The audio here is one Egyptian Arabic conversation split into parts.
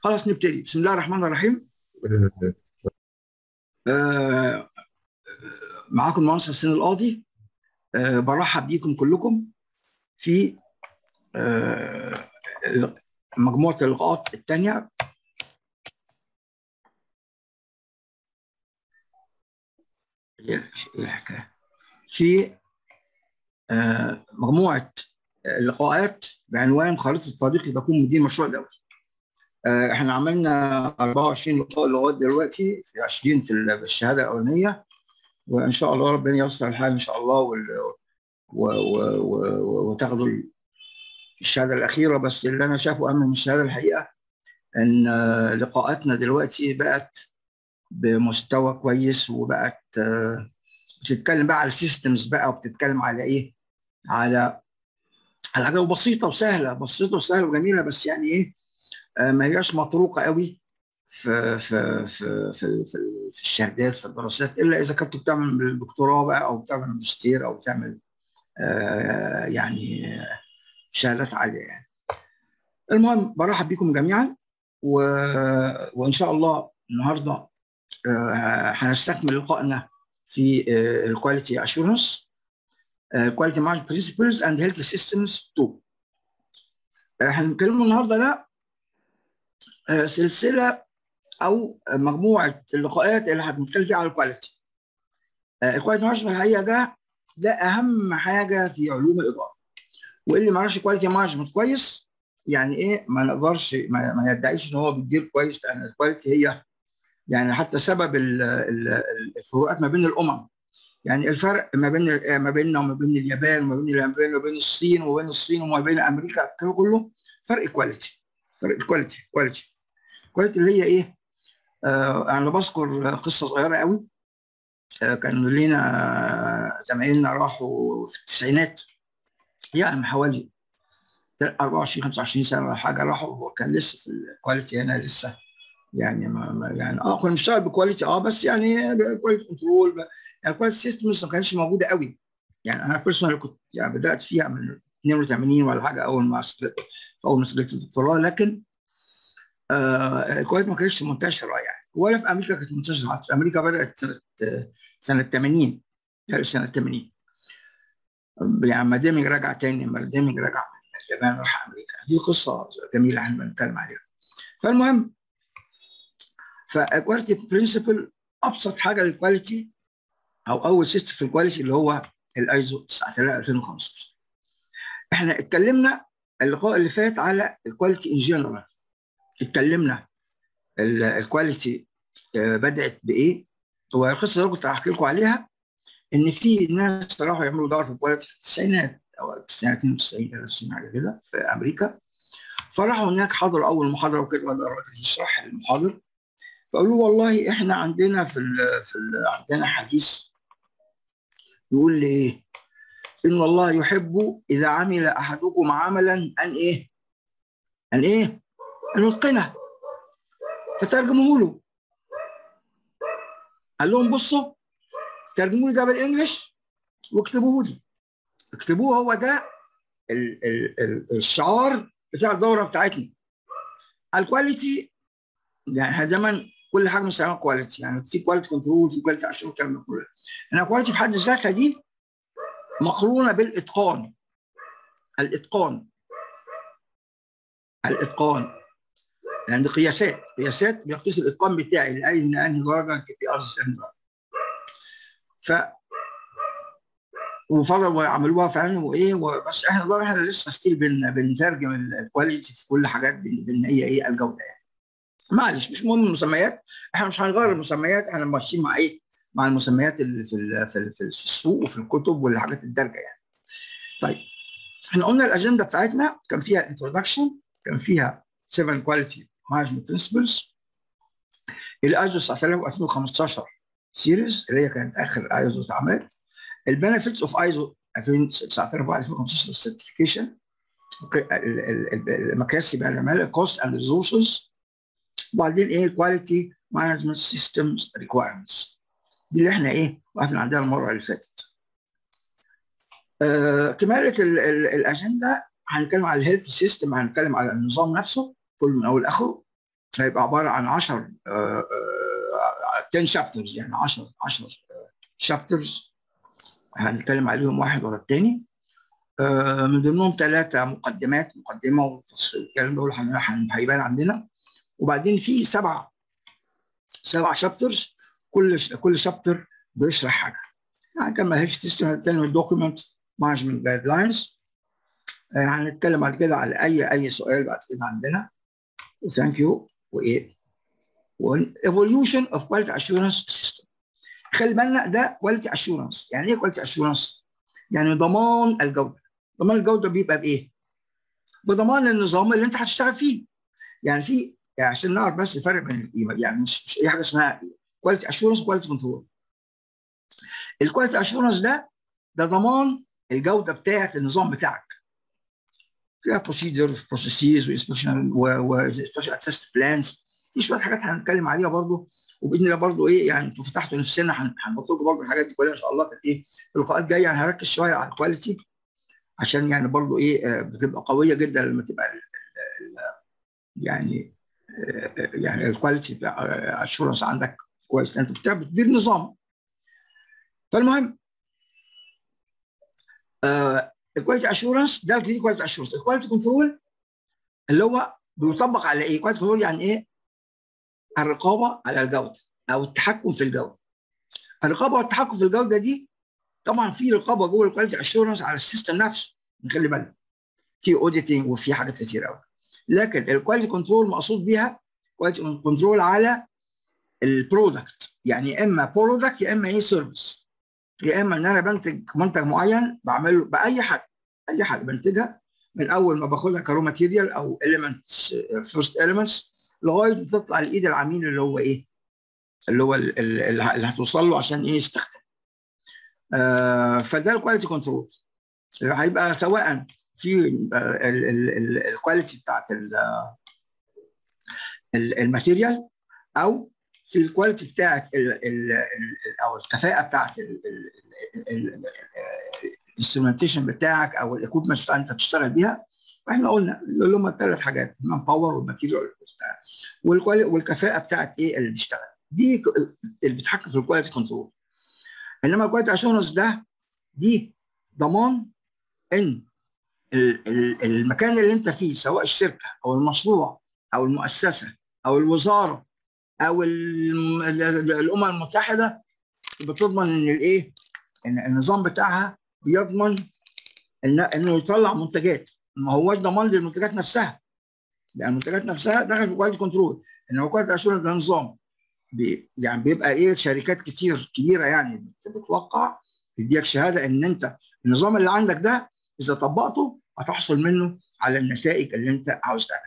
خلاص نبتدي بسم الله الرحمن الرحيم آه معاكم المهندس حسين القاضي آه برحب بيكم كلكم في آه مجموعه اللقاءات الثانيه ايه الحكايه في آه مجموعه اللقاءات بعنوان خريطه الطريق لتكون مدير مشروع دولي آه احنا عملنا 24 لقاء لغايه دلوقتي في 20 في الشهاده الاولانيه وان شاء الله ربنا ييسر الحال ان شاء الله وال... و... و... و... وتاخدوا الشهاده الاخيره بس اللي انا شايفه اهم من الشهاده الحقيقه ان لقاءاتنا دلوقتي بقت بمستوى كويس وبقت بتتكلم بقى على السيستمز بقى وبتتكلم على ايه؟ على على حاجه بسيطه وسهله بسيطه وسهله وجميله بس يعني ايه ما هياش مطروقه قوي في في في في, في, في الشهادات في الدراسات الا اذا كنت بتعمل دكتوراه بقى او بتعمل ماجستير او بتعمل آه يعني شهادات عاليه يعني. المهم برحب بكم جميعا و... وان شاء الله النهارده هنستكمل لقائنا في الكواليتي اشورنس كواليتي مانجمنت برنسبلز اند هيلث سيستمز 2 هنتكلم النهارده ده سلسله او مجموعه اللقاءات اللي هنتكلم فيها على الكواليتي الكواليتي مانجمنت الحقيقه ده ده اهم حاجه في علوم الاداره واللي ما يعرفش كواليتي مانجمنت كويس يعني ايه ما نقدرش ما, ما يدعيش ان هو بيدير كويس لان الكواليتي هي يعني حتى سبب الفروقات ما بين الامم يعني الفرق ما بين ما بيننا وما بين اليابان وما بين اليابان وما بين الصين وما بين الصين وما بين امريكا كله فرق كواليتي فرق الكواليتي كواليتي كواليتي اللي هي ايه؟ آه انا بذكر قصه صغيره قوي آه كانوا لينا زمايلنا راحوا في التسعينات يعني من حوالي 24 25 سنه ولا حاجه راحوا كان لسه في الكواليتي هنا لسه يعني ما, ما يعني اه كنا بنشتغل بكواليتي اه بس يعني كواليتي كنترول يعني الكواليتي سيستمز ما كانتش موجوده قوي يعني انا بيرسونال كنت يعني بدات فيها من 82 ولا حاجه اول ما اول ما سجلت الدكتوراه لكن آه الكواليتي ما كانتش منتشره يعني ولا في امريكا كانت منتشره في امريكا بدات سنه سنه 80 سنه 80 يعني ما ديمينج رجع تاني ما ديمينج رجع من اليابان راح امريكا دي قصه جميله احنا بنتكلم عليها فالمهم فالكواليتي برنسبل ابسط حاجه للكواليتي او اول سيستم في الكواليتي اللي هو الايزو 9000 2015 احنا اتكلمنا اللقاء اللي فات على الكواليتي ان جنرال اتكلمنا الكواليتي بدات بايه هو القصه اللي كنت هحكي لكم عليها ان في ناس راحوا يعملوا دور في الكواليتي في التسعينات او التسعينات 92 93 حاجه كده في امريكا فراحوا هناك حضروا اول محاضره وكده الراجل يشرح المحاضر فقالوا والله احنا عندنا في ال في ال عندنا حديث يقول لي ايه؟ ان الله يحب اذا عمل احدكم عملا ان ايه؟ ان ايه؟ ان يتقنه فترجموه له قال لهم بصوا ترجموا لي ده بالانجلش واكتبوه لي اكتبوه هو ده ال ال ال الشعار بتاع الدوره بتاعتنا الكواليتي يعني احنا دايما كل حاجه بنسميها كواليتي يعني في كواليتي كنترول في كواليتي عشان الكلام ده كله انا كواليتي في حد ذاتها دي مقرونه بالاتقان الاتقان الاتقان يعني قياسات قياسات بيقيس الاتقان بتاعي لاي من انهي درجه في ارض ف وفضلوا عملوها فعلا وايه بس احنا طبعا احنا لسه ستيل بن بنترجم الكواليتي في كل حاجات بان هي ايه الجوده يعني معلش مش مهم المسميات احنا مش هنغير المسميات احنا ماشيين مع ايه؟ مع المسميات اللي في في في السوق وفي الكتب والحاجات الدارجه يعني. طيب احنا قلنا الاجنده بتاعتنا كان فيها انتروداكشن كان فيها 7 كواليتي مانجمنت برنسبلز الايزو 9015 سيريز اللي هي كانت اخر ايزو اتعملت البنفيتس اوف ايزو 2015 سيرتيفيكيشن المكاسب بقى اللي كوست اند ريسورسز وبعدين ايه كواليتي مانجمنت سيستمز ريكوايرمنتس دي اللي احنا ايه وقفنا عندها المره اللي فاتت آه كماله ال ال الاجنده هنتكلم على الهيلث سيستم هنتكلم على النظام نفسه كله من اول لاخره هيبقى عباره عن 10 10 شابترز يعني 10 10 شابترز هنتكلم عليهم واحد ورا الثاني من ضمنهم ثلاثه مقدمات مقدمه والكلام دول هيبان عندنا وبعدين في سبع سبع شابترز كل كل شابتر بيشرح حاجه يعني كان مالهاش سيستم هنتكلم الدوكيمنت مانجمنت جايد لاينز هنتكلم بعد كده على اي اي سؤال بعد كده عندنا ثانك يو وايه والايفوليوشن اوف كواليتي اشورنس سيستم خلي بالنا ده كواليتي اشورنس يعني ايه كواليتي اشورنس؟ يعني ضمان الجوده ضمان الجوده بيبقى بايه؟ بضمان النظام اللي انت هتشتغل فيه يعني في يعني عشان نعرف بس الفرق بين يعني مش مش اي حاجه اسمها كواليتي اشورنس وكواليتي كنترول الكواليتي اشورنس ده ده ضمان الجوده بتاعه النظام بتاعك فيها بروسيدرز بروسيسز وانسبكشن وسبيشال تيست بلانز في شويه حاجات هنتكلم عليها برضو وباذن الله برضو ايه يعني انتوا فتحتوا نفسنا هنحط لكم برضو الحاجات دي كلها ان شاء الله في ايه في اللقاءات الجايه يعني هركز شويه على الكواليتي عشان يعني برضو ايه بتبقى قويه جدا لما تبقى ال ال يعني يعني الكواليتي اشورنس عندك كويس انت بتدير نظام فالمهم الكواليتي اشورنس ده الكواليتي اشورنس الكواليتي كنترول اللي هو بيطبق على ايه؟ كواليتي كنترول يعني ايه؟ الرقابه على الجوده او التحكم في الجوده. الرقابه والتحكم في الجوده دي طبعا في رقابه جوه الكواليتي اشورنس على السيستم نفسه نخلي بالنا. في اوديتنج وفي حاجات كتير قوي. لكن الكواليتي كنترول مقصود بيها كواليتي كنترول على البرودكت يعني يا اما برودكت يا اما ايه سيرفيس. يا اما ان انا بنتج منتج معين بعمله باي حاجه اي حاجه بنتجها من اول ما باخدها كرو ماتيريال او اليمنتس فيرست اليمنتس لغايه ما تطلع لايد العميل اللي هو ايه؟ اللي هو اللي هتوصل له عشان ايه يستخدم. آه فده الكواليتي كنترول هيبقى سواء في الكواليتي بتاعت الماتيريال او في الكواليتي بتاعت ال ال او الكفاءه بتاعت الانسترومنتيشن بتاعك او الاكويبمنت اللي انت بتشتغل بيها واحنا قلنا اللي هم الثلاث حاجات المان باور والماتيريال والكفاءه بتاعت ايه اللي بيشتغل دي اللي بتحكم في الكواليتي كنترول انما الكواليتي اشورنس ده دي ضمان ان المكان اللي انت فيه سواء الشركه او المشروع او المؤسسه او الوزاره او الامم المتحده بتضمن ان الايه ان النظام بتاعها بيضمن إن انه يطلع منتجات ما هوش ضمان للمنتجات نفسها يعني المنتجات نفسها داخل في كواليتي كنترول انما كواليتي اشورنس ده نظام بي يعني بيبقى ايه شركات كتير كبيره يعني بتوقع تديك شهاده ان انت النظام اللي عندك ده اذا طبقته هتحصل منه على النتائج اللي انت عاوز تعملها.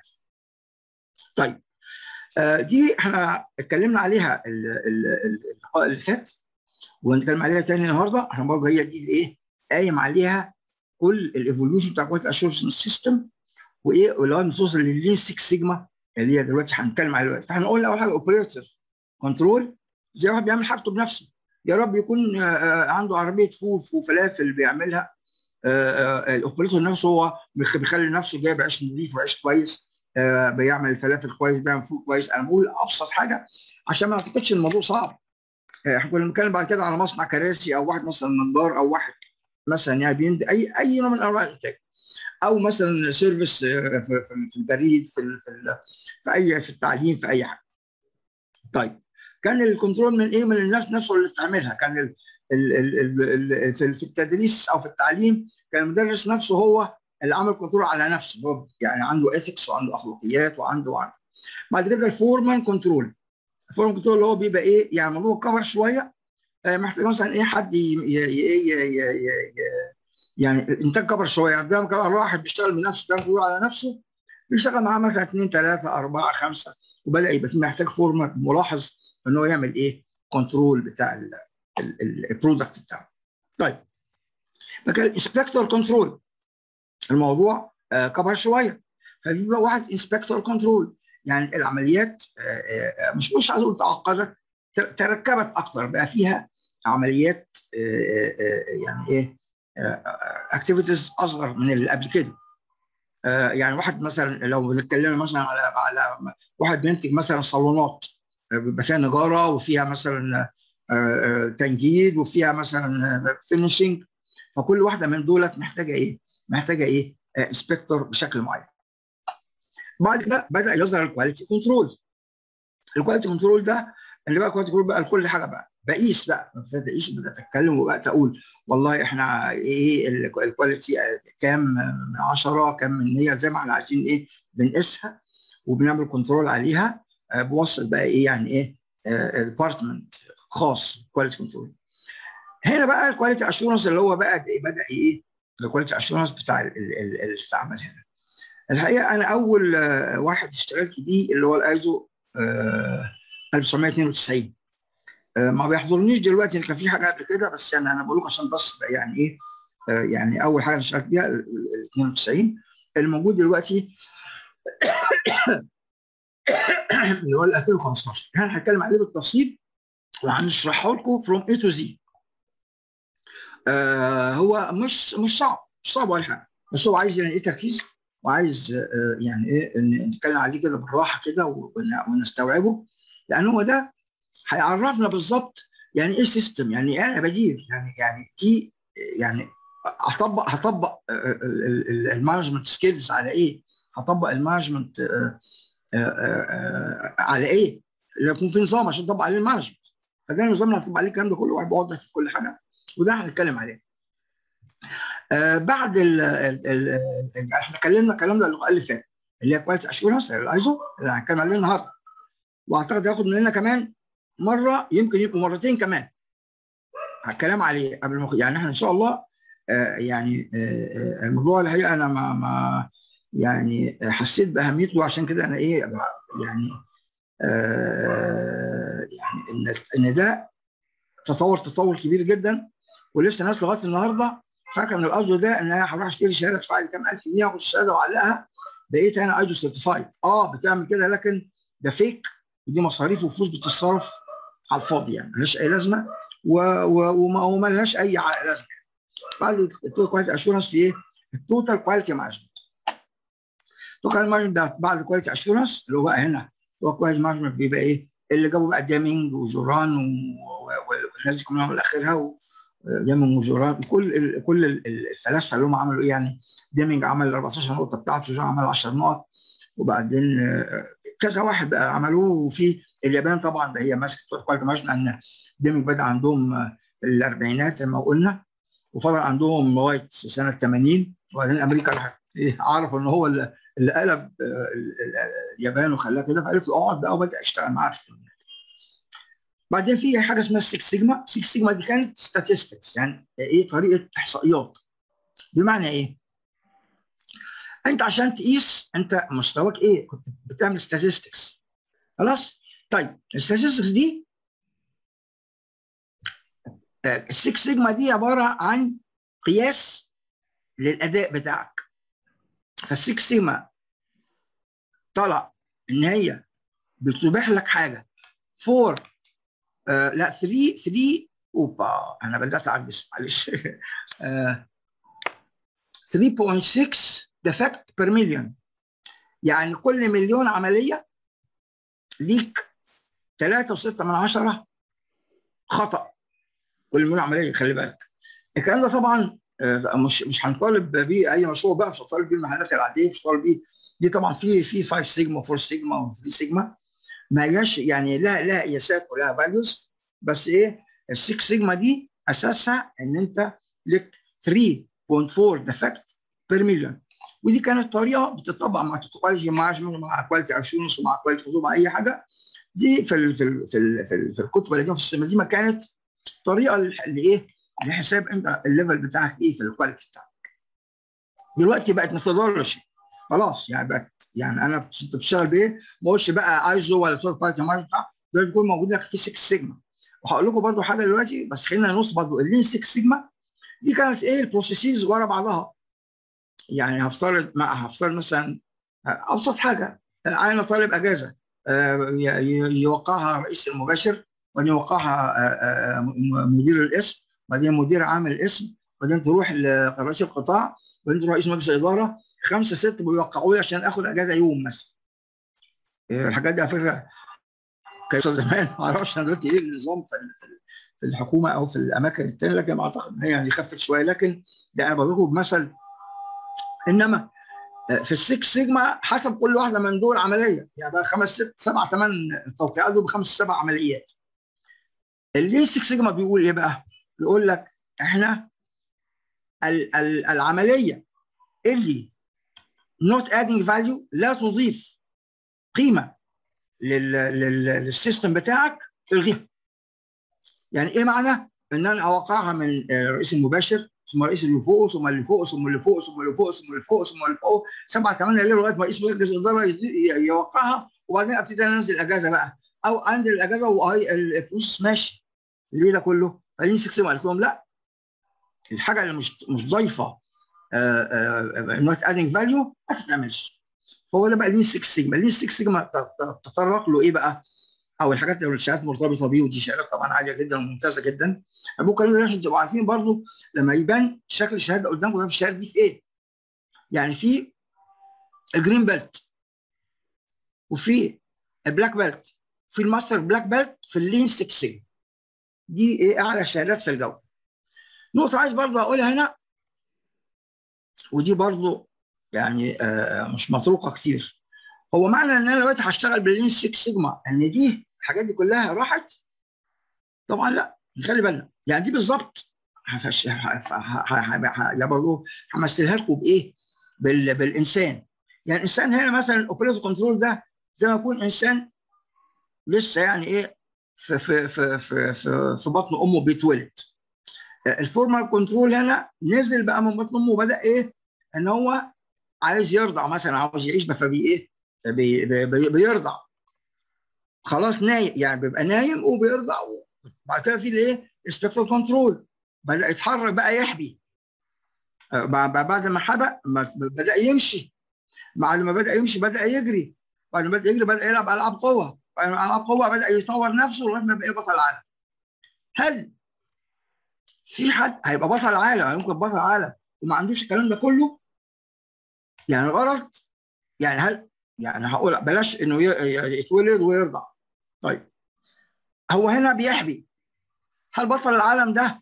طيب آه دي احنا اتكلمنا عليها اللقاء اللي فات وهنتكلم عليها تاني النهارده احنا برضه هي دي الايه قايم عليها كل الايفوليوشن بتاع كواليتي اشورنس سيستم وايه ولو نوصل لللين 6 سيجما اللي هي دلوقتي هنتكلم عليها دلوقتي فاحنا قلنا اول حاجه اوبريتور كنترول زي واحد بيعمل حاجته بنفسه يا رب يكون عنده عربيه فوف وفلافل بيعملها الاوبريتور نفسه هو بيخلي نفسه جايب عيش نظيف وعيش كويس بيعمل الفلافل كويس بيعمل فوق كويس انا بقول ابسط حاجه عشان ما اعتقدش الموضوع صعب احنا كنا بنتكلم بعد كده على مصنع كراسي او واحد مثلا نجار او واحد مثلا يعني بيند اي اي نوع من انواع الانتاج او مثلا سيرفيس في, في البريد في في, في اي في التعليم في اي حاجه. طيب كان الكنترول من ايه؟ من الناس نفسه اللي بتعملها كان ال ال ال ال في التدريس او في التعليم كان المدرس نفسه هو اللي عمل كنترول على نفسه هو يعني عنده اثكس وعنده اخلاقيات وعنده وعنده بعد كده الفورمان كنترول الفورمان كنترول اللي هو بيبقى ايه يعني الموضوع كبر شويه محتاج مثلا ايه حد ي ي ي ي ي يعني الانتاج كبر شويه يعني بيعمل كمان واحد بيشتغل من نفسه بيعمل كنترول على نفسه بيشتغل معاه مثلا اثنين ثلاثه اربعه خمسه وبدا يبقى في محتاج فورمان ملاحظ ان هو يعمل ايه كنترول بتاع البرودكت بتاعه طيب لكن الانسبكتور كنترول الموضوع آه كبر شويه فبيبقى واحد انسبكتور كنترول يعني العمليات آه آه مش مش عايز اقول تعقدت تركبت اكتر بقى فيها عمليات يعني ايه اكتيفيتيز اصغر من اللي قبل كده يعني واحد مثلا لو بنتكلم مثلا على على واحد بينتج مثلا صالونات بيبقى فيها نجاره وفيها مثلا تنجيد وفيها مثلا فينشنج فكل واحده من دولت محتاجه ايه؟ محتاجه ايه؟ انسبكتور بشكل معين. بعد كده بدا يظهر الكواليتي كنترول. الكواليتي كنترول ده اللي بقى الكواليتي كنترول بقى لكل حاجه بقى بقيس بقى ابتديت اقيس بدات اتكلم وبقيت اقول والله احنا ايه الكواليتي كام من 10 كام من 100 زي ما احنا عايزين ايه بنقيسها وبنعمل كنترول عليها بوصل بقى ايه يعني ايه ديبارتمنت خاص كواليتي كنترول هنا بقى الكواليتي اشورنس اللي هو بقى بدا ايه الكواليتي اشورنس بتاع اللي اتعمل هنا الحقيقه انا اول واحد اشتغلت بيه اللي هو الايزو 1992 ما بيحضرنيش دلوقتي كان في حاجه قبل كده بس يعني انا بقول لكم عشان بس يعني ايه يعني اول حاجه اشتغلت بيها ال 92 الموجود دلوقتي اللي هو ال 2015 احنا هنتكلم عليه بالتفصيل وهنشرحه لكم فروم اي تو زي هو مش مش صعب مش صعب ولا حاجه بس هو عايز يعني ايه تركيز وعايز آه يعني ايه نتكلم عليه كده بالراحه كده ونستوعبه لان هو ده هيعرفنا بالظبط يعني ايه سيستم يعني ايه بديل يعني يعني دي يعني هطبق هطبق المانجمنت سكيلز على ايه؟ هطبق المانجمنت على ايه؟ يكون في نظام عشان اطبق عليه المانجمنت فده النظام اللي هطبق عليه الكلام ده كله وهيبقى واضح في كل حاجه وده هنتكلم عليه. آه بعد ال ال ال احنا اتكلمنا الكلام ده اللقاء اللي فات اللي هي كواليتي اشورنس الايزو اللي هنتكلم عليه النهارده واعتقد هياخد مننا كمان مره يمكن يبقوا مرتين كمان الكلام عليه قبل ما يعني احنا ان شاء الله آه يعني آه الموضوع الحقيقه انا ما ما يعني حسيت باهميته عشان كده انا ايه يعني آه يعني ان ان ده تطور تطور كبير جدا ولسه ناس لغايه النهارده فاكره ان الايزو ده ان انا هروح اشتري شهاده ادفع لي كام الف جنيه واخد الشهاده واعلقها بقيت انا ايزو سيرتيفايد اه بتعمل كده لكن ده فيك ودي مصاريف وفلوس بتتصرف على الفاضي يعني ملهاش اي لازمه وما لهاش اي لازمه بعد التوتال كواليتي اشورنس في ايه؟ التوتال كواليتي مانجمنت التوتال مانجمنت ده بعد الكواليتي اشورنس اللي هو بقى هنا هو كواليتي مانجمنت بيبقى ايه؟ اللي جابوا بقى ديمينج وجوران والناس دي كلها من اخرها ديمينج وجوران كل ال كل الفلاسفه اللي هم عملوا ايه يعني ديمينج عمل ال 14 نقطه بتاعته جوران عمل 10 نقط وبعدين كذا واحد بقى عملوه وفي اليابان طبعا ده هي ماسكه كواليتي مانجمنت ان ديمينج بدا عندهم الاربعينات زي ما قلنا وفضل عندهم لغايه سنه 80 وبعدين امريكا راحت عرفوا ان هو اللي قلب اليابان وخلاها كده فقالت له اقعد بقى وبدا يشتغل معاه في الكلمات. بعدين في حاجه اسمها 6 سيجما 6 سيجما دي كانت statistics يعني ايه طريقه احصائيات بمعنى ايه؟ انت عشان تقيس انت مستواك ايه؟ كنت بتعمل statistics خلاص؟ طيب الستاتستكس دي السكس سيجما دي عباره عن قياس للاداء بتاعك فالسكس سيجما طلع ان هي بتبيح لك حاجه فور آه لا 3 3 اوبا انا بدات اعجز معلش آه 3.6 ديفكت بير مليون يعني كل مليون عمليه ليك 3.6 من عشرة خطأ كل مليون عمليه خلي بالك الكلام ده طبعا مش مش هنطالب بيه اي مشروع بقى مش هنطالب بيه المحلات العاديه مش هنطالب بيه دي طبعا في في 5 سيجما 4 سيجما و3 سيجما ما هياش يعني لها لها قياسات ولها فاليوز بس ايه ال 6 سيجما دي اساسها ان انت لك 3.4 ديفكت بير مليون ودي كانت طريقه بتطبق مع توتولوجي مانجمنت مع كواليتي اشورنس ومع كواليتي مع اي حاجه دي في ال في ال في ال في, ال في الكتب اللي في السيستم دي ما كانت طريقه لايه؟ لحساب انت الليفل بتاعك ايه في الكواليتي بتاعك. دلوقتي بقت ميثودولوجي خلاص يعني بقت يعني انا انت بتشتغل بايه؟ ما بقولش بقى ايزو ولا توتال كواليتي مانجمنت دلوقتي بيكون موجود لك في 6 سيجما وهقول لكم برضو حاجه دلوقتي بس خلينا نبص برضو اللين 6 سيجما دي كانت ايه البروسيسز ورا بعضها يعني هفترض ما هفترض مثلا ابسط حاجه انا طالب اجازه يوقعها الرئيس المباشر وبعدين يوقعها مدير الاسم بعدين مدير عام الاسم بعدين تروح لرئيس القطاع بعدين تروح رئيس مجلس الاداره خمسه سته بيوقعوا لي عشان اخد اجازه يوم مثلا الحاجات دي على فكره كانت زمان ما اعرفش دلوقتي ايه النظام في في الحكومه او في الاماكن الثانيه لكن اعتقد ان هي يعني خفت شويه لكن ده انا بقول لكم بمثل انما في السكس سيجما حسب كل واحده من دول عمليه يعني بقى خمس ست سبع ثمان توقيعات دول بخمس سبع عمليات اللي 6 سيجما بيقول ايه بقى؟ بيقول لك احنا ال ال العمليه اللي not adding value لا تضيف قيمه لل لل للسيستم بتاعك الغيها. يعني ايه معنى؟ ان انا اوقعها من الرئيس المباشر ثم الرئيس اللي فوق ثم اللي فوق ثم اللي فوق ثم اللي فوق ثم اللي فوق ثم اللي فوق سبعه ثمانيه ليله لغايه ما رئيس مجلس الاداره يوقعها وبعدين ابتدي انزل اجازه بقى او انزل الاجازه وهي الفلوس ماشي ليه ده كله؟ قالين 6 قالت لهم لا الحاجه اللي مش مش ضايفه نوت ادنج فاليو ما تتعملش فهو ده بقى لين 6 سيجما لين 6 سيجما تطرق له ايه بقى؟ او الحاجات اللي الشهادات مرتبطه بيه ودي شهادات طبعا عاليه جدا وممتازه جدا ابو كلام عشان تبقوا عارفين برضو لما يبان شكل الشهاده قدامكم ده في الشهاده دي في ايه؟ يعني في الجرين بيلت وفي البلاك بيلت في الماستر بلاك بيلت في اللين 6 سيجما دي ايه اعلى الشهادات في الجوده نقطه عايز برضو اقولها هنا ودي برضو يعني آه مش مطروقه كتير هو معنى ان انا دلوقتي هشتغل باللين 6 سيجما ان دي الحاجات دي كلها راحت طبعا لا خلي بالنا يعني دي بالظبط يا برضه همثلها لكم بايه؟ بال... بالانسان يعني الانسان هنا مثلا الاوبريتور كنترول ده زي ما يكون انسان لسه يعني ايه في في في في في, في بطن امه بيتولد الفورمال كنترول هنا نزل بقى من بطن امه وبدا ايه ان هو عايز يرضع مثلا عاوز يعيش فبي ايه بي بي بيرضع خلاص نايم يعني بيبقى نايم وبيرضع بعد كده في الايه سبيكتر كنترول بدا يتحرك بقى يحبي بعد ما حبق بدا يمشي بعد ما بدا يمشي بدا يجري بعد ما بدا يجري بدا يلعب العاب قوه بعد ما العاب قوه بدا يطور نفسه لغايه ما بقى بطل العالم هل في حد هيبقى بطل عالم يمكن بطل عالم وما عندوش الكلام ده كله يعني غلط يعني هل يعني هقول بلاش انه يتولد ويرضع طيب هو هنا بيحبي هل بطل العالم ده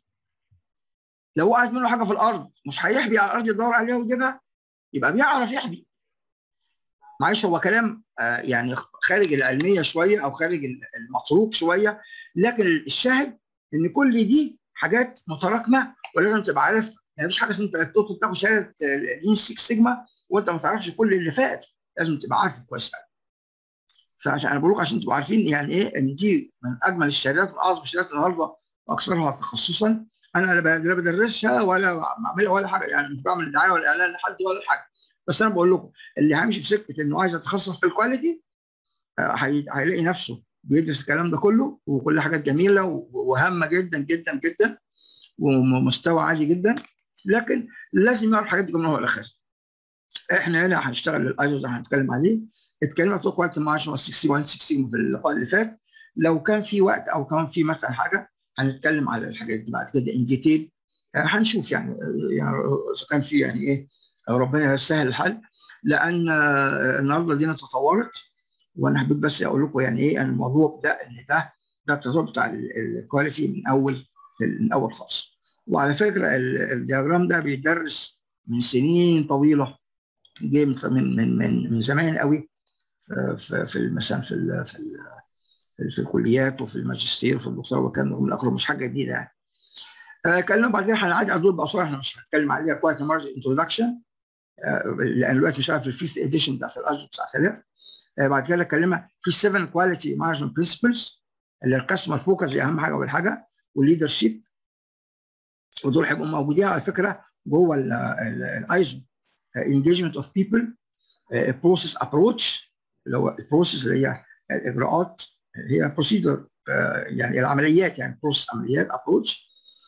لو وقعت منه حاجه في الارض مش هيحبي على الارض يدور عليها ويجيبها يبقى بيعرف يحبي معلش هو كلام آه يعني خارج العلميه شويه او خارج المطروق شويه لكن الشاهد ان كل دي حاجات متراكمه ولازم تبقى عارف يعني مفيش حاجه اسمها انت تاخد شهاده لين 6 سيجما وانت ما تعرفش كل اللي فات لازم تبقى عارف كويس قوي فعشان انا بقول لكم عشان تبقوا عارفين يعني ايه ان دي من اجمل الشهادات واعظم الشهادات النهارده واكثرها تخصصا انا لا بدرسها ولا بعملها ولا حاجه يعني مش بعمل دعايه ولا اعلان لحد ولا حاجه بس انا بقول لكم اللي هيمشي في سكه انه عايز يتخصص في الكواليتي هيلاقي نفسه بيدرس الكلام ده كله وكل حاجات جميله وهامه جدا جدا جدا ومستوى عالي جدا لكن لازم يعرف الحاجات دي من الاول للاخر احنا هنا هنشتغل للايزو ده هنتكلم عليه اتكلمنا تو كواليتي مانجمنت 61 60 في اللقاء اللي فات لو كان في وقت او كان في مثلا حاجه هنتكلم على الحاجات دي بعد كده ان ديتيل هنشوف يعني يعني اذا كان في يعني ايه ربنا يسهل الحل لان النهارده الدنيا تطورت وانا حبيت بس اقول لكم يعني ايه الموضوع ده ان ده ده التطور بتاع الكواليتي من اول من اول خالص وعلى فكره الدياجرام ده بيدرس من سنين طويله جاي من من من من زمان قوي في في مثلا في ال في ال في الكليات وفي الماجستير وفي الدكتوراه وكان من اخره مش حاجه جديده يعني. اتكلمنا بعد كده هنعدي ادوار باسرار احنا مش هنتكلم عليها كويس مارج انتروداكشن لان دلوقتي مش في الفيفث اديشن بتاعت الاجر 9000 بعد كده اتكلمنا في 7 كواليتي مانجمنت برنسبلز اللي الكاستمر فوكس دي اهم حاجه والحاجه والليدر شيب ودول هيبقوا موجودين على فكره جوه الايزو engagement of people بروسيس ابروتش اللي هو البروسيس اللي هي الاجراءات هي بروسيدر يعني العمليات يعني بروسيس عمليات ابروتش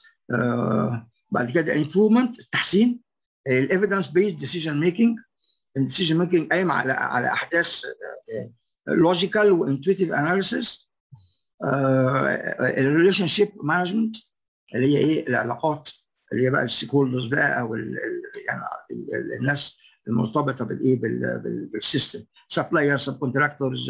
بعد كده الامبروفمنت التحسين الايفيدنس بيست ديسيجن ميكنج الديسيجن ميكنج قايم على على احداث لوجيكال وانتويتيف اناليسيس الريليشن شيب مانجمنت اللي هي ايه العلاقات اللي هي بقى الستيك هولدرز بقى او ال ال يعني ال الناس المرتبطه بالايه بالسيستم سبلاير سب كونتراكتورز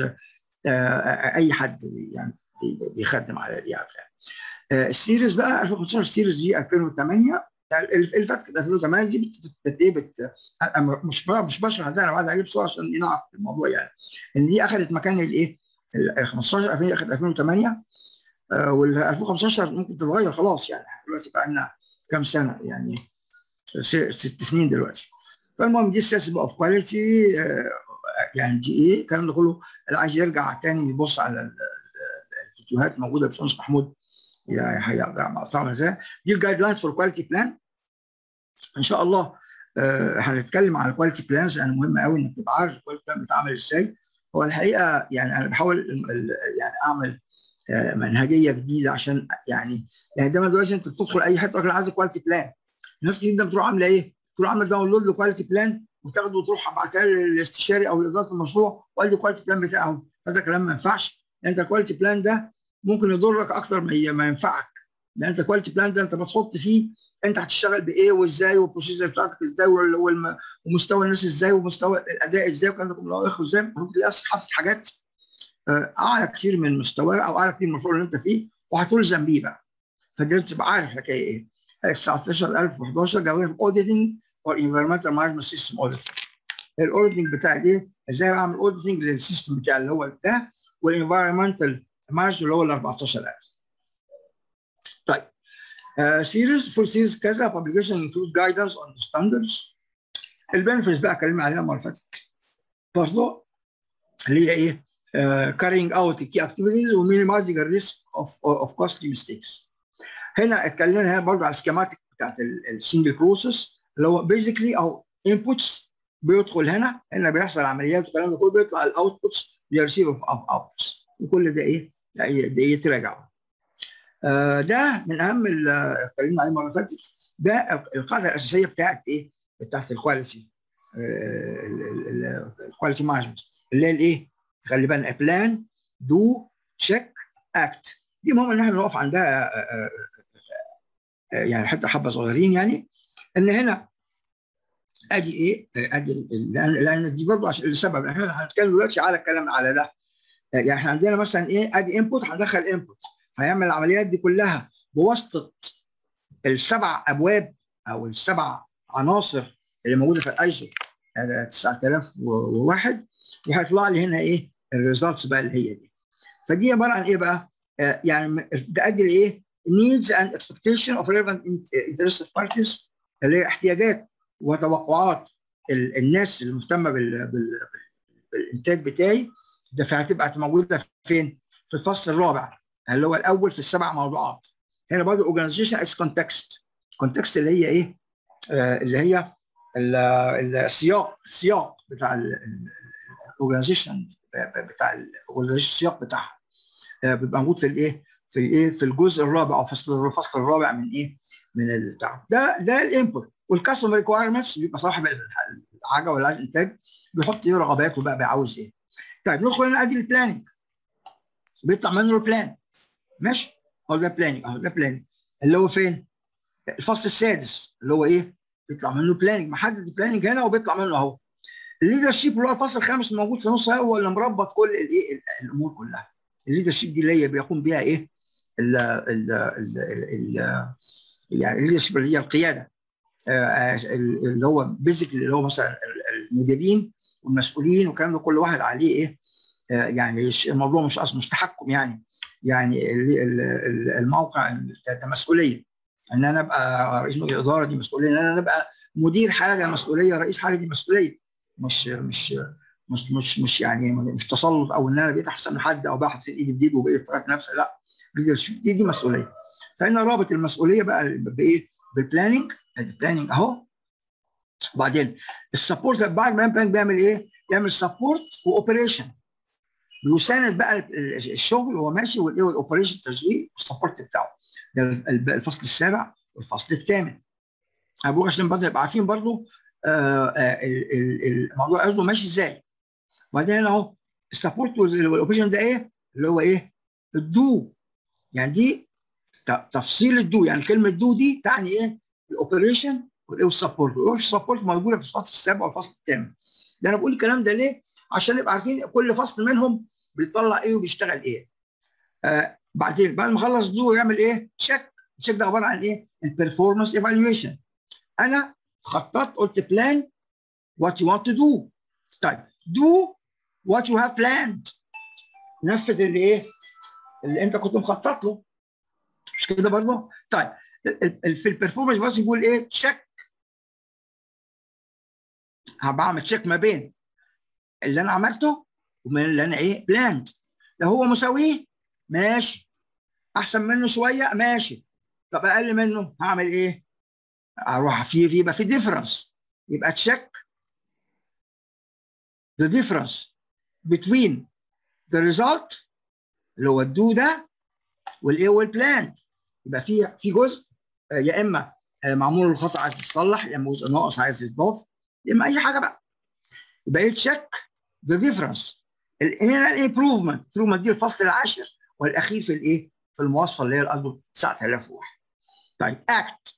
اي حد يعني بيخدم على الاي السيريز بقى 2015 السيريز دي 2008 اللي فاتت كانت 2008 دي بت ايه بت مش مش بشرح ده انا بعد عليه بسرعه عشان نعرف الموضوع يعني ان دي اخذت مكان الايه ال 15 2000 اخذت 2008 وال 2015 ممكن تتغير خلاص يعني دلوقتي بقى لنا كام سنه يعني ست سنين دلوقتي فالمهم دي السياسه اوف كواليتي يعني دي ايه الكلام ده كله اللي عايز يرجع تاني يبص على الفيديوهات الموجوده باشمهندس محمود هيعمل ازاي دي الجايد لاينز فور كواليتي بلان ان شاء الله آه هنتكلم عن الكواليتي بلانز يعني مهم قوي انك تبقى عارف الكواليتي بلان بتتعمل ازاي هو الحقيقه يعني انا بحاول يعني اعمل آه منهجيه جديده عشان يعني يعني دايما دلوقتي انت بتدخل اي حته تقول عايز كواليتي بلان الناس كتير بتروح عامله ايه؟ تروح عامله داونلود لكواليتي بلان وتاخده وتروح ابعتها للاستشاري او لاداره المشروع وقال لي الكواليتي بلان بتاعه هذا كلام ما ينفعش انت الكواليتي بلان ده ممكن يضرك اكتر ما ما ينفعك لان انت الكواليتي بلان ده انت بتحط فيه انت هتشتغل بايه وازاي والبروسيجر بتاعتك ازاي ومستوى الناس ازاي ومستوى الاداء ازاي والكلام ده كله اخره ازاي ممكن تلاقي نفسك حاطط حاجات اعلى كتير من مستواك او اعلى كتير من المشروع اللي انت فيه وهتلزم بيه بقى فدي تبقى عارف الحكايه ايه 19011 جواب اوديتنج اور انفيرمنتال مانجمنت سيستم اوديتنج الاوديتنج بتاع ايه ازاي بعمل اوديتنج للسيستم بتاع اللي هو ده والانفيرمنتال مانجمنت اللي هو ال 14000 طيب سيريز فول سيريز كذا publication include guidance on the standards البنفيتس بقى اتكلمنا عليها المره اللي فاتت برضه اللي هي ايه uh, carrying out the key activities و minimizing the risk of, of costly mistakes هنا اتكلمنا هنا برضه على السكيماتيك بتاعت السنجل بروسيس اللي هو بيزيكلي او انبوتس بيدخل هنا هنا بيحصل عمليات والكلام ده كله بيطلع الاوتبوتس بيرسيف اوف اوتبوتس وكل ده ايه؟ ده يتراجع آه ده من اهم اللي اتكلمنا عليه المره اللي فاتت ده القاعده الاساسيه بتاعت ايه؟ بتاعت الكواليتي الكواليتي مانجمنت اللي هي الايه؟ خلي بالنا بلان دو تشيك اكت دي مهم ان احنا نقف عندها آه آه يعني حتى حبه صغيرين يعني ان هنا ادي ايه؟ ادي لان لان دي برضه عشان السبب احنا هنتكلم دلوقتي على الكلام على ده يعني احنا عندنا مثلا ايه ادي انبوت هندخل انبوت هيعمل العمليات دي كلها بواسطه السبع ابواب او السبع عناصر اللي موجوده في الايزو 9001 وهيطلع لي هنا ايه الريزلتس بقى اللي هي دي فدي عباره عن ايه بقى؟ آه يعني تؤدي لايه؟ needs and expectation of relevant interested parties اللي هي احتياجات وتوقعات الناس المهتمه بالانتاج بتاعي ده فهتبقى موجوده فين؟ في الفصل الرابع اللي هو الاول في السبع موضوعات. هنا برضه اورجانيزيشن از كونتكست. كونتكست اللي هي ايه؟ آه اللي هي السياق السياق بتاع الاورجانيزيشن بتاع الاورجانيزيشن السياق بتاعها. آه بيبقى موجود في الايه؟ في الايه؟ في الجزء الرابع او فصل الفصل الرابع من ايه؟ من البتاع. ده ده الانبوت والكاستمر ريكوايرمنتس بيبقى صاحب الحاجه ولا الانتاج بيحط ايه رغباته بقى بيعاوز ايه. طيب ندخل هنا ادي البلاننج بيطلع منه البلان ماشي اهو ده بلاننج اهو ده بلاننج اللي هو فين؟ الفصل السادس اللي هو ايه؟ بيطلع منه بلاننج محدد البلاننج هنا وبيطلع منه اهو الليدرشيب اللي هو الفصل الخامس الموجود في نص هو اللي مربط كل الايه الامور كلها الليدرشيب دي اللي هي بيقوم بيها ايه؟ ال ال ال ال يعني الليدرشيب اللي هي القياده آه اللي هو بيزك اللي هو مثلا المديرين والمسؤولين والكلام ده كل واحد عليه ايه آه يعني الموضوع مش اصلا مش تحكم يعني يعني الموقع ده مسؤوليه ان انا ابقى رئيس الاداره دي مسؤوليه ان انا ابقى مدير حاجه مسؤوليه رئيس حاجه دي مسؤوليه مش مش مش مش مش يعني مش تسلط او ان انا بقيت احسن من حد او بحط ايدي في ايدي وبقيت طلعت نفسي لا دي دي مسؤوليه فانا رابط المسؤوليه بقى بايه؟ بالبلاننج البلاننج اهو وبعدين السبورت بعد ما البلاننج بيعمل ايه؟ بيعمل سبورت واوبريشن بيساند بقى الشغل وهو ماشي والايه والاوبريشن التشغيل والسبورت بتاعه ده الفصل السابع والفصل الثامن ابوك عشان برضه يبقى عارفين برضه آه آه الموضوع قصده ماشي ازاي وبعدين اهو السبورت والاوبريشن ده ايه؟ اللي هو ايه؟ الدو يعني دي تفصيل الدو يعني كلمه دو دي تعني ايه؟ الاوبريشن والايه والسبورت والسبورت موجوده في الفصل السابع والفصل الثامن ده انا بقول الكلام ده ليه؟ عشان نبقى عارفين كل فصل منهم بيطلع ايه وبيشتغل ايه. آه بعدين بعد ما خلص دو يعمل ايه؟ تشيك التشيك ده عباره عن ايه؟ البرفورمانس ايفالويشن. انا خططت قلت بلان وات يو want to do. طيب do what you have planned. نفذ اللي ايه؟ اللي انت كنت مخطط له. مش كده برضه؟ طيب في البرفورمانس بس بيقول ايه؟ تشيك بعمل تشيك ما بين اللي انا عملته ومن اللي انا ايه بلاند لو هو مساويه ماشي احسن منه شويه ماشي طب اقل منه هعمل ايه؟ اروح في في يبقى في ديفرنس يبقى تشيك the difference between the result اللي هو الدو ده والايه والبلان يبقى في في جزء يا اما معمول الخطا عايز يتصلح يا اما جزء ناقص عايز يتضاف يا اما اي حاجه بقى يبقى ايه تشيك ذا ديفرنس هنا الامبروفمنت الامبروفمنت دي الفصل العاشر والاخير في الايه؟ في المواصفه اللي هي الارض 9001 طيب اكت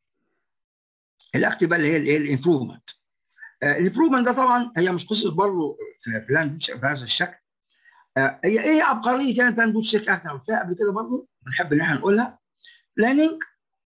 الاكت بقى اللي هي الايه؟ الامبروفمنت الامبروفمنت ده طبعا هي مش قصه برضه في بلان بهذا الشكل آه هي ايه عبقريه يعني بلان بوت شيك اكت انا قلتها قبل كده برضه بنحب ان احنا نقولها planning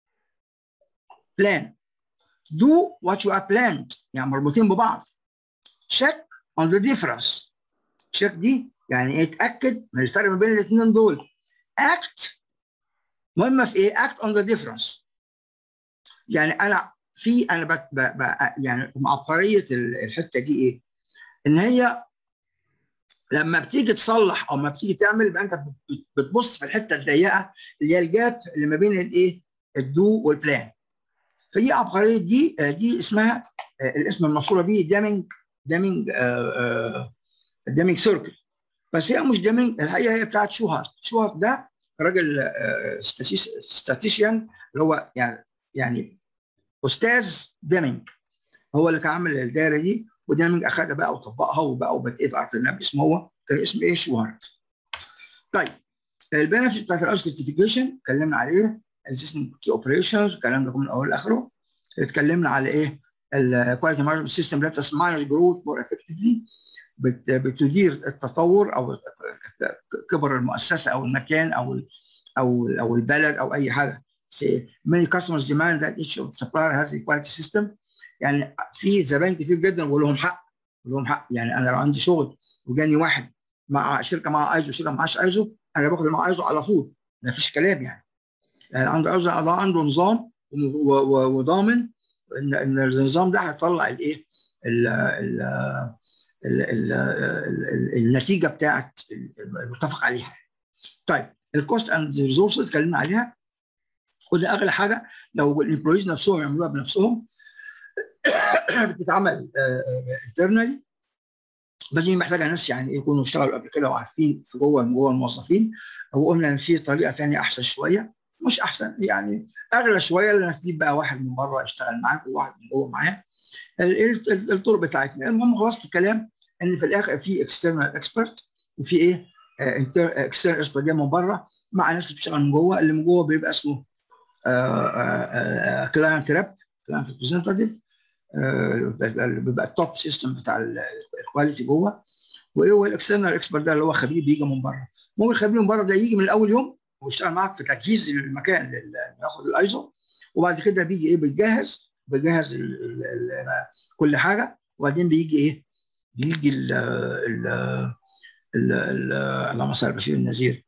plan do what you are planned يعني مربوطين ببعض check on the difference check دي يعني ايه اتاكد من الفرق ما بين الاثنين دول act مهمه في ايه act on the difference يعني انا في انا بت ب ب يعني عبقريه الحته دي ايه ان هي لما بتيجي تصلح او ما بتيجي تعمل يبقى انت بتبص في الحته الضيقه اللي هي الجاب اللي ما بين الايه الدو والبلان فدي عبقريه دي دي اسمها الاسم المشهوره بيه دامينج دامينج دامينج سيركل بس هي مش دامينج الحقيقه هي بتاعت شوهارت شوهارت ده راجل ستاتيشيان اللي هو يعني يعني استاذ دامينج هو اللي كان عامل الدايره دي ودامينج اخدها بقى وطبقها وبقى وبقت ايه عارف انها باسمه هو كان اسمه ايه شوهارت طيب البنفيت بتاعت الاي سيرتيفيكيشن اتكلمنا عليه السيستم كي اوبريشنز الكلام ده من اول لاخره اتكلمنا على ايه الكواليتي مانجمنت سيستم ليت اس مانج جروث مور افكتفلي بتدير التطور او كبر المؤسسه او المكان او ال او ال او البلد او اي حاجه many customers demand that each of supplier has a quality system يعني في زبائن كتير جدا بقول لهم حق بقول لهم حق يعني انا لو عندي شغل وجاني واحد مع شركه مع ايزو شركه معاش ايزو انا باخد مع ايزو على طول ما فيش كلام يعني يعني عنده ايزو عنده نظام وضامن ان ان النظام ده هيطلع الايه النتيجه بتاعت المتفق عليها طيب الكوست اند ريسورسز اتكلمنا عليها وده اغلى حاجه لو الامبلويز نفسهم يعملوها بنفسهم بتتعمل انترنالي بس دي محتاجه ناس يعني يكونوا اشتغلوا قبل كده وعارفين في جوه جوه الموظفين وقلنا ان في طريقه ثانيه احسن شويه مش احسن يعني اغلى شويه لانك تجيب بقى واحد من بره يشتغل معاك وواحد من جوه معاه الطرق بتاعتنا المهم خلاص الكلام ان في الاخر في اكسترنال اكسبرت وفي ايه اكسترنال اكسبرت جاي من بره مع ناس بتشتغل من جوه اللي من جوه بيبقى اسمه كلاينت ريب كلاينت ريبريزنتيف بيبقى التوب سيستم بتاع الكواليتي جوه وايه هو الاكسترنال اكسبرت ده اللي هو خبير بيجي من بره ممكن الخبير من بره ده يجي من اول يوم ويشتغل معاك في تجهيز المكان ياخد الايزو وبعد كده بيجي ايه بيجهز بيجهز ال ال ال كل حاجه وبعدين بيجي ايه بيجي ال ال ال اللهم صل على بشير النذير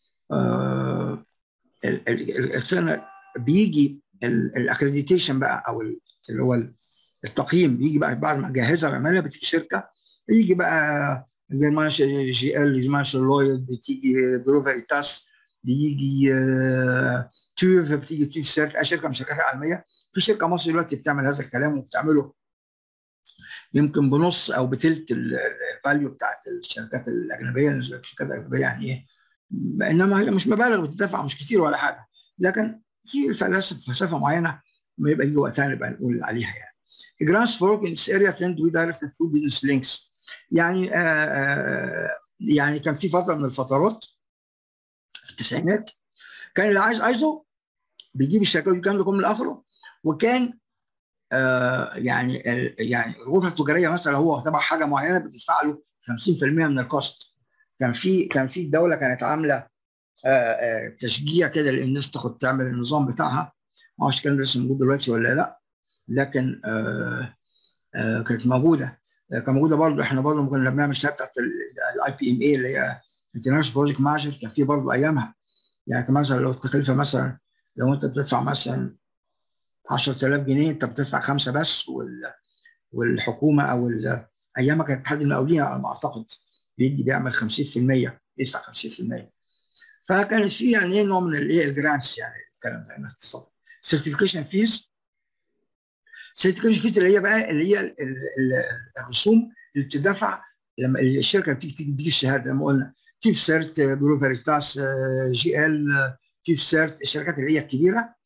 الاكسترنال بيجي الاكريديتيشن بقى او اللي هو التقييم بيجي بقى بعد ما جهزها ويعملها بتيجي شركه يجي بقى جيرمان جي ال جيرمان لويد بتيجي برو فيريتاس بيجي تيوف بتيجي تيوف شركه شركه من الشركات العالميه في شركه مصري دلوقتي بتعمل هذا الكلام وبتعمله يمكن بنص او بتلت الفاليو بتاعت الشركات الاجنبيه الشركات الاجنبيه يعني ايه انما هي مش مبالغ بتدفع مش كتير ولا حاجه لكن في فلاسفه فلسفه معينه ما يبقى يجي وقتها نبقى نقول عليها يعني. Grants for work in this area tend to be directed through business links. يعني آآ يعني كان في فتره من الفترات في التسعينات كان اللي عايز عايزه بيجيب الشركات والكلام ده كله من اخره وكان آه يعني يعني الغرفه التجاريه مثلا لو هو تبع حاجه معينه بتدفع له 50% من الكوست كان في كان في الدوله كانت عامله آه آه تشجيع كده للناس تاخد تعمل النظام بتاعها ما اعرفش كان لسه موجود دلوقتي ولا لا لكن آه آه كانت موجوده آه كان موجوده برضه احنا برضه كنا بنعمل الشهاده بتاعت الاي بي ام اي اللي هي انترناشونال بروجكت مانجر كان في برضه ايامها يعني مثلا لو التكلفه مثلا لو انت بتدفع مثلا 10000 جنيه انت بتدفع خمسه بس وال والحكومه او ايامها كانت اتحاد المقاولين على ما اعتقد بيدي بيعمل 50% يدفع 50% فكانت في يعني ايه نوع من الايه الجرانتس يعني الكلام ده انك تستطيع سيرتيفيكيشن فيز سيرتيفيكيشن فيز اللي هي بقى اللي هي الرسوم اللي بتدفع لما الشركه بتيجي تديك الشهاده زي ما قلنا تيف سيرت برو فيريتاس جي ال تيف سيرت الشركات اللي هي الكبيره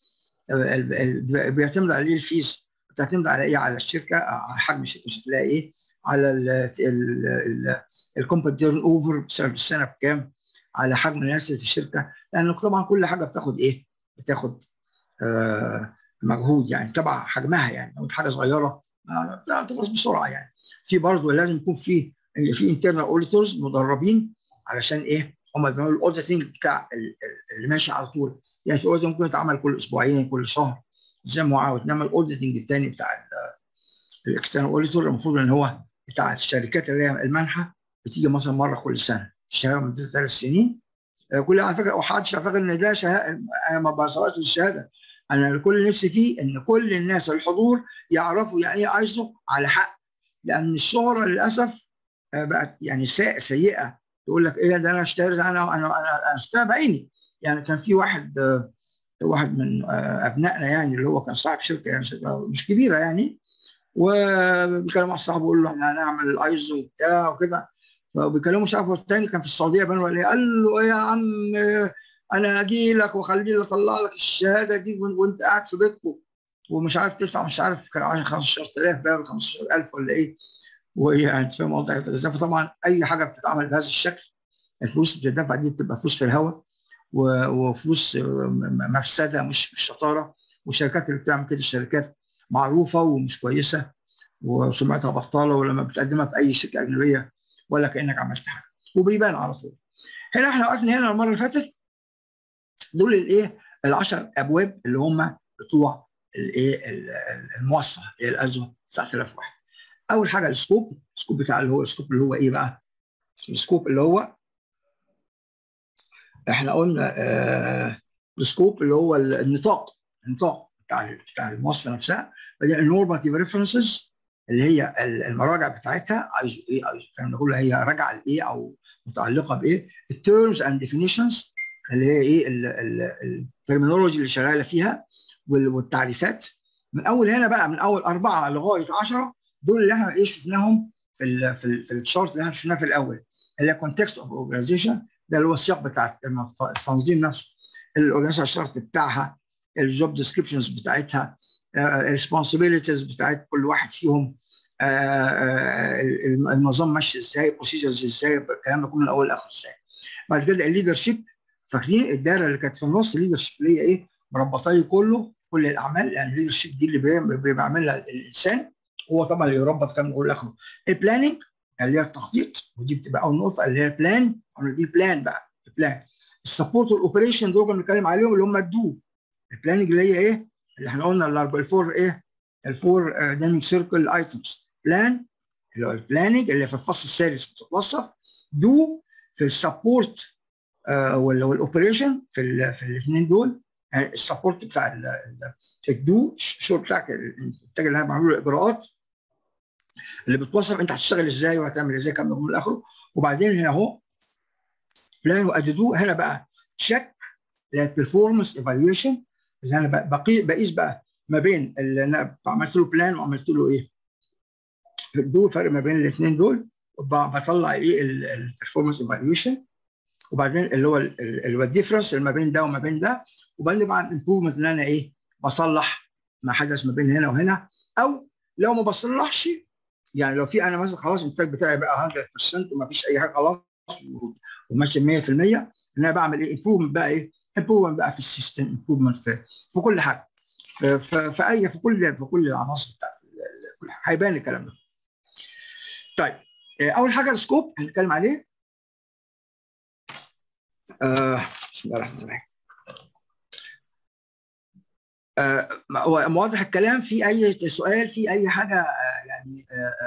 بيعتمد على ايه الفيز بتعتمد على ايه على الشركه على حجم الشركه شكلها ايه على الكومباني تيرن اوفر في السنه بكام على حجم الناس اللي في الشركه لان طبعا كل حاجه بتاخد ايه بتاخد آه مجهود يعني تبع حجمها يعني لو حاجه صغيره لا تخلص بسرعه يعني في برضه لازم يكون في في انترنال اوديتورز مدربين علشان ايه هم بيعملوا الاوديتنج بتاع اللي ماشي على طول يعني في اوديت ممكن يتعمل كل اسبوعين كل شهر زي ما عاوز انما الاوديتنج الثاني بتاع الاكسترنال اوديتور المفروض ان هو بتاع الشركات اللي هي المنحه بتيجي مثلا مره كل سنه اشتغل مده ثلاث سنين كل على فكره وحدش يعتقد ان ده شهاده انا ما بصرفش الشهاده انا كل نفسي فيه ان كل الناس الحضور يعرفوا يعني ايه ايزو على حق لان الشهره للاسف بقت يعني سيئه يقول لك ايه ده انا اشتريت انا انا انا, أنا اشتري بعيني يعني كان في واحد واحد من ابنائنا يعني اللي هو كان صاحب شركه يعني شركه مش كبيره يعني وبيكلم مع صاحبه يقول له احنا هنعمل الايزو وبتاع وكده فبيكلموا صاحبه الثاني كان في السعوديه بنو قال له ايه يا عم انا اجي لك واخليني اطلع لك الشهاده دي وانت قاعد في بيتكم ومش عارف تدفع مش عارف كان 15000 بقى 15000 ولا ايه ويعني فاهم وضع ازاي فطبعا اي حاجه بتتعمل بهذا الشكل الفلوس اللي بتدفع دي بتبقى فلوس في الهواء وفلوس مفسده مش مش شطاره والشركات اللي بتعمل كده الشركات معروفه ومش كويسه وسمعتها بطاله ولما بتقدمها في اي شركه اجنبيه ولا كانك عملت حاجه وبيبان على طول هنا احنا وقفنا هنا المره اللي فاتت دول الايه ال10 ابواب اللي هم بتوع الايه المواصفه اللي هي الازمه 9001 اول حاجه السكوب السكوب بتاع اللي هو السكوب اللي هو ايه بقى السكوب اللي هو احنا قلنا آه السكوب اللي هو النطاق النطاق بتاع بتاع المواصفه نفسها النورماتيف ريفرنسز اللي هي المراجع بتاعتها ايزو ايه ايزو الكلام ده كله هي راجعه لايه او متعلقه بايه التيرمز اند ديفينيشنز اللي هي ايه الترمينولوجي اللي شغاله فيها والتعريفات من اول هنا بقى من اول اربعه لغايه 10 دول اللي احنا ايه شفناهم في ال في, ال في الشارت اللي احنا شفناه في الاول اللي هي كونتكست اوف اورجانيزيشن ده اللي هو السياق بتاع التنظيم نفسه الاورجانيزيشن الشرط بتاعها الجوب ديسكريبشنز بتاعتها الريسبونسبيلتيز بتاعت كل واحد فيهم آه آه النظام ماشي ازاي بروسيجرز ازاي الكلام ده كله من الاول لاخر ازاي بعد كده الليدر شيب فاكرين الدايره اللي كانت في النص الليدر شيب اللي هي ايه مربطه لي كله كل الاعمال يعني الليدر شيب دي اللي بيعملها الانسان هو طبعا اللي يربط كان نقول لاخره البلاننج اللي هي التخطيط ودي بتبقى اول نقطه اللي هي البلان دي بلان بقى البلان السبورت والاوبريشن دول بنتكلم عليهم اللي هم الدو البلاننج اللي هي ايه اللي احنا قلنا الاربع الفور ايه الفور دايناميك سيركل ايتمز بلان اللي هو البلاننج اللي في الفصل السادس بتتوصف دو في السبورت آه والاوبريشن في ال في الاثنين دول يعني السبورت بتاع الدو الشغل بتاعك الانتاج اللي انا بعمله الاجراءات اللي بتوصف انت هتشتغل ازاي وهتعمل ازاي كام من الاخر وبعدين هنا اهو بلان واددو هنا بقى تشيك اللي هي البرفورمانس ايفالويشن اللي انا بقي بقيس بقى ما بين اللي انا عملت له بلان وعملت له ايه دول فرق ما بين الاثنين دول بطلع ايه البرفورمانس ايفالويشن وبعدين اللي هو اللي هو الديفرنس ما بين ده وما بين ده وبعدين بقى الامبروفمنت ان انا ايه بصلح ما حدث ما بين هنا وهنا او لو ما بصلحش يعني لو في انا مثلا خلاص الانتاج بتاعي بقى 100% وما فيش اي حاجه خلاص وماشي 100% ان انا بعمل ايه امبروفمنت بقى ايه امبروفمنت بقى في السيستم امبروفمنت في في كل حاجه في اي في كل في كل العناصر بتاعت هيبان الكلام ده. طيب اول حاجه السكوب هنتكلم عليه آه بسم الله الرحمن الرحيم آه واضح الكلام في اي سؤال في اي حاجه آه يعني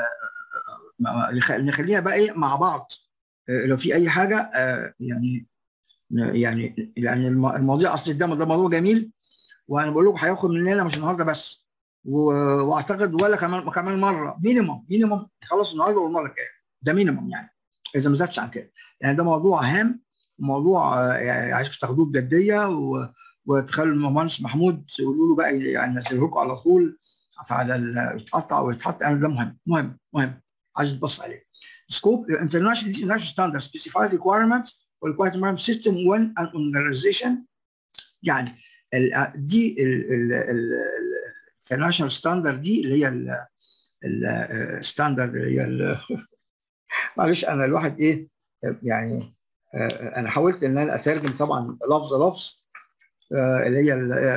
آه نخليها بقى ايه مع بعض لو في اي حاجه يعني يعني يعني المواضيع اصل ده ده موضوع جميل وانا بقول لكم هياخد مننا مش النهارده بس واعتقد ولا كمان كمان مره مينيموم مينيموم خلص النهارده والمره الجايه ده مينيموم يعني اذا ما زادش عن كده يعني ده موضوع هام موضوع يعني عايزكم تاخدوه بجديه و... وتخلوا المهندس محمود يقولوا له بقى يعني نزله لكم على طول على يتقطع ويتحط يعني ده مهم مهم مهم عايز تبص عليه. Scope international international standard specifies requirements for requirement system when an organization يعني ال دي الانترناشونال ستاندرد دي اللي هي الستاندرد اللي هي معلش انا الواحد ايه يعني انا حاولت ان انا اترجم طبعا لفظ لفظ اللي هي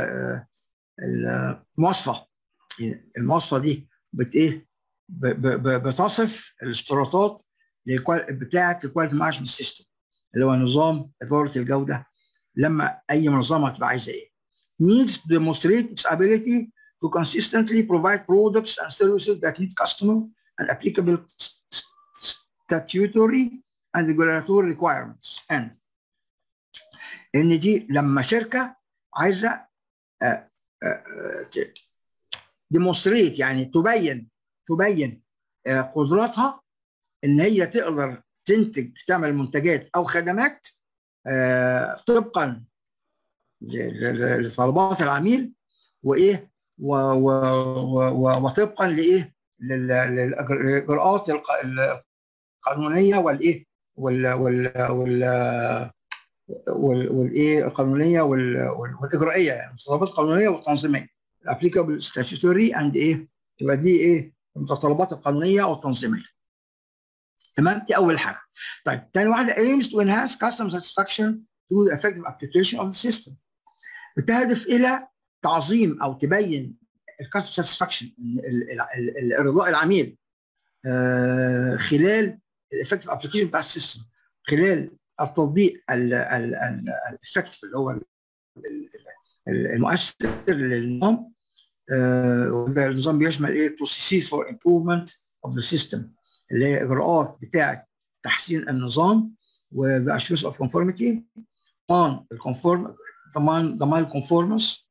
المواصفه المواصفه دي بت ايه بتصف الاشتراطات بتاعه الكواليتي مانجمنت سيستم اللي هو نظام اداره الجوده لما اي منظمه تبقى عايزه ايه needs to demonstrate its ability to consistently provide products and services that meet customer and applicable statutory and regulatory requirements and ان دي لما شركه عايزه ديمونستريت يعني تبين تبين قدراتها ان هي تقدر تنتج تعمل منتجات او خدمات طبقا لطلبات العميل وايه وطبقا لايه للاجراءات القانونيه والايه وال وال وال والايه القانونيه والاجرائيه يعني المتطلبات القانونيه والتنظيميه الابليكابل ستاتيوري اند ايه تبقى دي ايه المتطلبات القانونيه والتنظيميه تمام دي اول حاجه طيب ثاني واحده aims to enhance customer satisfaction through the effective application of the system بتهدف الى تعظيم او تبين الكاستمر ساتسفاكشن ارضاء العميل خلال الافكتيف ابلكيشن بتاع السيستم خلال التطبيق الافكتيف اللي هو المؤثر للنظام النظام بيشمل ايه بروسيسز فور امبروفمنت اوف ذا سيستم اللي هي اجراءات بتاعه تحسين النظام وذا اشورنس اوف كونفورميتي on الكونفورم ضمان ضمان الكونفورمس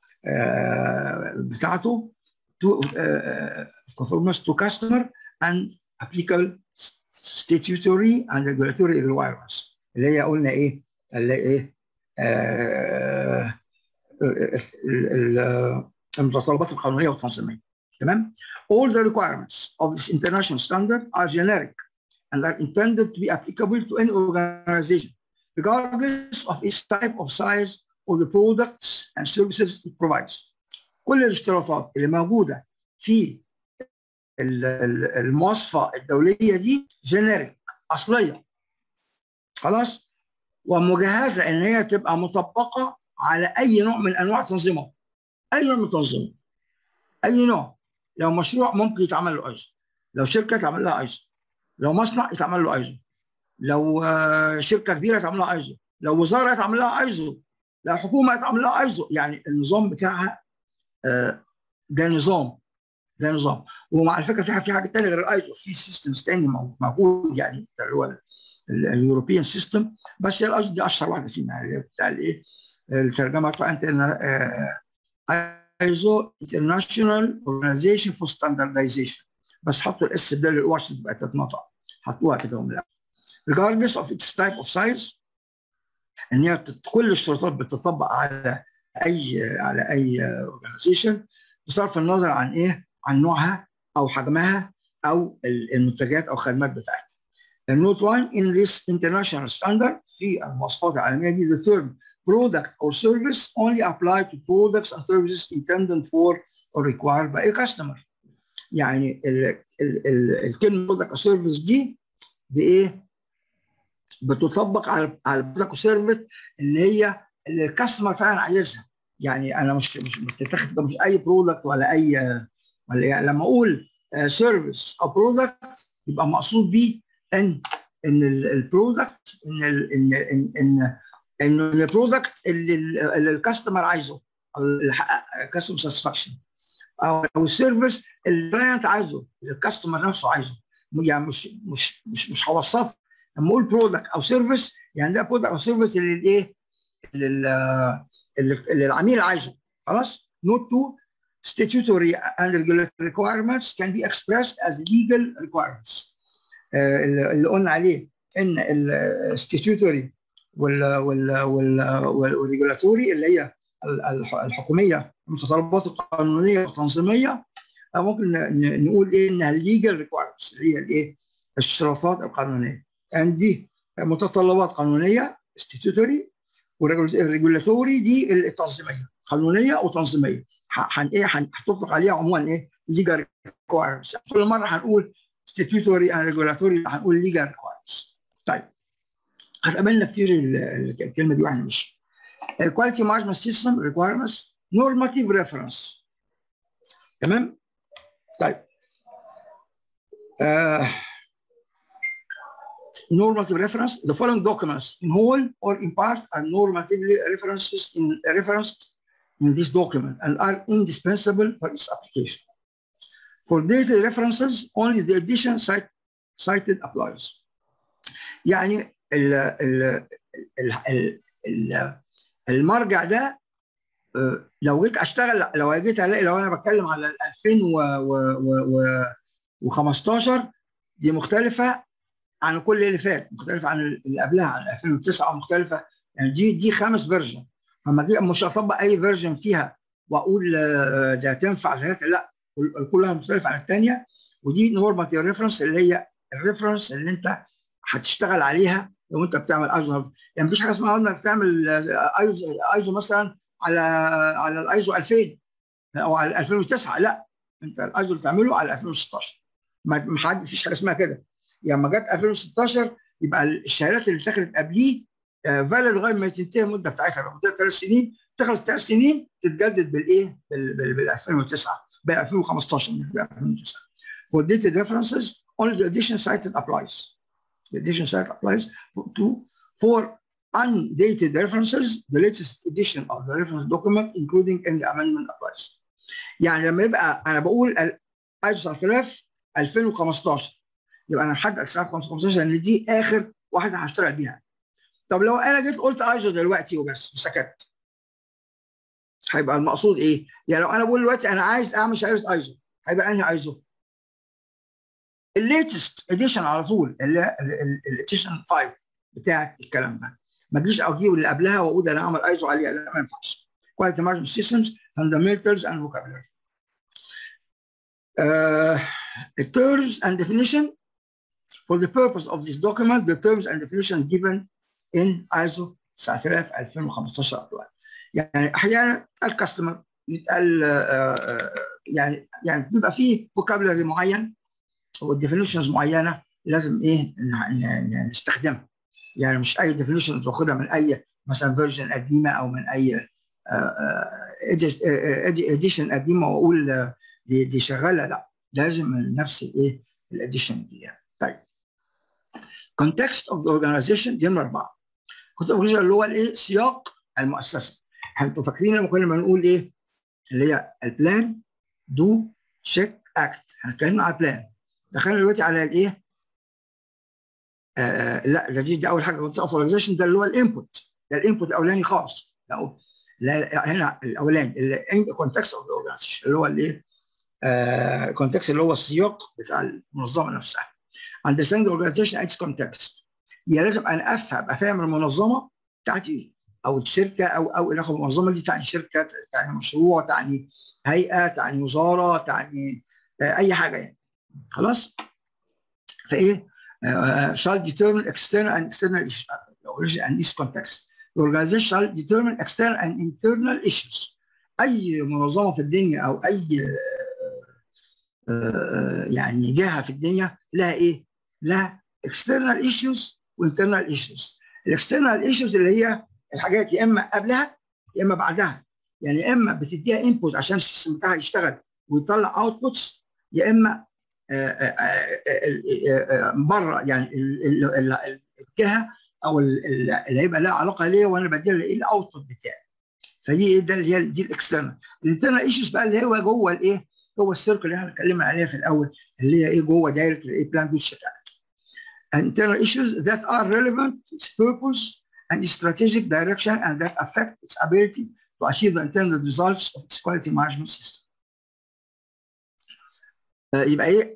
بتاعته to conformance to customer and applicable statutory and regulatory requirements اللي هي قلنا ايه اللي ايه آه المتطلبات القانونيه والتنظيميه تمام all the requirements of this international standard are generic and are intended to be applicable to any organization regardless of its type of size or the products and services it provides كل الاشتراطات اللي موجوده في المواصفه الدوليه دي جينيريك اصليه خلاص ومجهزه ان هي تبقى مطبقه على اي نوع من انواع التنظيمات اي نوع من التنظيم اي نوع لو مشروع ممكن يتعمل له ايزو لو شركه يتعمل لها ايزو لو مصنع يتعمل له ايزو لو شركه كبيره يتعمل لها ايزو لو وزاره يتعمل لها ايزو لو حكومه يتعمل لها ايزو يعني النظام بتاعها ده نظام ده نظام ومع الفكره في في حاجه ثانيه غير الايزو في سيستمز ثاني موجود يعني اللي هو اليوروبيان سيستم بس الايزو دي اشهر واحده فينا بتاع الايه الترجمه بتاعت ايزو انترناشونال اورجانيزيشن فور ستاندردايزيشن بس حطوا الاس ده للاو عشان تبقى تتنطق حطوها كده من regardless of its type of size ان هي كل الشروطات بتطبق على اي على اي اورجانيزيشن بصرف النظر عن ايه؟ عن نوعها او حجمها او المنتجات او الخدمات بتاعتها. النوت 1 in this international standard في المواصفات العالميه دي the term product or service only apply to products and services intended for or required by a customer. يعني ال ال ال الكلمه product or service دي بايه؟ بتطبق على على البرودكت سيرفيس اللي هي اللي الكاستمر فعلا عايزها يعني انا مش مش بتتاخد مش اي برودكت ولا اي ولا يعني لما اقول سيرفيس او برودكت يبقى مقصود بيه ان ان البرودكت ان ال ان ان ان ان البرودكت اللي اللي الكاستمر عايزه او اللي حقق كاستمر ساتسفاكشن او او السيرفيس اللي الكلاينت عايزه اللي الكاستمر نفسه عايزه يعني مش مش مش مش هوصفه لما اقول برودكت او سيرفيس يعني ده برودكت او سيرفيس اللي الايه اللي, اللي العميل عايزه خلاص نوت تو statutory and regulatory requirements can be expressed as legal requirements اللي قلنا عليه ان الستيتيوتوري وال وال وال والريجولاتوري اللي هي الحكوميه المتطلبات القانونيه والتنظيميه ممكن نقول ايه انها الليجل ريكوايرمنتس اللي هي الايه الاشتراطات القانونيه يعني دي متطلبات قانونيه ستيتيوتوري والريجولاتوري دي التنظيميه قانونيه وتنظيميه هن ايه هتطلق عليها عموما ايه ليجل ريكوايرمنتس كل مره هنقول statutory and regulatory هنقول legal requirements. طيب هتقابلنا كتير الكلمه دي واحنا ماشيين. الكواليتي مانجمنت سيستم ريكوايرمنتس نورماتيف ريفرنس تمام؟ طيب uh, normative reference the following documents in whole or in part are normatively references in referenced in this document and are indispensable for its application. For data references, only the edition cite, cited applies. يعني ال ال ال ال المرجع ده لو جيت اشتغل لو جيت الاقي لو انا بتكلم على 2015 دي مختلفه عن كل اللي فات مختلفه عن اللي قبلها عن 2009 مختلفه يعني دي دي خمس فيرجن فما اجي مش هطبق اي فيرجن فيها واقول ده تنفع ذات لا كلها مختلفه عن الثانيه ودي نورماتيف ريفرنس اللي هي الريفرنس اللي انت هتشتغل عليها لو انت بتعمل ايزو يعني مفيش حاجه اسمها انك تعمل ايزو ايزو مثلا على على الايزو 2000 او على 2009 لا انت الايزو اللي تعمله على 2016 ما حد فيش حاجه اسمها كده يعني لما جت 2016 يبقى الشهادات اللي اتخذت قبليه فالid لغايه ما تنتهي المده بتاعتها لو مدتها ثلاث سنين تخلص ثلاث سنين تتجدد بالايه؟ بال 2009 ب 2015 مش ب 2009 For dated references only the edition cited applies. The edition cited applies for, to for undated references the latest edition of the reference document including any amendment applies. يعني لما يبقى انا بقول ايزو 9000 2015 يبقى انا محدد 2015 ان دي اخر واحده هشتغل بيها. طب لو انا جيت قلت ايزو دلوقتي وبس وسكت هيبقى المقصود ايه؟ يعني لو انا بقول دلوقتي انا عايز اعمل شهاده ايزو هيبقى انهي ايزو؟ الليتست اديشن على طول اللي الاديشن 5 بتاعت الكلام ده ما تجيش اجيب اللي قبلها واقول انا اعمل ايزو عليها لا ما ينفعش كواليتي مانجمنت سيستمز fundamentals and vocabulary uh, the terms and definition for the purpose of this document the terms and definition given in ISO 9000 2015 أبواب. يعني احيانا الكاستمر يتقال يعني يعني بيبقى فيه فوكابلري معين والديفينيشنز معينه لازم ايه نستخدمها يعني مش اي ديفينيشن تاخدها من اي مثلا فيرجن قديمه او من اي اديشن قديمه واقول دي, دي شغاله لا لازم نفس الايه الاديشن دي يعني. طيب context of the organization دي نمره اربعه كنت اللي هو الايه سياق المؤسسه انتوا فاكرين لما كنا بنقول ايه اللي هي البلان دو تشيك اكت احنا اتكلمنا على البلان دخلنا دلوقتي على الايه آه لا ده دي, دي اول حاجه كنت اورجنايزيشن ده اللي هو الانبوت ده الانبوت الاولاني خالص لا لا هنا الاولاني الكونتكست اوف اورجنايزيشن اللي هو الايه الكونتكست اللي هو السياق بتاع المنظمه نفسها understand the organization and its context يعني لازم انا افهم ابقى فاهم المنظمه بتاعتي او الشركه او او الاخر المنظمه دي تعني شركه تعني مشروع تعني هيئه تعني وزاره تعني اي حاجه يعني خلاص فايه uh, shall determine external and external issues and this context the organization shall determine external and internal issues اي منظمه في الدنيا او اي uh, يعني جهه في الدنيا لها ايه؟ لها external issues وinternal issues الاكسترنال ايشوز اللي هي الحاجات يا اما قبلها يا اما بعدها يعني يا اما بتديها انبوت عشان السيستم بتاعها يشتغل ويطلع اوتبوتس يا اما بره يعني الجهه او اللي هيبقى لها علاقه ليا وانا بديها ايه الاوتبوت بتاعي فدي ده اللي هي دي الاكسترنال الانترنال ايشوز بقى اللي هو جوه الايه جوه السيركل اللي احنا اتكلمنا عليها في الاول اللي هي ايه جوه دايره الايه بلان دوت internal issues that are relevant to its purpose and its strategic direction and that affect its ability to achieve the intended results of its quality management system. يبقى ايه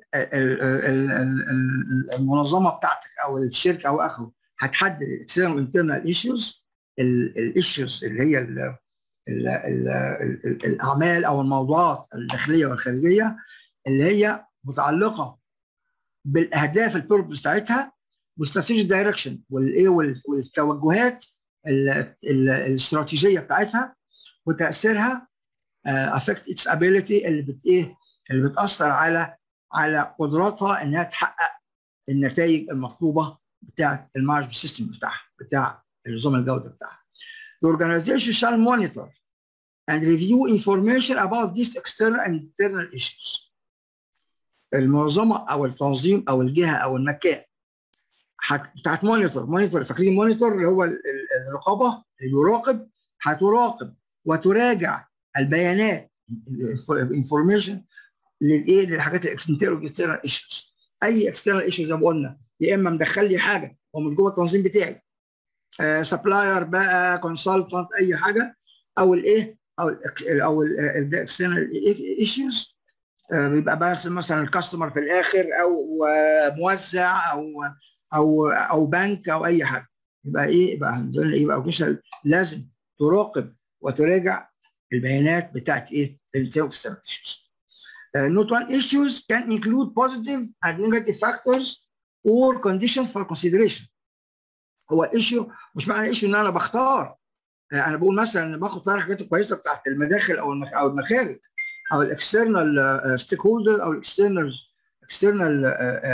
المنظمه بتاعتك او الشركه او اخره هتحدد external internal issues الايشوز اللي هي ال ال ال ال الاعمال او الموضوعات الداخليه والخارجيه اللي هي متعلقه بالاهداف البيربز بتاعتها والاستراتيجيك دايركشن والايه والتوجهات الاستراتيجيه بتاعتها وتاثيرها افكت اتس ابيليتي اللي بت ايه اللي بتاثر على على قدراتها انها تحقق النتائج المطلوبه بتاعه المانجمنت سيستم بتاعها بتاع نظام الجوده بتاعها. The organization shall monitor and review information about these external and internal issues. المنظمه او التنظيم او الجهه او المكان بتاعت مونيتور مونيتور فاكرين مونيتور اللي هو الرقابه اللي يراقب هتراقب وتراجع البيانات الانفورميشن للايه للحاجات الاكسترنال والاكسترنال ايشوز اي اكسترنال ايشوز زي ما قلنا يا اما مدخل لي حاجه هو من جوه التنظيم بتاعي سبلاير بقى كونسلتنت اي حاجه او الايه او ال او الاكسترنال ايشوز بيبقى بس مثلا الكاستمر في الاخر او موزع او او او بنك او اي حاجه يبقى ايه يبقى ايه يبقى لازم تراقب وتراجع البيانات بتاعت ايه الاكسترنال ايشوز Note one issues can include positive and negative factors or conditions for consideration. هو الايشيو مش معنى ايشيو ان انا بختار انا بقول مثلا باخد طرح الحاجات الكويسه بتاعت المداخل او المخ... او المخارج او الاكسترنال ستيك هولدر او الاكسترنال اكسترنال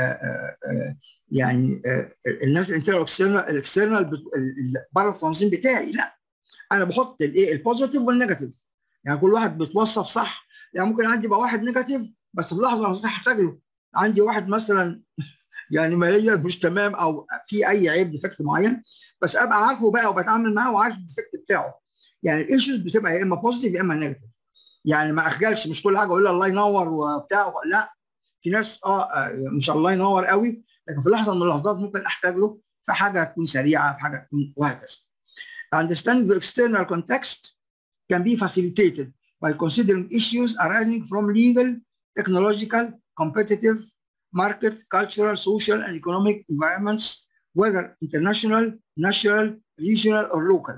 يعني الناس الانترنال اكسترنال الاكسترنال بره التنظيم بتاعي لا انا بحط الايه البوزيتيف والنيجاتيف يعني كل واحد بيتوصف صح يعني ممكن عندي يبقى واحد نيجاتيف بس في لحظه انا هحتاج له عندي واحد مثلا يعني ماليا مش تمام او في اي عيب ديفكت معين بس ابقى عارفه بقى وبتعامل معاه وعارف الديفكت بتاعه يعني الايشوز بتبقى يا اما بوزيتيف يا اما نيجاتيف يعني ما اخجلش مش كل حاجه اقول له الله ينور وبتاع لا في ناس اه مش الله ينور قوي لكن في لحظه من اللحظات ممكن احتاج له في حاجه تكون سريعه في حاجه تكون وهكذا. Understanding the external context can be facilitated by considering issues arising from legal, technological, competitive, market, cultural, social, and economic environments, whether international, national, regional, or local.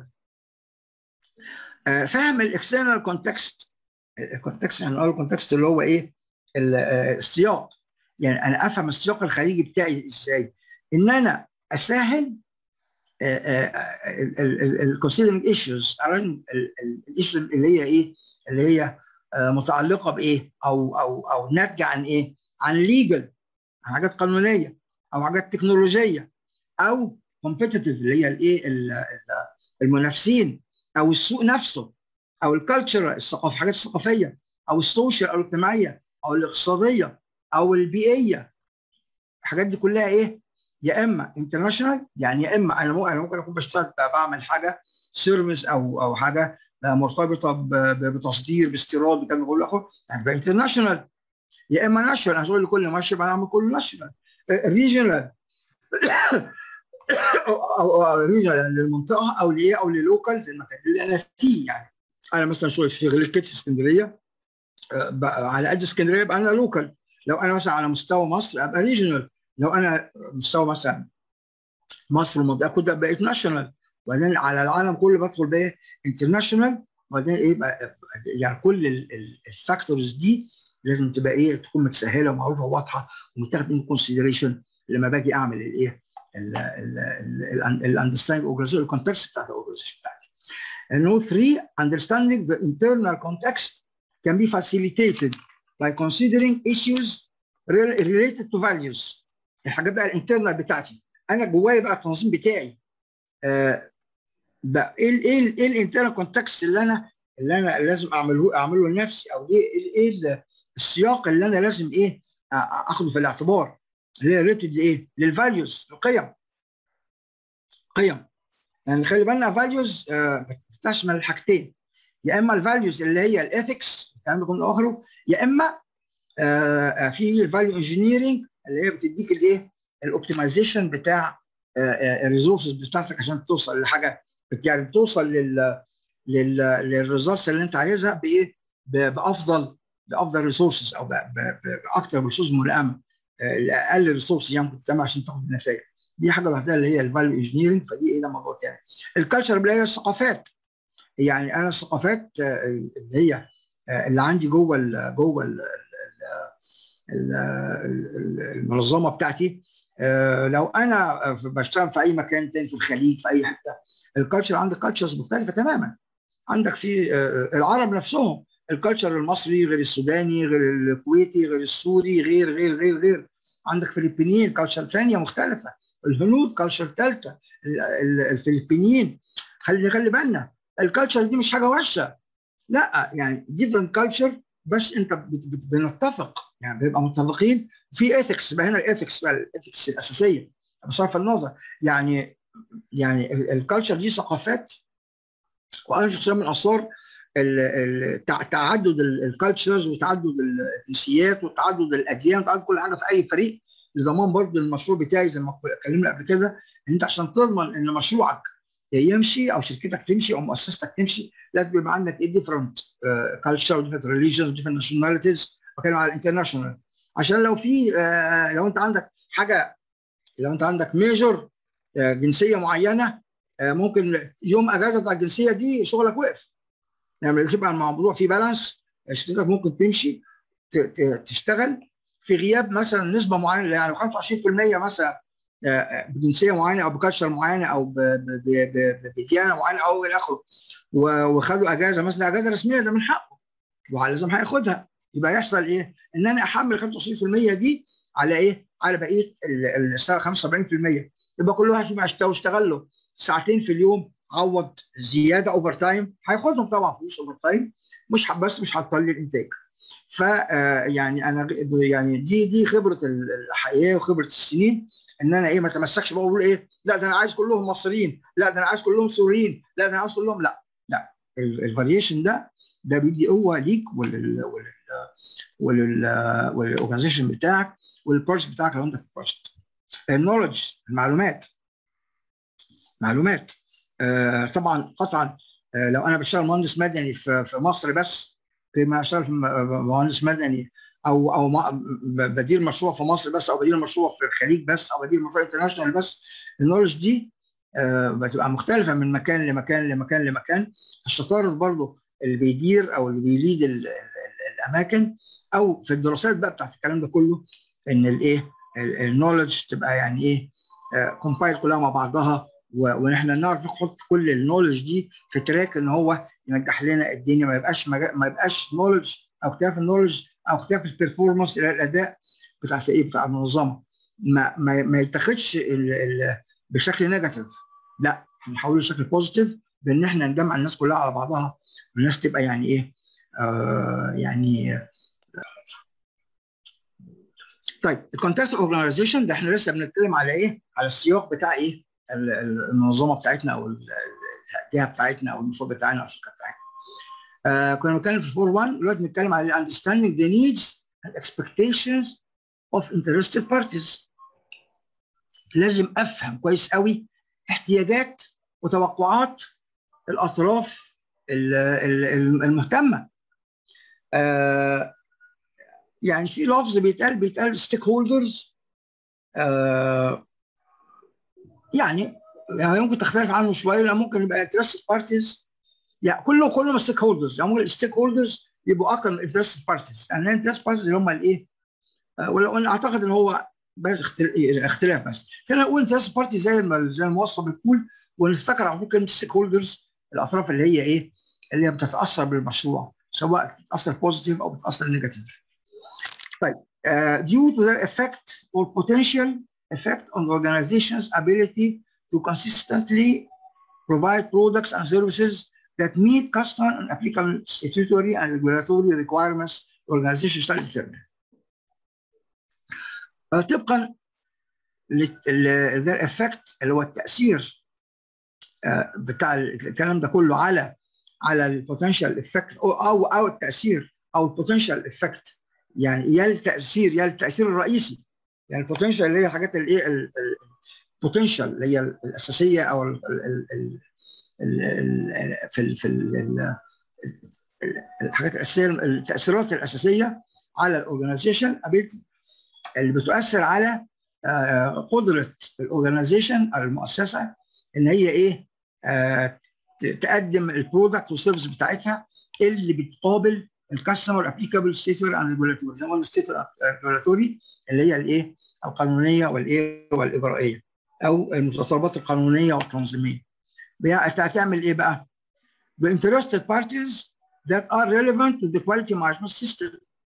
Uh, فهم الاكسترنال كونتكست الكونتكست يعني الكونتكست اللي هو ايه السياق يعني انا افهم السياق الخارجي بتاعي ازاي ان انا اسهل الكونسيدرنج ايشوز الايشوز اللي هي ايه اللي هي متعلقه بايه او او او ناتجه عن ايه عن ليجل عن حاجات قانونيه او حاجات تكنولوجيه او كومبيتيتيف اللي هي الايه المنافسين او السوق نفسه او الكالتشر الثقافه الحاجات الثقافيه او السوشيال او الاجتماعيه او الاقتصاديه او البيئيه الحاجات دي كلها ايه يا اما انترناشونال يعني يا اما انا انا ممكن اكون بشتغل بعمل حاجه سيرفيس او او حاجه مرتبطه بتصدير باستيراد بكلام كله اخر يعني انترناشونال يا اما ناشونال انا هقول لكل ماشي بعمل كله ناشونال ريجنال او او ريجنال للمنطقه او لايه او للوكال في المكان اللي انا فيه يعني انا مثلا شويه في غلقت في اسكندريه على قد اسكندريه يبقى انا لوكال لو انا مثلا على مستوى مصر ابقى ريجنال لو انا مستوى مثلا مصر ومنطقه كده بقيت ناشونال وبعدين على العالم كله بدخل بايه انترناشونال وبعدين ايه بقى يعني كل الفاكتورز دي لازم تبقى ايه تكون متسهله ومعروفه وواضحه ومتاخده ان كونسيدريشن لما باجي اعمل الايه الاندرستاندينج اورجانيزيشن الكونتكست بتاعت الاورجانيزيشن بتاعتي. And 3 understanding the internal context can be facilitated by considering issues related to values الحاجات بقى الانترنال بتاعتي انا جوايا بقى التنظيم بتاعي آه بقى ايه ايه ايه الانترنال كونتكست اللي انا اللي انا لازم اعمله اعمله لنفسي او ايه ايه السياق اللي انا لازم ايه اخده في الاعتبار اللي هي ريتد لايه؟ للفاليوز القيم قيم يعني خلي بالنا فاليوز تشمل الحاجتين يا اما الفاليوز اللي هي الاثكس الكلام ده كله اخره يا اما آه في الفاليو انجينيرنج اللي هي بتديك الايه الاوبتمايزيشن بتاع الريسورسز بتاعتك عشان توصل لحاجه يعني توصل لل لل للريزلتس اللي انت عايزها بايه بافضل بافضل ريسورسز او باكثر ريسورس ملائمه الاقل ريسورس يعني ممكن تعمل عشان تاخد النتائج دي حاجه لوحدها اللي هي الفاليو انجينيرنج فدي ايه ده موضوع تاني الكالتشر اللي هي الثقافات يعني انا الثقافات اللي هي اللي عندي جوه ال جوه ال المنظمه بتاعتي لو انا بشتغل في اي مكان تاني في الخليج في اي حته الكالتشر عندك كالتشرز مختلفه تماما عندك في العرب نفسهم الكالتشر المصري غير السوداني غير الكويتي غير السوري غير غير غير غير عندك فلبينيين كالتشر ثانيه مختلفه الهنود كالتشر ثالثه الفلبينيين خلي خلي بالنا الكالتشر دي مش حاجه وحشه لا يعني ديفرنت كالتشر بس انت بنتفق يعني بنبقى متفقين في ايثكس بقى هنا الايثكس بقى الايثكس الاساسيه بصرف النظر يعني يعني الكالتشر دي ثقافات وانا شخصيا من انصار تعدد الكالتشرز وتعدد الجنسيات وتعدد الاديان وتعدد كل حاجه في اي فريق لضمان برضه المشروع بتاعي زي ما اتكلمنا قبل كده ان انت عشان تضمن ان مشروعك يمشي او شركتك تمشي او مؤسستك تمشي لازم يبقى عندك ايه ديفرنت كالتشر وديفرنت ريليجنز وديفرنت ناشوناليتيز بتكلم على الانترناشونال عشان لو في uh, لو انت عندك حاجه لو انت عندك ميجور uh, جنسيه معينه uh, ممكن يوم اجازه بتاع الجنسيه دي شغلك وقف يعني تبقى الموضوع فيه بالانس شركتك ممكن تمشي تشتغل في غياب مثلا نسبه معينه يعني 25% مثلا بجنسيه معينه او بكالتشر معينه او بديانه معينه او الى اخره وخدوا اجازه مثلا اجازه رسميه ده من حقه ولازم هياخدها يبقى يحصل ايه؟ ان انا احمل 25% دي على ايه؟ على بقيه ال 75% يبقى كل واحد يبقى اشتغل له ساعتين في اليوم عوض زياده اوفر تايم هياخدهم طبعا فلوس اوفر تايم مش بس مش هتطلع الانتاج ف يعني انا يعني دي دي خبره الحياه وخبره السنين ان انا ايه ما اتمسكش بقول ايه لا ده انا عايز كلهم مصريين لا ده انا عايز كلهم سوريين لا ده انا عايز كلهم لا لا الفاريشن ده ده بيدي قوه ليك ولل ولل ولل والاورجنايزيشن بتاعك والبروجكت بتاعك لو انت في البروجكت النولج المعلومات معلومات آه طبعا قطعا آه لو انا بشتغل مهندس مدني في, في مصر بس كما اشتغل في مهندس مدني او او بدير مشروع في مصر بس او بدير مشروع في الخليج بس او بدير مشروع انترناشونال بس النولج دي آه بتبقى مختلفه من مكان لمكان لمكان لمكان الشطاره برضه اللي بيدير او اللي بيليد ال ال الاماكن او في الدراسات بقى بتاعت الكلام ده كله ان الايه النولج تبقى يعني ايه كومبايل كلها مع بعضها وان احنا نعرف نحط كل النولج دي في تراك ان هو ينجح لنا الدنيا ما يبقاش ما يبقاش نولج او اختلاف النولج او اختلاف البرفورمانس الى الاداء بتاعت ايه بتاع المنظمه ما ما, ما يتاخدش بشكل نيجاتيف لا هنحوله لشكل بوزيتيف بان احنا نجمع الناس كلها على بعضها والناس تبقى يعني ايه آه يعني طيب الكونتست اورجانيزيشن ده احنا لسه بنتكلم على ايه؟ على السياق بتاع ايه؟ المنظمه بتاعتنا او الجهه بتاعتنا او المشروع بتاعنا او الشركه بتاعتنا. آه كنا بنتكلم في 4 1 دلوقتي بنتكلم على understanding the needs and expectations of interested parties. لازم افهم كويس قوي احتياجات وتوقعات الاطراف المهتمه. آه يعني في لفظ بيتقال بيتقال ستيك هولدرز آه يعني يعني ممكن تختلف عنه شويه لا ممكن يبقى انترستد بارتيز يعني كله كلهم ستيك هولدرز يعني ممكن الستيك هولدرز يبقوا اكتر من انترستد بارتيز يعني الانترستد بارتيز اللي هم الايه آه ولو انا اعتقد ان هو بس اختلاف بس كنا نقول انترستد بارتيز زي ما زي الموصف بتقول ونفتكر على طول كلمه ستيك هولدرز الاطراف اللي هي ايه اللي هي بتتاثر بالمشروع سواء بتتاثر بوزيتيف او بتتاثر نيجاتيف طيب uh, due to their effect or potential effect on the organization's ability to consistently provide products and services that meet customer and applicable statutory and regulatory requirements organization shall determine. طبقا their effect اللي هو التاثير بتاع الكلام ده كله على على البوتنشال افكت او او او التاثير او البوتنشال افكت يعني يا التاثير يا التاثير الرئيسي يعني البوتنشال اللي هي الحاجات الايه البوتنشال اللي هي الاساسيه او ال ال ال في ال في ال الحاجات الاساسيه التاثيرات الاساسيه على الاورجنايزيشن اللي بتؤثر على قدره الاورجنايزيشن او المؤسسه ان هي ايه تقدم البرودكت والسيرفيس بتاعتها اللي بتقابل الكاستمر ابليكابل ستيتور اند ريجولاتوري زي ما قلنا ستيتور ريجولاتوري اللي هي الايه القانونيه والايه والاجرائيه او المتطلبات القانونيه والتنظيميه هتعمل ايه بقى؟ The interested parties that are relevant to the quality management system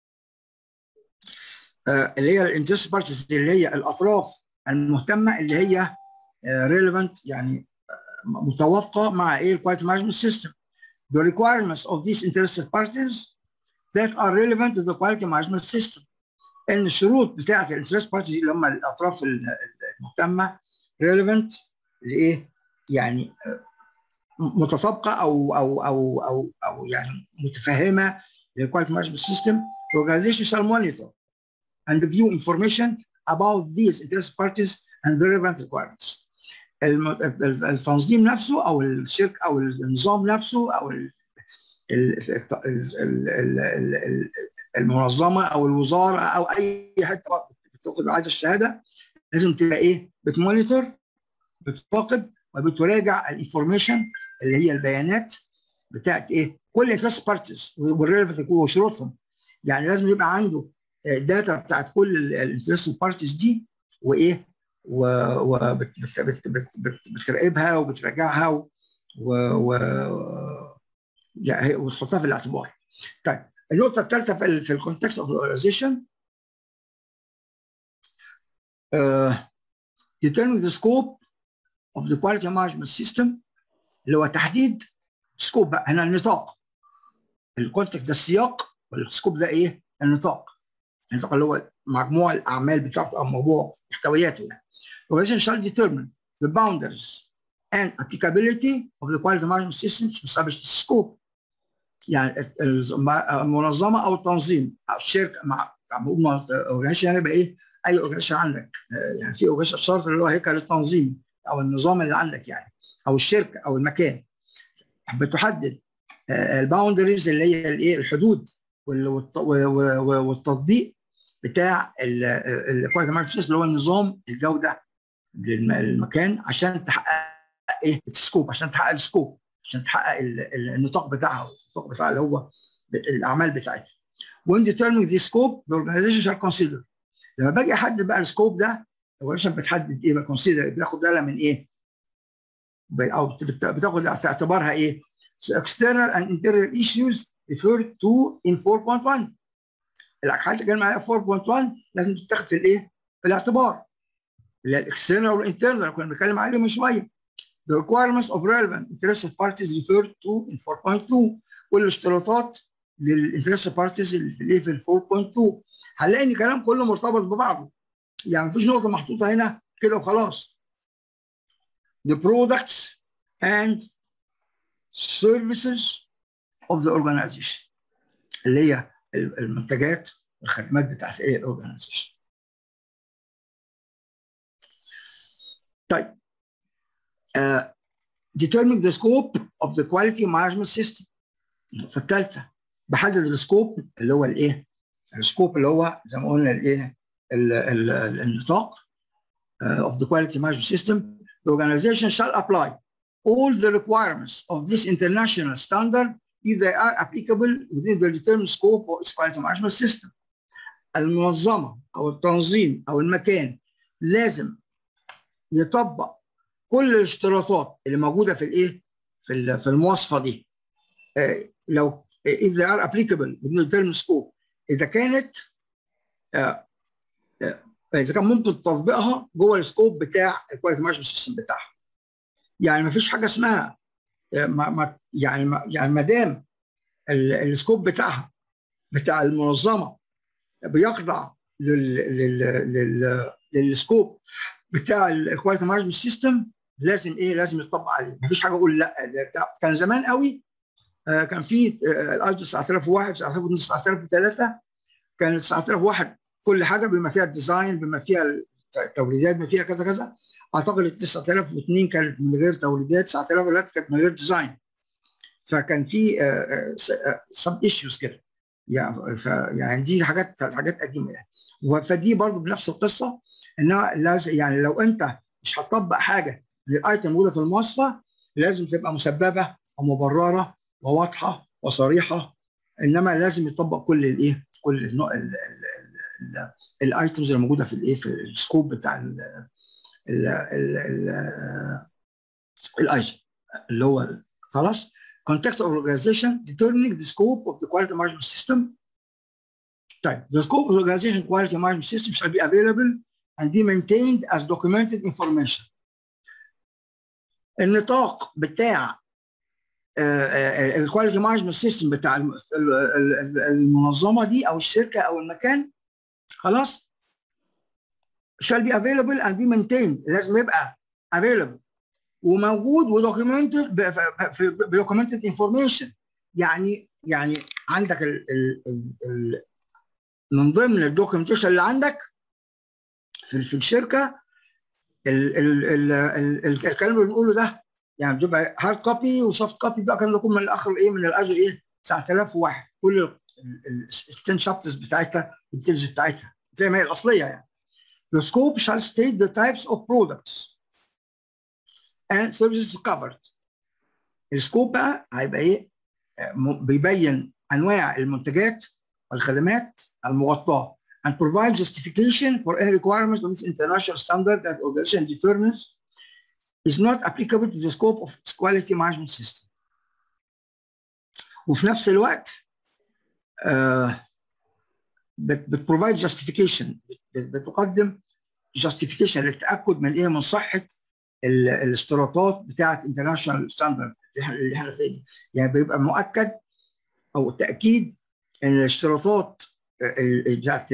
uh, اللي هي الانترست بارتيز اللي هي الاطراف المهتمه اللي هي relevant يعني متوافقه مع ايه الكواليتي مانجمنت سيستم the requirements of these interested parties that are relevant to the quality management system ان الشروط بتاعه الانترست بارتيز اللي هم الاطراف المهتمه relevant لايه يعني متطابقه او او او او او يعني متفهمه للكواليتي مانجمنت سيستم the organization shall monitor and view information about these interested parties and the relevant requirements التنظيم نفسه او الشركه او النظام نفسه او المنظمه او الوزاره او اي حته بتاخد عايزه الشهاده لازم تبقى ايه بتمونيتور بتراقب وبتراجع الانفورميشن اللي هي البيانات بتاعت ايه كل انترست بارتيز والريليفنت وشروطهم يعني لازم يبقى عنده داتا بتاعت كل الانترست بارتيز دي وايه وبتراقبها وبتراجعها و, و يعني وتحطها في الاعتبار. طيب النقطة الثالثة في, في الكونتكست اوف الاورجنايزيشن determine the scope of the quality management system اللي هو تحديد سكوب بقى هنا النطاق الكونتكست ده السياق والسكوب ده ايه؟ النطاق النطاق اللي هو مجموع الاعمال بتاعته او موضوع محتوياته يعني organization shall determine the boundaries and applicability of the quality management system to establish the scope. يعني المنظمه او التنظيم او الشركه مع اورجانيزيشن يعني يبقى ايه؟ اي اورجانيزيشن عندك يعني في اورجانيزيشن شرط اللي هو هيكل التنظيم او النظام اللي عندك يعني او الشركه او المكان بتحدد الباوندريز اللي هي الايه الحدود والتطبيق بتاع الكواليتي مانجمنت اللي هو النظام الجوده للمكان عشان تحقق ايه السكوب عشان تحقق السكوب عشان تحقق النطاق بتاعها النطاق بتاع اللي هو الاعمال بتاعتها when determining the scope the organization shall consider لما باجي احدد بقى السكوب ده الاورجنايزيشن بتحدد ايه بقى consider بياخد بالها من ايه او بتاخد في اعتبارها ايه so external and interior issues referred to in 4.1 الحاجات اللي كان عليها 4.1 لازم تتاخد في الايه في الاعتبار اللي هي الاكسترنال والانترنال كنا بنتكلم عليهم من شويه The requirements of relevant interested parties referred to in 4.2 كل الاشتراطات للinterested parties اللي في الايه في ال 4.2 هنلاقي ان الكلام كله مرتبط ببعضه يعني مفيش نقطه محطوطه هنا كده وخلاص The products and services of the organization اللي هي المنتجات والخدمات بتاعت ايه الاورجنايزيشن طيب uh, determine the scope of the quality management system النقطة الثالثة بحدد السكوب اللي هو الايه؟ السكوب اللي هو زي ما قلنا الايه؟ النطاق uh, of the quality management system the organization shall apply all the requirements of this international standard if they are applicable within the determined scope of its quality management system. المنظمة أو التنظيم أو المكان لازم يطبق كل الاشتراطات اللي موجودة في الإيه؟ في في المواصفة دي. آه لو if they are applicable within the determined scope إذا كانت آه آه إذا كان ممكن تطبيقها جوه السكوب بتاع الكواليتي مانجمنت سيستم بتاعها. يعني ما فيش حاجة اسمها ما ما يعني ما يعني ما دام السكوب بتاعها بتاع المنظمه بيخضع لل لل لل للسكوب بتاع الكواليتي مانجمنت سيستم لازم ايه لازم يطبق عليه مفيش حاجه اقول لا كان زمان قوي كان في الايزو 9001 9002 9003 كان 9001 كل حاجه بما فيها الديزاين بما فيها التوريدات بما فيها كذا كذا اعتقد ال 9002 كانت من غير توريدات 9003 كانت من غير ديزاين فكان في سب ايشوز كده يعني يعني دي حاجات حاجات قديمه يعني فدي برضه بنفس القصه انها لازم يعني لو انت مش هتطبق حاجه للايتم موجوده في المواصفه لازم تبقى مسببه ومبرره وواضحه وصريحه انما لازم يطبق كل الايه كل النوع الايتمز اللي موجوده في الايه في السكوب بتاع ال ال ال الايزو اللي هو خلاص context of organization determining the scope of the quality management system طيب the scope of the organization quality management system shall be available and be maintained as documented information النطاق بتاع الكواليتي مانجمنت سيستم بتاع المنظمه دي او الشركه او المكان خلاص shall be available and be maintained لازم يبقى available وموجود ودوكيومنتد بدوكيومنتد انفورميشن يعني يعني عندك ال ال ال من ضمن الدوكيومنتيشن اللي عندك في في الشركه ال ال ال ال الكلام اللي بنقوله ده يعني بتبقى هارد كوبي وسوفت كوبي بقى كان يكون من الاخر ايه من الاجر ايه 9001 كل ال 10 شابترز بتاعتها والديتيلز بتاعتها زي ما هي الاصليه يعني. The scope shall state the types of products and services covered. السكوب بقى هيبقى ايه؟ بيبين انواع المنتجات والخدمات المغطاه and provide justification for any requirements of this international standard that organization determines is not applicable to the scope of its quality management system. وفي نفس الوقت آه بتبروفايد جاستيفيكيشن بتقدم جاستيفيكيشن للتاكد من ايه من صحه الاشتراطات بتاعه انترناشونال ستاندرد اللي احنا فيها دي يعني بيبقى مؤكد او تاكيد ان الاشتراطات بتاعت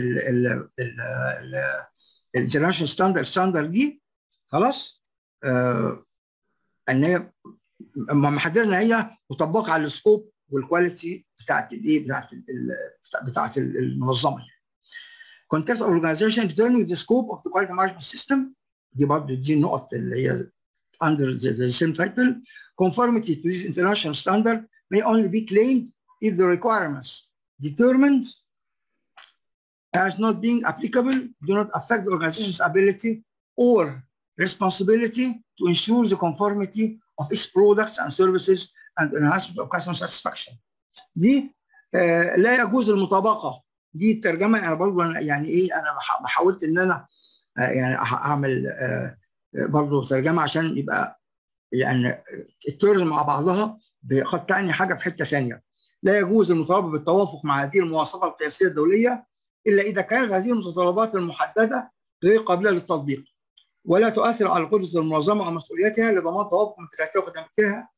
الانترناشونال ستاندرد ستاندرد دي خلاص آه ان هي محدده ان هي مطبقه على السكوب والكواليتي بتاعت الايه بتاعت بتاعت المنظمه context of organization determining the scope of the quality management system دي برضه دي النقط اللي هي under the, the same title conformity to this international standard may only be claimed if the requirements determined as not being applicable do not affect the organization's ability or responsibility to ensure the conformity of its products and services and enhancement of customer satisfaction. دي آه لا يجوز المطابقه دي الترجمه انا برضه يعني ايه انا حاولت ان انا آه يعني اعمل آه برضه ترجمه عشان يبقى يعني الترجمه مع بعضها قد تعني حاجه في حته ثانيه. لا يجوز المطالبه بالتوافق مع هذه المواصفات القياسيه الدوليه الا اذا كانت هذه المتطلبات المحدده غير قابله للتطبيق ولا تؤثر على قدره المنظمه على مسؤوليتها لضمان توافق منتجاتها وخدماتها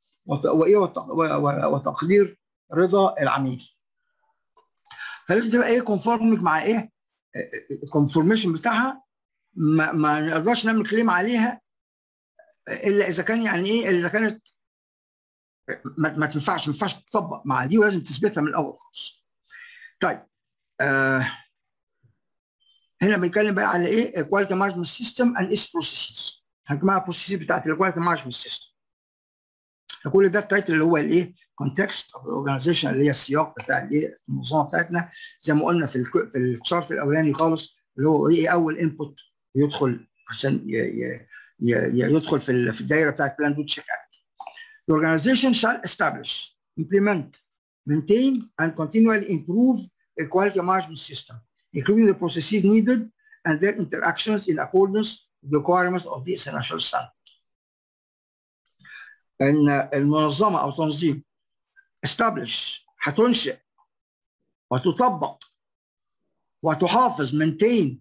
وتقدير رضا العميل. فلازم تبقى ايه كونفورمك مع ايه؟ الكونفورميشن بتاعها ما, ما نقدرش نعمل كليم عليها الا اذا كان يعني ايه اذا كانت ما, ما تنفعش ما ينفعش تطبق مع دي ولازم تثبتها من الاول خالص. طيب آه هنا بنتكلم بقى على ايه؟ الكواليتي مانجمنت سيستم اند اتس بروسيسز. هنجمع البروسيسز بتاعت الكواليتي مانجمنت سيستم. فكل ده التايتل اللي هو الايه؟ كونتكست اوف الاورجنايزيشن اللي هي السياق بتاع الايه؟ المنظمه بتاعتنا زي ما قلنا في في الشارت الاولاني خالص اللي هو ايه اول انبوت يدخل عشان ي ي ي يدخل في في الدايره بتاعت بلان دو تشيك اكت. The organization shall establish, implement, maintain, and continually improve a quality management system, including the processes needed and their interactions in accordance with the requirements of the international standard. ان المنظمه او تنظيم establish هتنشئ وتطبق وتحافظ maintain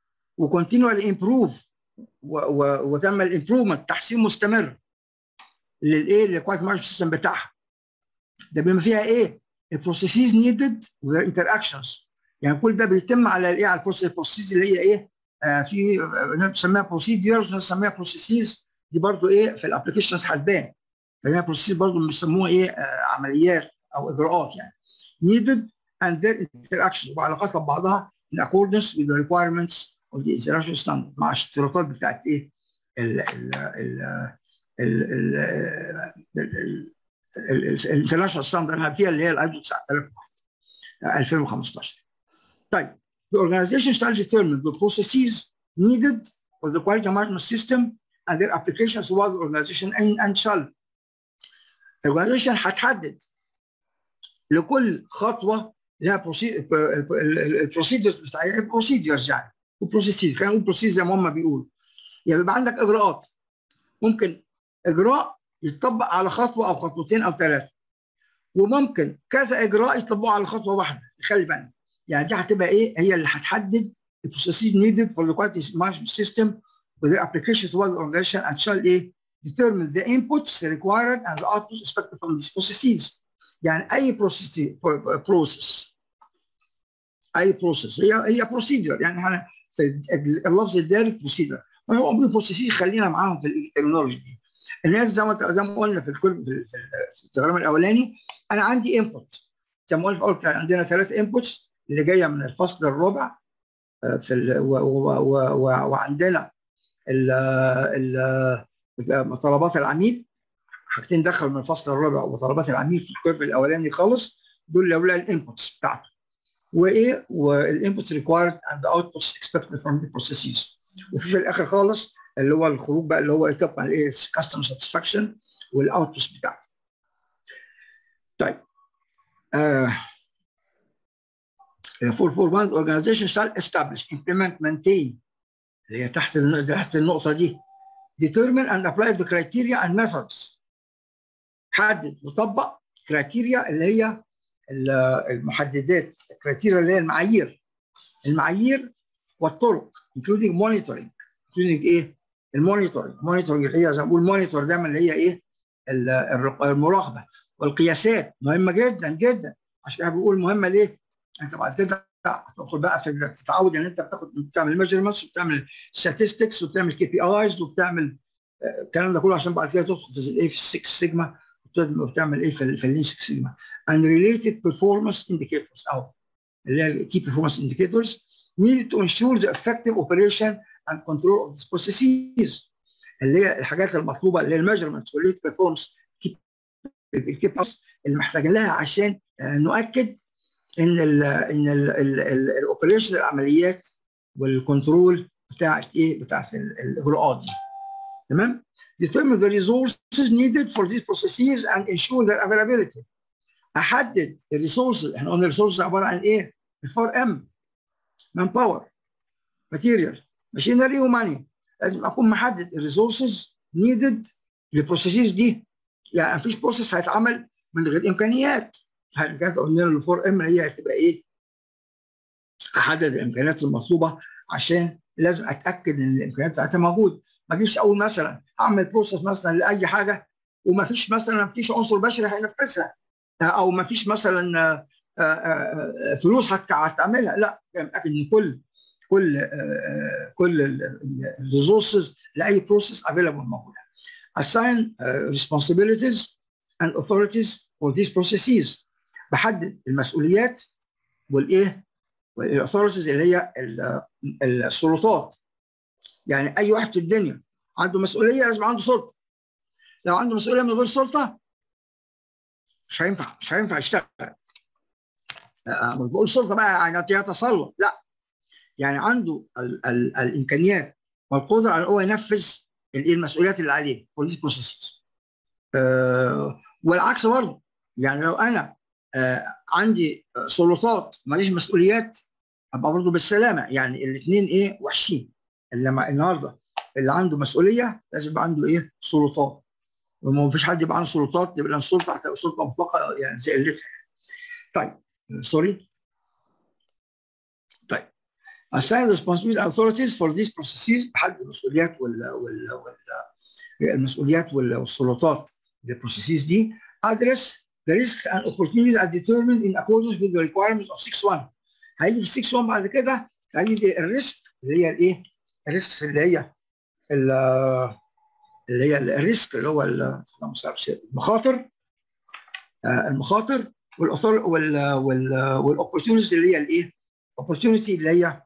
وكونتينوال امبروف وتعمل امبروفمنت تحسين مستمر للايه للكواليتي مانجمنت سيستم بتاعها ده بما فيها ايه البروسيسز نيدد والانتر اكشنز يعني كل ده بيتم على الايه على البروسيس اللي هي ايه آه في ناس بتسميها بروسيدرز وناس بتسميها بروسيسز دي برضو ايه في الابلكيشنز هتبان فهي بروسيس برضو بيسموها ايه آه عمليات او اجراءات يعني needed and their interaction وعلاقاتها ببعضها in accordance with the requirements of the international standard مع الاشتراطات بتاعت ايه ال ال ال ال الانترناشونال ستاندرد فيها اللي هي الايزو 9001 2015 طيب the organization shall determine the processes needed for the quality management system and their applications to the organization and, and shall الاورجنايزيشن هتحدد لكل خطوه لها البروسيدرز بتاعتها بروسيدرز يعني وبروسيسز كانوا بروسيس زي ما هم بيقولوا يعني بيبقى عندك اجراءات ممكن اجراء يتطبق على خطوه او خطوتين او ثلاثه وممكن كذا اجراء يطبقوا على خطوه واحده خلي بالك يعني دي هتبقى ايه هي اللي هتحدد البروسيسز needed for the quality management system with the application to the organization and shall ايه determine the inputs required and the outputs expected from these processes يعني اي process process اي process هي هي procedure يعني احنا في اللفظ الدارج procedure وهو بيقول processes خلينا معاهم في الترمينولوجي دي الناس زي ما زي ما قلنا في الكل في التجربه الاولاني انا عندي انبوت زي ما قلنا في الاول عندنا ثلاث انبوتس اللي جايه من الفصل الرابع في ال و و و و وعندنا ال ال طلبات العميل حاجتين دخلوا من الفصل الرابع وطلبات العميل في الكيرف الاولاني خالص دول اللي هؤلاء الانبوتس بتاعته وايه والانبوتس ريكوايرد اند ذا اوتبوتس اكسبكتد فروم ذا بروسيسز وفي في الاخر خالص اللي هو الخروج بقى اللي هو طبعا الايه كاستمر ساتسفاكشن والاوتبوتس بتاعته. طيب آه 441 organization shall establish implement maintain اللي هي تحت تحت النقطه دي determine and apply the criteria and methods حدد وطبق كرايتيريا اللي هي المحددات الكرايتيريا اللي هي المعايير المعايير والطرق including monitoring including ايه المونيتورنج المونيتورنج اللي هي زي ما بقول مونيتور دايما اللي هي ايه المراقبه والقياسات مهمه جدا جدا عشان كده بقول مهمه ليه؟ انت بعد كده تدخل بقى في تتعود ان انت بتاخد بتعمل ميجرمنتس وبتعمل statistics وبتعمل كي بي ايز وبتعمل الكلام ده كله عشان بعد كده تدخل في الايه في السكس سيجما وبتعمل ايه في في اللين 6 سيجما and related performance indicators او اللي هي الكي performance indicators needed to ensure the effective operation and control of these processes اللي هي الحاجات المطلوبه اللي هي الميجرمنت والليت بيرفورمانس الكي اللي محتاجين لها عشان نؤكد ان ال ان الاوبريشن العمليات والكنترول بتاعت ايه بتاعت الاجراءات دي تمام determine the resources needed for these processes and ensure their availability احدد الريسورسز احنا قلنا الريسورسز عباره عن ايه؟ الفور ام مان باور ماتيريال ماشينري وماني لازم اكون محدد الريسورسز نيدد للبروسيسز دي يعني مفيش بروسيس هيتعمل من غير امكانيات كانت قلنا له الفور ام هي هتبقى ايه؟ احدد الامكانيات المطلوبه عشان لازم اتاكد ان الامكانيات بتاعتها موجوده ما اجيش اقول مثلا اعمل بروسيس مثلا لاي حاجه وما فيش مثلا ما فيش عنصر بشري هينفذها او ما فيش مثلا فلوس هتعملها لا متاكد ان كل كل كل الريسورسز لاي بروسيس افيلبل موجوده assign responsibilities and authorities for these processes بحدد المسؤوليات والايه والاثوريتيز اللي هي السلطات يعني اي واحد في الدنيا عنده مسؤوليه لازم عنده سلطه لو عنده مسؤوليه من غير سلطه مش هينفع مش هينفع يشتغل مش بقول سلطه بقى يعني يتسلط لا يعني عنده ال ال الامكانيات والقدره على هو ينفذ المسؤوليات اللي عليه for these processes آه والعكس برضه يعني لو انا آه عندي سلطات ماليش مسؤوليات ابقى برضه بالسلامه يعني الاثنين ايه وحشين اللي النهارده اللي عنده مسؤوليه لازم يبقى عنده ايه سلطات وما فيش حد يبقى عنده سلطات يبقى السلطه هتبقى سلطه مطلقه يعني زي قلتها طيب سوري طيب assign responsibility authorities for these processes بحدد المسؤوليات وال وال وال المسؤوليات والسلطات البروسيسز دي address the risks and opportunities are determined in accordance with the requirements of 6.1 هيجي في 6.1 بعد كده هيجي الريسك اللي هي الايه؟ الريسك اللي هي اللي هي الريسك اللي هو المخاطر المخاطر والاثار والاوبورتونيتيز اللي هي الايه؟ opportunity اللي هي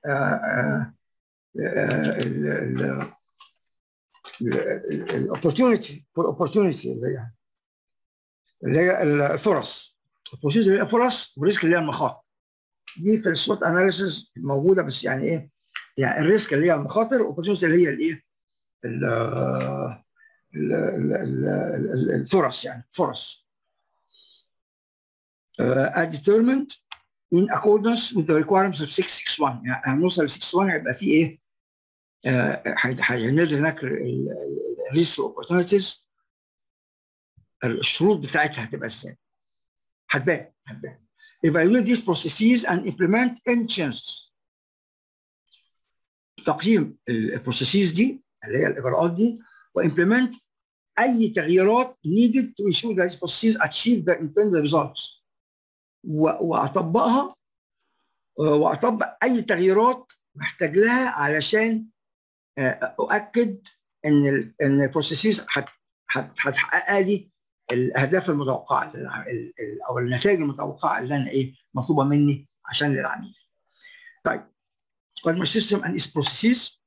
الاوبورتونيتي فور اوبورتونيتي اللي هي اللي هي الفرص opportunity اللي هي الفرص والريسك اللي هي المخاطر دي في السوت اناليسيس موجوده بس يعني ايه؟ يعني الريسك اللي هي المخاطر والاوبورتونيتي اللي هي الايه؟ الفرص يعني فرص uh, are determined in accordance with the requirements of 661 يعني هنوصل ل 661 هيبقى في ايه؟ هينزل هناك الريسك اوبورتونيتيز الشروط بتاعتها هتبقى ازاي؟ هتبان هتبان evaluate these processes and implement any changes تقييم البروسيسز دي اللي هي الاجراءات دي وامبلمنت اي تغييرات needed to ensure that these processes achieve the intended results واطبقها واطبق اي تغييرات محتاج لها علشان اؤكد ان ال ان البروسيسز هتحقق لي الاهداف المتوقعه او النتائج المتوقعه اللي انا ايه مطلوبه مني عشان للعميل. طيب customer system and its processes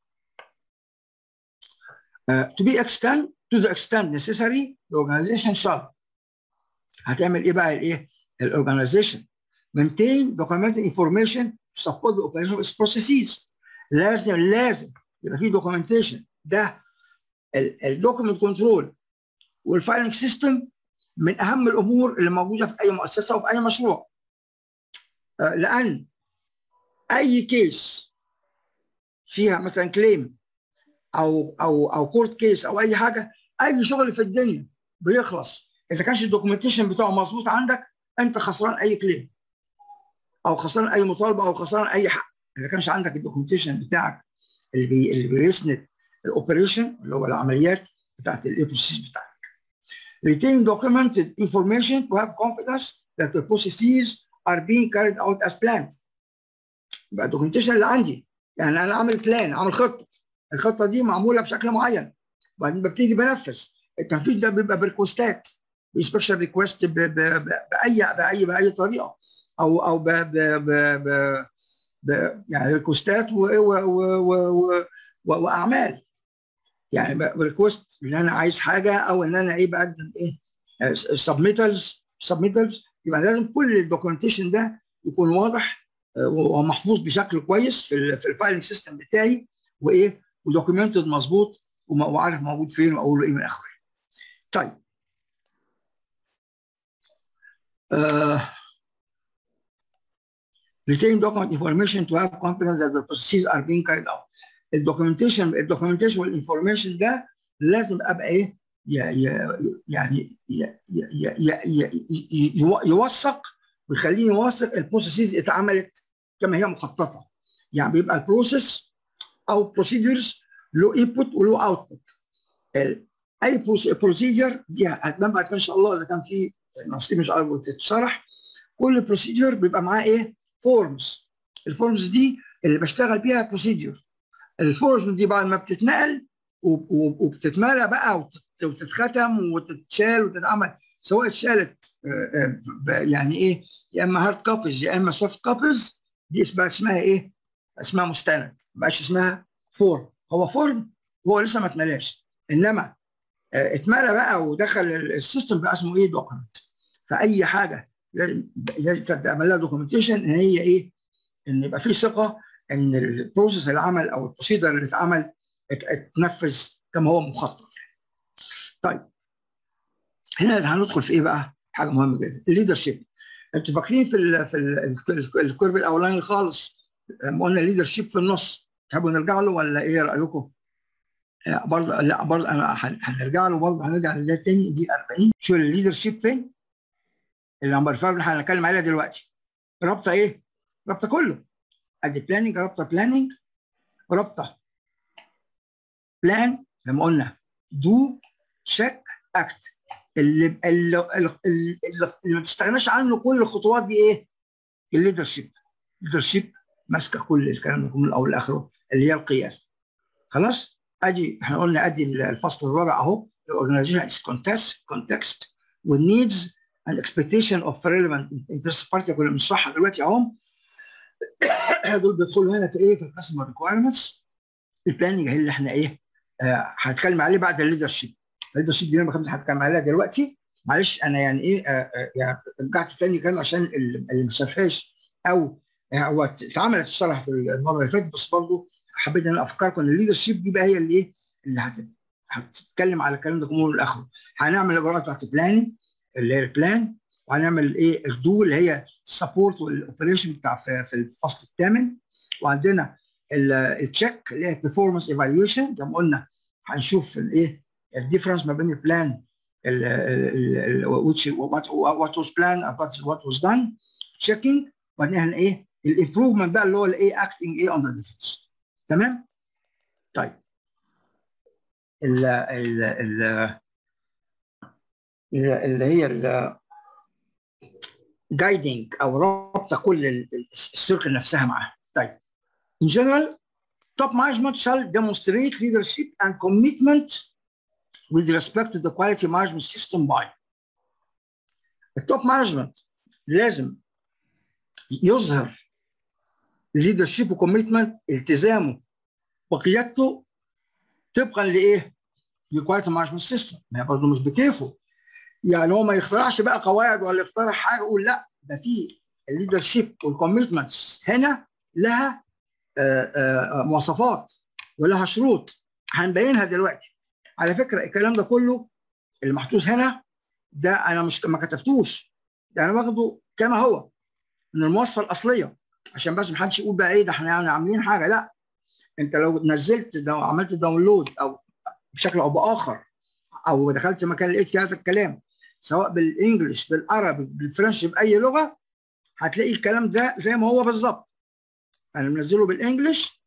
uh, to be extend to the extent necessary the organization shall هتعمل ايه بقى الايه الاورجنايزيشن maintain documented information to support the operation of its processes لازم لازم يبقى في documentation ده الدوكيمنت كنترول والفايلنج سيستم من اهم الامور اللي موجوده في اي مؤسسه وفي اي مشروع uh, لان اي كيس فيها مثلا كليم او او او كورت كيس او اي حاجه اي شغل في الدنيا بيخلص اذا كانش الدوكيومنتيشن بتاعه مظبوط عندك انت خسران اي كليم او خسران اي مطالبه او خسران اي حق اذا كانش عندك الدوكيومنتيشن بتاعك اللي بي اللي بيسند الاوبريشن اللي هو العمليات بتاعت الاي بروسيس بتاعك. Retain documented information to have confidence that the processes are being carried out as planned. يبقى الدوكيومنتيشن اللي عندي يعني انا عامل بلان عامل خطه الخطه دي معموله بشكل معين وبعدين ببتدي بنفذ التنفيذ ده بيبقى بريكوستات بسبيشال ريكوست باي باي باي طريقه او او ب ب ب ب ب يعني ريكوستات و و و و و واعمال يعني ريكوست ان انا عايز حاجه او ان انا ايه بقدم ايه سبميتالز سبميتالز يبقى لازم كل الدوكيومنتيشن ده يكون واضح ومحفوظ بشكل كويس في في الفايلنج سيستم بتاعي وايه ودوكيومنتد مظبوط وعارف موجود فين واقول له ايه من اخره. طيب uh, retain document information to have confidence that the processes are being carried out. الدوكيومنتيشن الدوكيومنتيشن والانفورميشن ده لازم ابقى ايه يعني يوثق ويخليني واثق البروسيسز اتعملت كما هي مخططه يعني بيبقى البروسيس او بروسيدرز له انبوت وله اوتبوت اي بروسيجر دي هتبان بعد كده ان شاء الله اذا كان في نصيب مش عارف تتشرح كل بروسيجر بيبقى معاه ايه فورمز الفورمز دي اللي بشتغل بيها بروسيجر الفورمز دي بعد ما بتتنقل وبتتملى بقى وتتختم وتتشال وتتعمل سواء اتشالت يعني ايه يا اما هارد كوبيز يا اما سوفت كوبيز دي اسمها اسمها ايه؟ اسمها مستند ما بقاش اسمها فورم هو فورم وهو لسه ما اتملاش انما اتملى بقى ودخل السيستم بقى اسمه ايه دوكيمنت فاي حاجه لازم تعمل لها دوكيومنتيشن ان هي ايه؟ ان يبقى في ثقه ان البروسيس اللي عمل او البروسيدر اللي اتعمل اتنفذ كما هو مخطط طيب هنا هندخل في ايه بقى؟ حاجه مهمه جدا الليدرشيب انتوا فاكرين في ال في ال الكيرف الاولاني خالص لما قلنا الليدرشيب في النص تحبوا نرجع له ولا ايه رايكم؟ برضه لا برضه انا هنرجع له برضه هنرجع لده تاني دي 40 شو الليدرشيب فين؟ النمبر 5 اللي هنتكلم عليها دلوقتي رابطه ايه؟ رابطه كله ادي بلاننج رابطه بلاننج رابطه بلان زي ما قلنا دو تشيك اكت اللي اللي, اللي, اللي ما تستغناش عنه كل الخطوات دي ايه؟ الليدرشيب الليدرشيب ماسكه كل الكلام ده من الاول لاخره اللي هي القياده خلاص ادي احنا قلنا ادي الفصل الرابع اهو الاورجنايزيشن از كونتكست كونتكست والنيدز and expectation of relevant interest party كنا بنشرحها دلوقتي اهو دول بيدخلوا هنا في ايه في القسم ريكوايرمنتس البلاننج هي اللي احنا ايه آه هنتكلم عليه بعد الليدرشيب الليدرشيب دي نمره خمسه هتكلم عليها دلوقتي معلش انا يعني ايه آه آه يعني رجعت تاني كلام عشان اللي ما شافهاش او هو اتعملت اتشرحت المره اللي فاتت بس برضه حبيت ان افكركم ان الليدرشيب دي بقى هي اللي ايه اللي هت هتتكلم على الكلام ده كله الاخر هنعمل الاجراءات بتاعت البلاننج اللي هي البلان وهنعمل ايه الدو اللي هي السبورت والاوبريشن بتاع في, في الفصل الثامن وعندنا التشيك اللي هي البرفورمانس ايفالويشن زي ما قلنا هنشوف الايه الديفرنس ما بين البلان which what, what was planned and what, what was done checking وبعدين ايه الامبروفمنت بقى اللي هو الايه اكتنج ايه اون ذا ديفرنس تمام طيب ال ال ال اللي هي جايدنج او رابطه كل السيركل نفسها معاها طيب in general top management shall demonstrate leadership and commitment with respect to the quality management system by التوب مانجمنت لازم يظهر leadership وكوميتمنت التزامه وقيادته طبقا لايه؟ لكواليتي مانجمنت سيستم ما هي برضه مش بكيفه يعني هو ما يخترعش بقى قواعد ولا يخترع حاجه يقول لا ده في الليدرشيب والكوميتمنتس هنا لها آآ آآ مواصفات ولها شروط هنبينها دلوقتي على فكره الكلام ده كله اللي محطوط هنا ده انا مش ما كتبتوش ده انا واخده كما هو من المواصفه الاصليه عشان بس ما حدش يقول بقى ايه ده احنا يعني عاملين حاجه لا انت لو نزلت دو عملت داونلود او بشكل او باخر او دخلت مكان لقيت فيه هذا الكلام سواء بالانجلش بالعربي بالفرنش باي لغه هتلاقي الكلام ده زي ما هو بالظبط انا منزله بالانجلش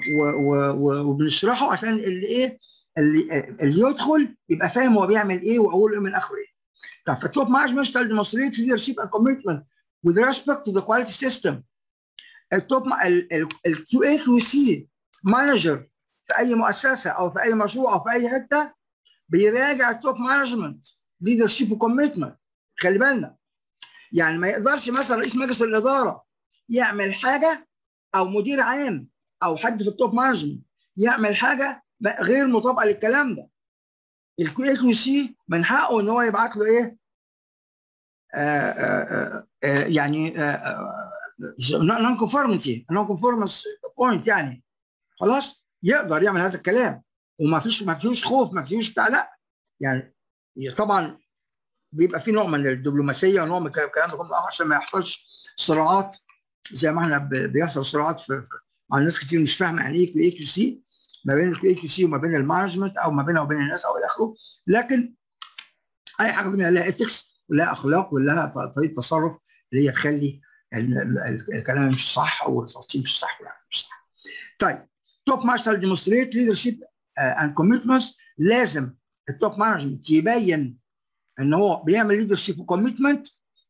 وبنشرحه عشان اللي ايه اللي اللي يدخل يبقى فاهم هو بيعمل ايه واول ايه من اخره ايه طب فالتوب مانجمنت ستايل demonstrate leadership and commitment with respect to the quality system التوب الكيو اي كيو سي مانجر في اي مؤسسه او في اي مشروع او في اي حته بيراجع التوب مانجمنت ليدرشيب وكوميتمنت خلي بالنا يعني ما يقدرش مثلا رئيس مجلس الاداره يعمل حاجه او مدير عام او حد في التوب مانجمنت يعمل حاجه غير مطابقه للكلام ده الكيو اي كيو سي من حقه ان هو يبعت له ايه آآ آآ آآ يعني نون كونفورميتي نون كونفورمانس بوينت يعني خلاص يقدر يعمل هذا الكلام وما فيش ما فيهوش خوف ما فيهوش بتاع لا يعني طبعا بيبقى في نوع من الدبلوماسيه ونوع من الكلام ده كله عشان ما يحصلش صراعات زي ما احنا بيحصل صراعات في مع ناس كتير مش فاهمه يعني ايه كيو اي كيو سي ما بين الكيو اي كيو سي وما بين المانجمنت او ما بينها وبين الناس او الى اخره لكن اي حاجه منها لها اثكس ولها اخلاق ولها طريقه تصرف اللي هي تخلي الكلام مش صح او التفاصيل مش صح ولا مش صح. طيب توب مارشال ديمونستريت ليدرشيب اند كوميتمنتس لازم التوب مانجمنت يبين ان هو بيعمل ليدرشيب وكوميتمنت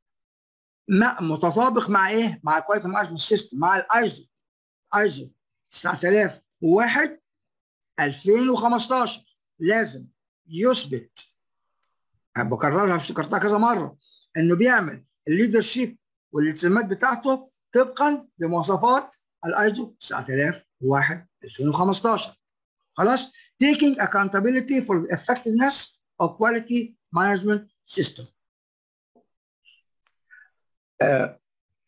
متطابق مع ايه؟ مع الكواليتي مانجمنت سيستم مع الايزو ايزو 9001 2015 لازم يثبت بكررها افتكرتها كذا مره انه بيعمل الليدرشيب والالتزامات بتاعته طبقا لمواصفات الايزو 9001 2015 خلاص taking accountability for the effectiveness of quality management system آه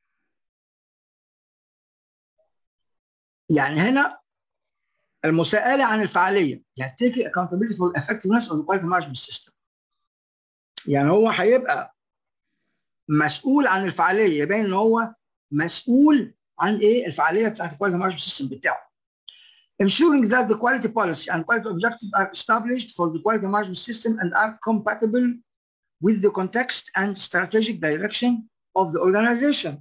يعني هنا المساءلة عن الفعالية يعني taking accountability for the effectiveness of the quality management system يعني هو هيبقى مسؤول عن الفعاليه يبين ان هو مسؤول عن ايه الفعاليه بتاعت الكواليتي مانجمنت سيستم بتاعه. Ensuring that the quality policy and quality objectives are established for the quality management system and are compatible with the context and strategic direction of the organization.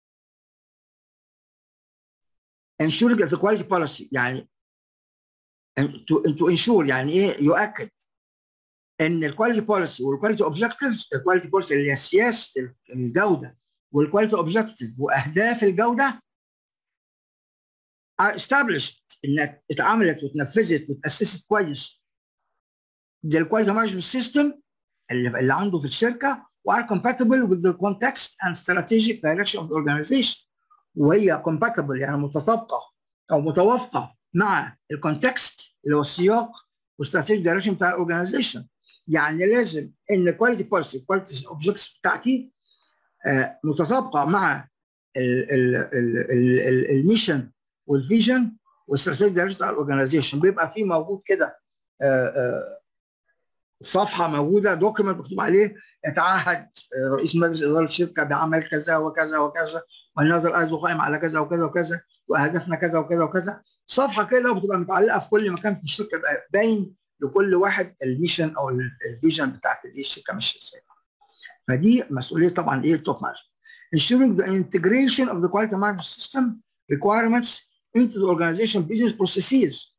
Ensuring that the quality policy يعني تو انشور يعني ايه يؤكد ان الكواليتي بوليسي والكواليتي اوبجكتيفز الكواليتي بوليسي اللي هي سياسه الجوده والكواليتي اوبجكتيف واهداف الجوده are established انها اتعملت واتنفذت واتاسست كويس ده الكواليتي مانجمنت سيستم اللي, اللي عنده في الشركه وار compatible with the context and strategic direction of the organization وهي compatible يعني متطابقه او متوافقه مع الكونتكست اللي هو السياق والاستراتيجيك دايركشن بتاع الاورجنايزيشن يعني لازم ان الكواليتي بوليسي الكواليتي اوبجكتس بتاعتي آه متطابقه مع الميشن والفيجن والاستراتيجيك دايركشن بتاع الاورجنايزيشن بيبقى في موجود كده صفحه موجوده دوكيمنت مكتوب عليه يتعهد رئيس مجلس اداره الشركه بعمل كذا وكذا وكذا ونظر ايزو قائم على كذا وكذا وكذا واهدافنا كذا وكذا وكذا صفحه كده وبتبقى متعلقه في كل مكان في الشركه يبقى باين لكل واحد الميشن او الفيجن بتاعت الشركه ماشيه ازاي فدي مسؤوليه طبعا ايه التوب مانجمنت ensuring the integration of the quality management system requirements into the organization business processes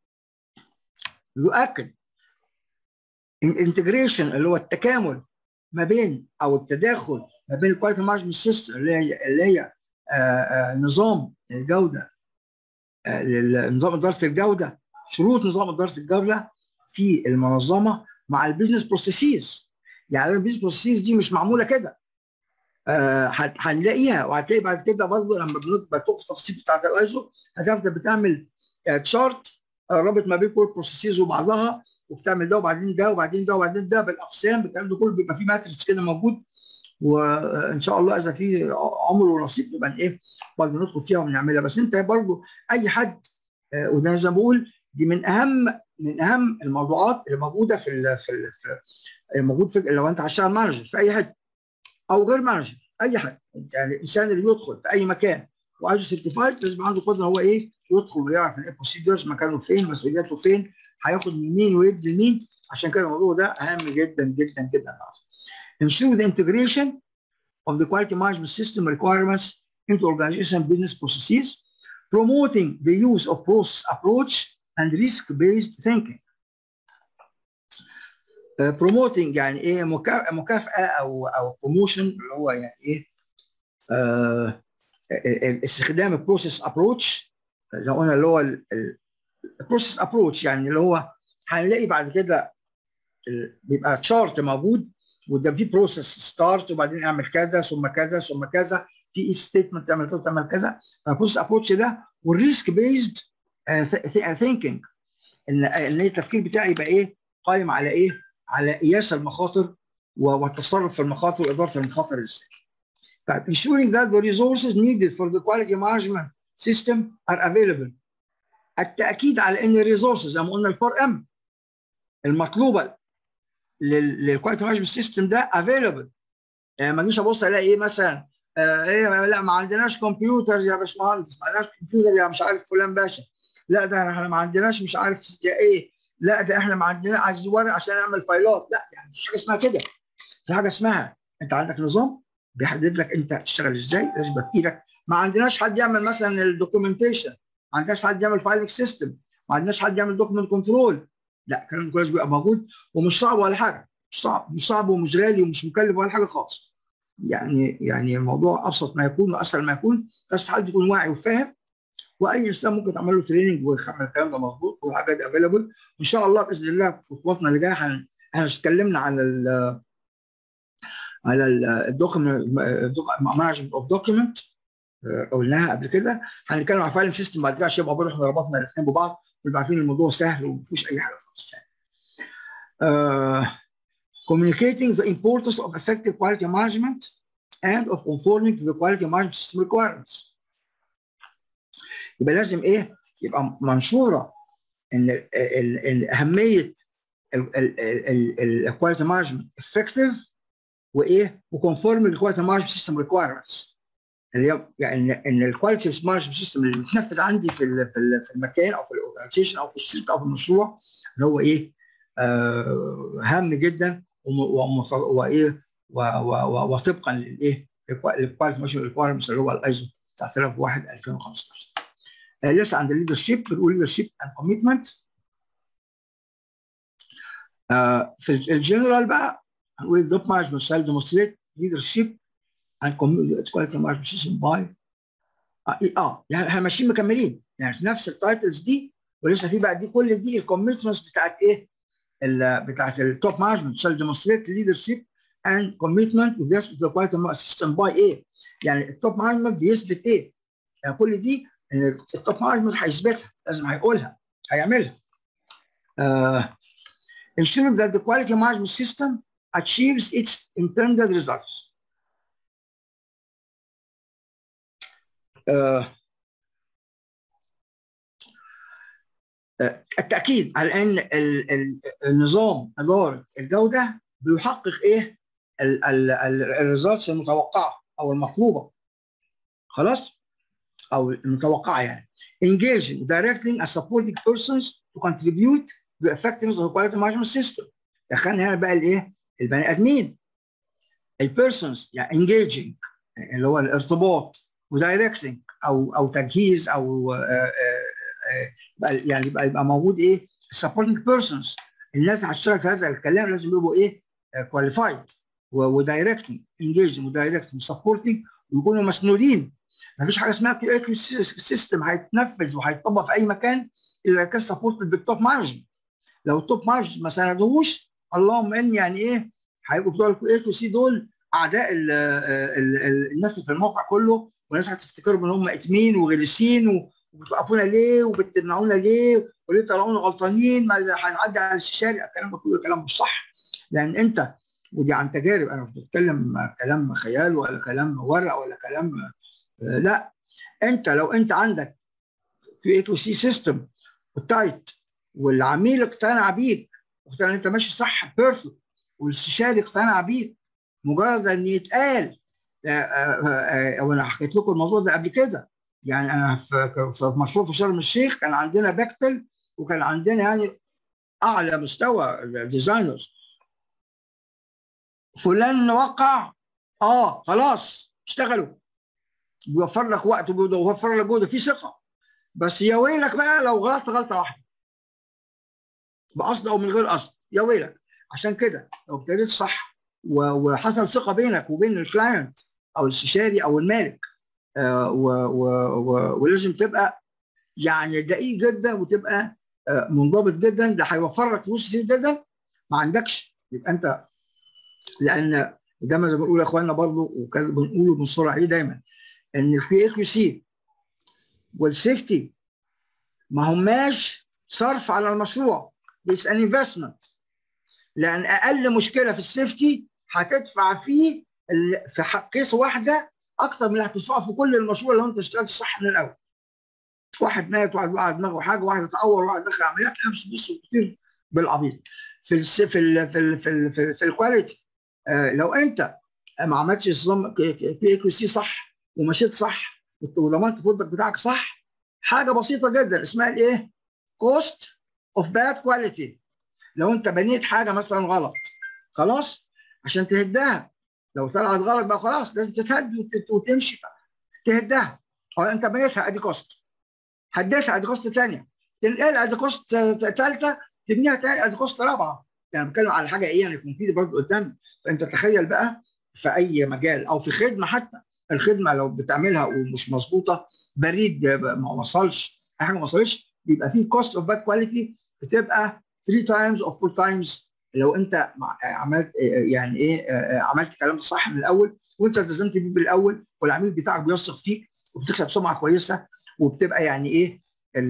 يؤكد الانتجريشن اللي هو التكامل ما بين او التداخل ما بين الكواليتي مانجمنت سيستم اللي هي اللي هي آآ آآ نظام الجوده نظام اداره الجوده شروط نظام اداره الجوده في المنظمه مع البيزنس بروسيسز يعني البيزنس بروسيسز دي مش معموله كده هنلاقيها وهتلاقي بعد كده برضه لما بنبقى في التفاصيل بتاعت الايزو هتفضل بتعمل تشارت رابط ما بين كل البروسيسز وبعضها وبتعمل ده وبعدين ده وبعدين ده وبعدين ده بالاقسام الكلام ده كله بيبقى فيه ماتريكس كده موجود وان شاء الله اذا في عمر ونصيب نبقى ايه برضه ندخل فيها ونعملها بس انت برضه اي حد وده زي ما بقول دي من اهم من اهم الموضوعات اللي موجوده في ال في, ال في موجود في لو انت هتشتغل مانجر في اي حته او غير مانجر اي حد يعني الانسان اللي بيدخل في اي مكان وعايزه سيرتيفايد لازم عنده قدره هو ايه يدخل ويعرف الايه بروسيدرز مكانه فين مسؤولياته فين هياخد من مين ويدي لمين عشان كده الموضوع ده اهم جدا جدا جدا ensure the integration of the quality management system requirements into organization business processes promoting the use of process approach and risk-based thinking uh, promoting يعني ايه مكافأة او او promotion اللي هو يعني ايه uh, استخدام البروسيس ابروتش زي ما قلنا اللي هو البروسيس ابروتش يعني اللي هو هنلاقي بعد كده بيبقى تشارت موجود وده في بروسيس ستارت وبعدين اعمل كذا ثم كذا ثم كذا في ستيتمنت تعمل كذا تعمل كذا فالبروسيس ابروتش ده والريسك بيزد ثينكينج ان ان التفكير بتاعي يبقى ايه قايم على ايه؟ على قياس المخاطر والتصرف في المخاطر واداره المخاطر ازاي. طيب ensuring that the resources needed for the quality management system are available. التاكيد على ان الريسورسز زي ما قلنا الفور ام المطلوبه للكواليتي مانجمنت سيستم ده افيلبل يعني ما اجيش ابص الاقي ايه مثلا آه ايه لا ما عندناش كمبيوتر يا باشمهندس ما عندناش كمبيوتر يا مش عارف فلان باشا لا ده احنا ما عندناش مش عارف ايه لا ده احنا ما عندنا عايز ورق عشان نعمل فايلات لا يعني مش حاجه اسمها كده في حاجه اسمها انت عندك نظام بيحدد لك انت تشتغل ازاي لازم يبقى في ايدك ما عندناش حد يعمل مثلا الدوكيومنتيشن ما عندناش حد يعمل فايلنج سيستم ما عندناش حد يعمل دوكيمنت كنترول لا الكلام ده كله بيبقى موجود ومش صعب ولا حاجه مش صعب مش صعب ومش غالي ومش مكلف ولا حاجه خالص يعني يعني الموضوع ابسط ما يكون واسهل ما يكون بس حد يكون واعي وفاهم واي انسان ممكن تعمل له تريننج ويخمن الكلام ده مظبوط والحاجه دي افيلبل وان شاء الله باذن الله في خطواتنا اللي جايه احنا اتكلمنا على ال على الدوكيمنت مانجمنت اوف دوكيمنت قلناها قبل كده هنتكلم على فايلنج سيستم بعد كده عشان يبقى برضه احنا ربطنا الاثنين ببعض ويبقى عارفين الموضوع سهل وما فيهوش اي حاجه خالص يعني. Uh, communicating the importance of effective quality management and of conforming to the quality management system requirements. يبقى لازم ايه؟ يبقى منشوره ان ال ال ال اهميه الكواليتي مانجمنت افكتيف وايه؟ وكونفورم للكواليتي مانجمنت سيستم ريكوايرمنتس. اللي هي يعني ان الكواليتي مانجمنت سيستم اللي بيتنفذ عندي في في المكان او في الاورجنايزيشن او في الشركه او في المشروع اللي هو ايه؟ آه هام جدا وايه وطبقا للايه؟ الكواليتي مانجمنت ريكوايرمنتس اللي هو الايزو 9001 2015. آه لسه عند الليدرشيب بنقول ليدرشيب اند كوميتمنت آه في الجنرال بقى with top management shall demonstrate leadership and quality management system by اه, آه. يعني احنا ماشيين مكملين يعني نفس التايتلز دي ولسه في بقى دي كل دي الكوميتمنتس بتاعت ايه؟ بتاعت التوب مانجمنت shall demonstrate leadership and commitment with respect to the quality system by ايه؟ يعني التوب مانجمنت بيثبت ايه؟ يعني كل دي التوب مانجمنت هيثبتها لازم هيقولها هيعملها. Uh, ensuring that the quality management system achieves its intended results. Uh, التاكيد على ان النظام اداره الجوده بيحقق ايه الريزلتس المتوقعه او المطلوبه خلاص او المتوقعه يعني engaging directing and supporting persons to contribute to the effectiveness of the quality management system دخلنا هنا بقى الايه البني ادمين البيرسونز يعني engaging اللي هو الارتباط ودايركتنج او او تجهيز او آآ آآ يعني يبقى يبقى موجود ايه supporting persons الناس اللي هتشتغل في هذا الكلام لازم يبقوا ايه كواليفايد ودايركتنج انجيجنج ودايركتنج سبورتنج ويكونوا مسنودين مفيش حاجه اسمها كيو سيستم هيتنفذ وهيتطبق في اي مكان الا كان سبورتد بالتوب مانجمنت لو التوب مانجمنت ما ساندوهوش اللهم ان يعني ايه هيبقوا بتوع الكيو سي دول اعداء ال ال ال الناس اللي في الموقع كله والناس هتفتكرهم ان هم اتمين وغلسين وبتوقفونا ليه وبتمنعونا ليه وليه طلعونا غلطانين ما هنعدي على الشارع الكلام ده كله كلام مش صح لان انت ودي عن تجارب انا مش بتكلم كلام خيال ولا كلام ورق ولا كلام آه لا انت لو انت عندك في ايكو سي سيستم تايت والعميل اقتنع بيك واقتنع انت ماشي صح بيرفكت والاستشاري اقتنع بيك مجرد ان يتقال وانا حكيت لكم الموضوع ده قبل كده يعني انا في مشروع في شرم الشيخ كان عندنا باكتل وكان عندنا يعني اعلى مستوى ديزاينرز فلان وقع اه خلاص اشتغلوا بيوفر لك وقت وبيوفر لك جهد في ثقه بس يا ويلك بقى لو غلطت غلطه واحده بقصد او من غير قصد يا ويلك عشان كده لو ابتديت صح وحصل ثقه بينك وبين الكلاينت او الاستشاري او المالك آه و و و ولازم تبقى يعني دقيق جدا وتبقى آه منضبط جدا ده هيوفر لك فلوس كتير جدا ما عندكش يبقى انت لان ده ما بنقول يا اخواننا برضه وكان بنقوله بنصر عليه دايما ان البي اي كيو سي والسيفتي ما هماش صرف على المشروع بس ان انفستمنت لان اقل مشكله في السيفتي هتدفع فيه في كيس واحده اكتر من اللي هتدفعه في كل المشروع لو انت اشتغلت صح من الاول. واحد مات واحد وقع دماغه حاجه واحد اتعور واحد دخل عمليات امس بص كتير بالعبيط. في ال في ال في ال في, ال في, ال في الكواليتي آه لو انت ما عملتش نظام بي اي سي صح ومشيت صح وضمنت البرودكت بتاعك صح حاجه بسيطه جدا اسمها الايه؟ كوست اوف باد كواليتي لو انت بنيت حاجه مثلا غلط خلاص عشان تهدها لو طلعت غلط بقى خلاص لازم تتهد وتمشي تهدها او انت بنيتها ادي كوست هديتها ادي كوست ثانيه تنقلها ادي كوست ثالثه تبنيها تاني ادي كوست رابعه يعني بتكلم على حاجه ايه يعني يكون في برضه قدام فانت تخيل بقى في اي مجال او في خدمه حتى الخدمه لو بتعملها ومش مظبوطه بريد ما وصلش اي حاجه ما وصلش بيبقى في كوست اوف باد كواليتي بتبقى 3 تايمز او 4 تايمز لو انت عملت يعني ايه عملت كلام صح من الاول وانت التزمت بيه بالاول والعميل بتاعك بيثق فيك وبتكسب سمعه كويسه وبتبقى يعني ايه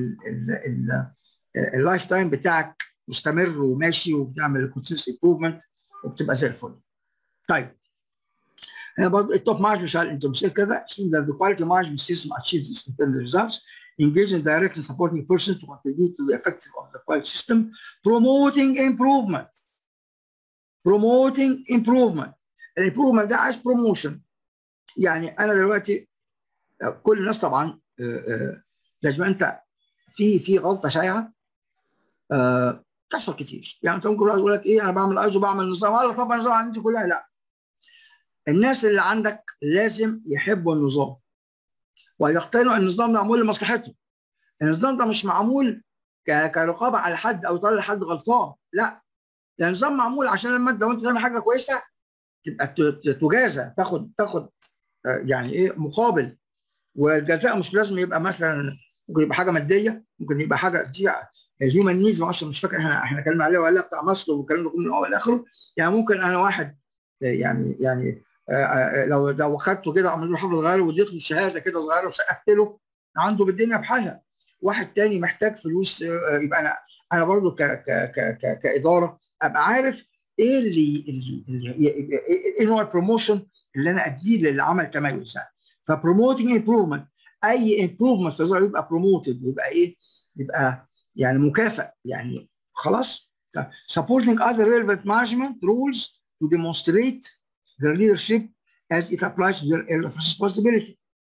اللايف تايم بتاعك مستمر وماشي وبتعمل كونسيست امبروفمنت وبتبقى زي الفل. طيب هنا برضه التوب مانجمنت شال انت مثال كذا assume that the quality management system achieves its intended results engaging direct and supporting persons to contribute to the effectiveness of the quality system promoting improvement promoting improvement الامبروفمنت ده عايز بروموشن يعني انا دلوقتي كل الناس طبعا لازم انت في في غلطه شائعه تحصل كتير يعني انت ممكن يقول لك ايه انا بعمل ايزو بعمل نظام ولا طبعا نظام عندي كلها لا الناس اللي عندك لازم يحبوا النظام ويقتنعوا ان النظام ده معمول لمصلحتهم النظام ده مش معمول كرقابه على حد او يطلع حد غلطان لا ده نظام معمول عشان لما انت لو انت تعمل حاجه كويسه تبقى تجازى تاخد تاخد يعني ايه مقابل والجزاء مش لازم يبقى مثلا ممكن يبقى حاجه ماديه ممكن يبقى حاجه دي الهيومن نيدز معرفش مش فاكر احنا احنا اتكلمنا عليه ولا لا بتاع مصر والكلام ده كله من الاول لاخره يعني ممكن انا واحد يعني يعني لو لو خدته كده عملوا له حفله صغيره واديت له شهاده كده صغيره وسقفت له عنده بالدنيا بحالها واحد تاني محتاج فلوس يبقى انا انا برضو ك ك ك ك كاداره ابقى عارف ايه اللي اللي ايه نوع البروموشن اللي انا اديه للي عمل تميز يعني فبروموتنج امبروفمنت اي امبروفمنت في الظاهر يبقى بروموتد ويبقى ايه يبقى يعني مكافئ يعني خلاص supporting other relevant management rules to demonstrate their leadership as it applies to their area of responsibility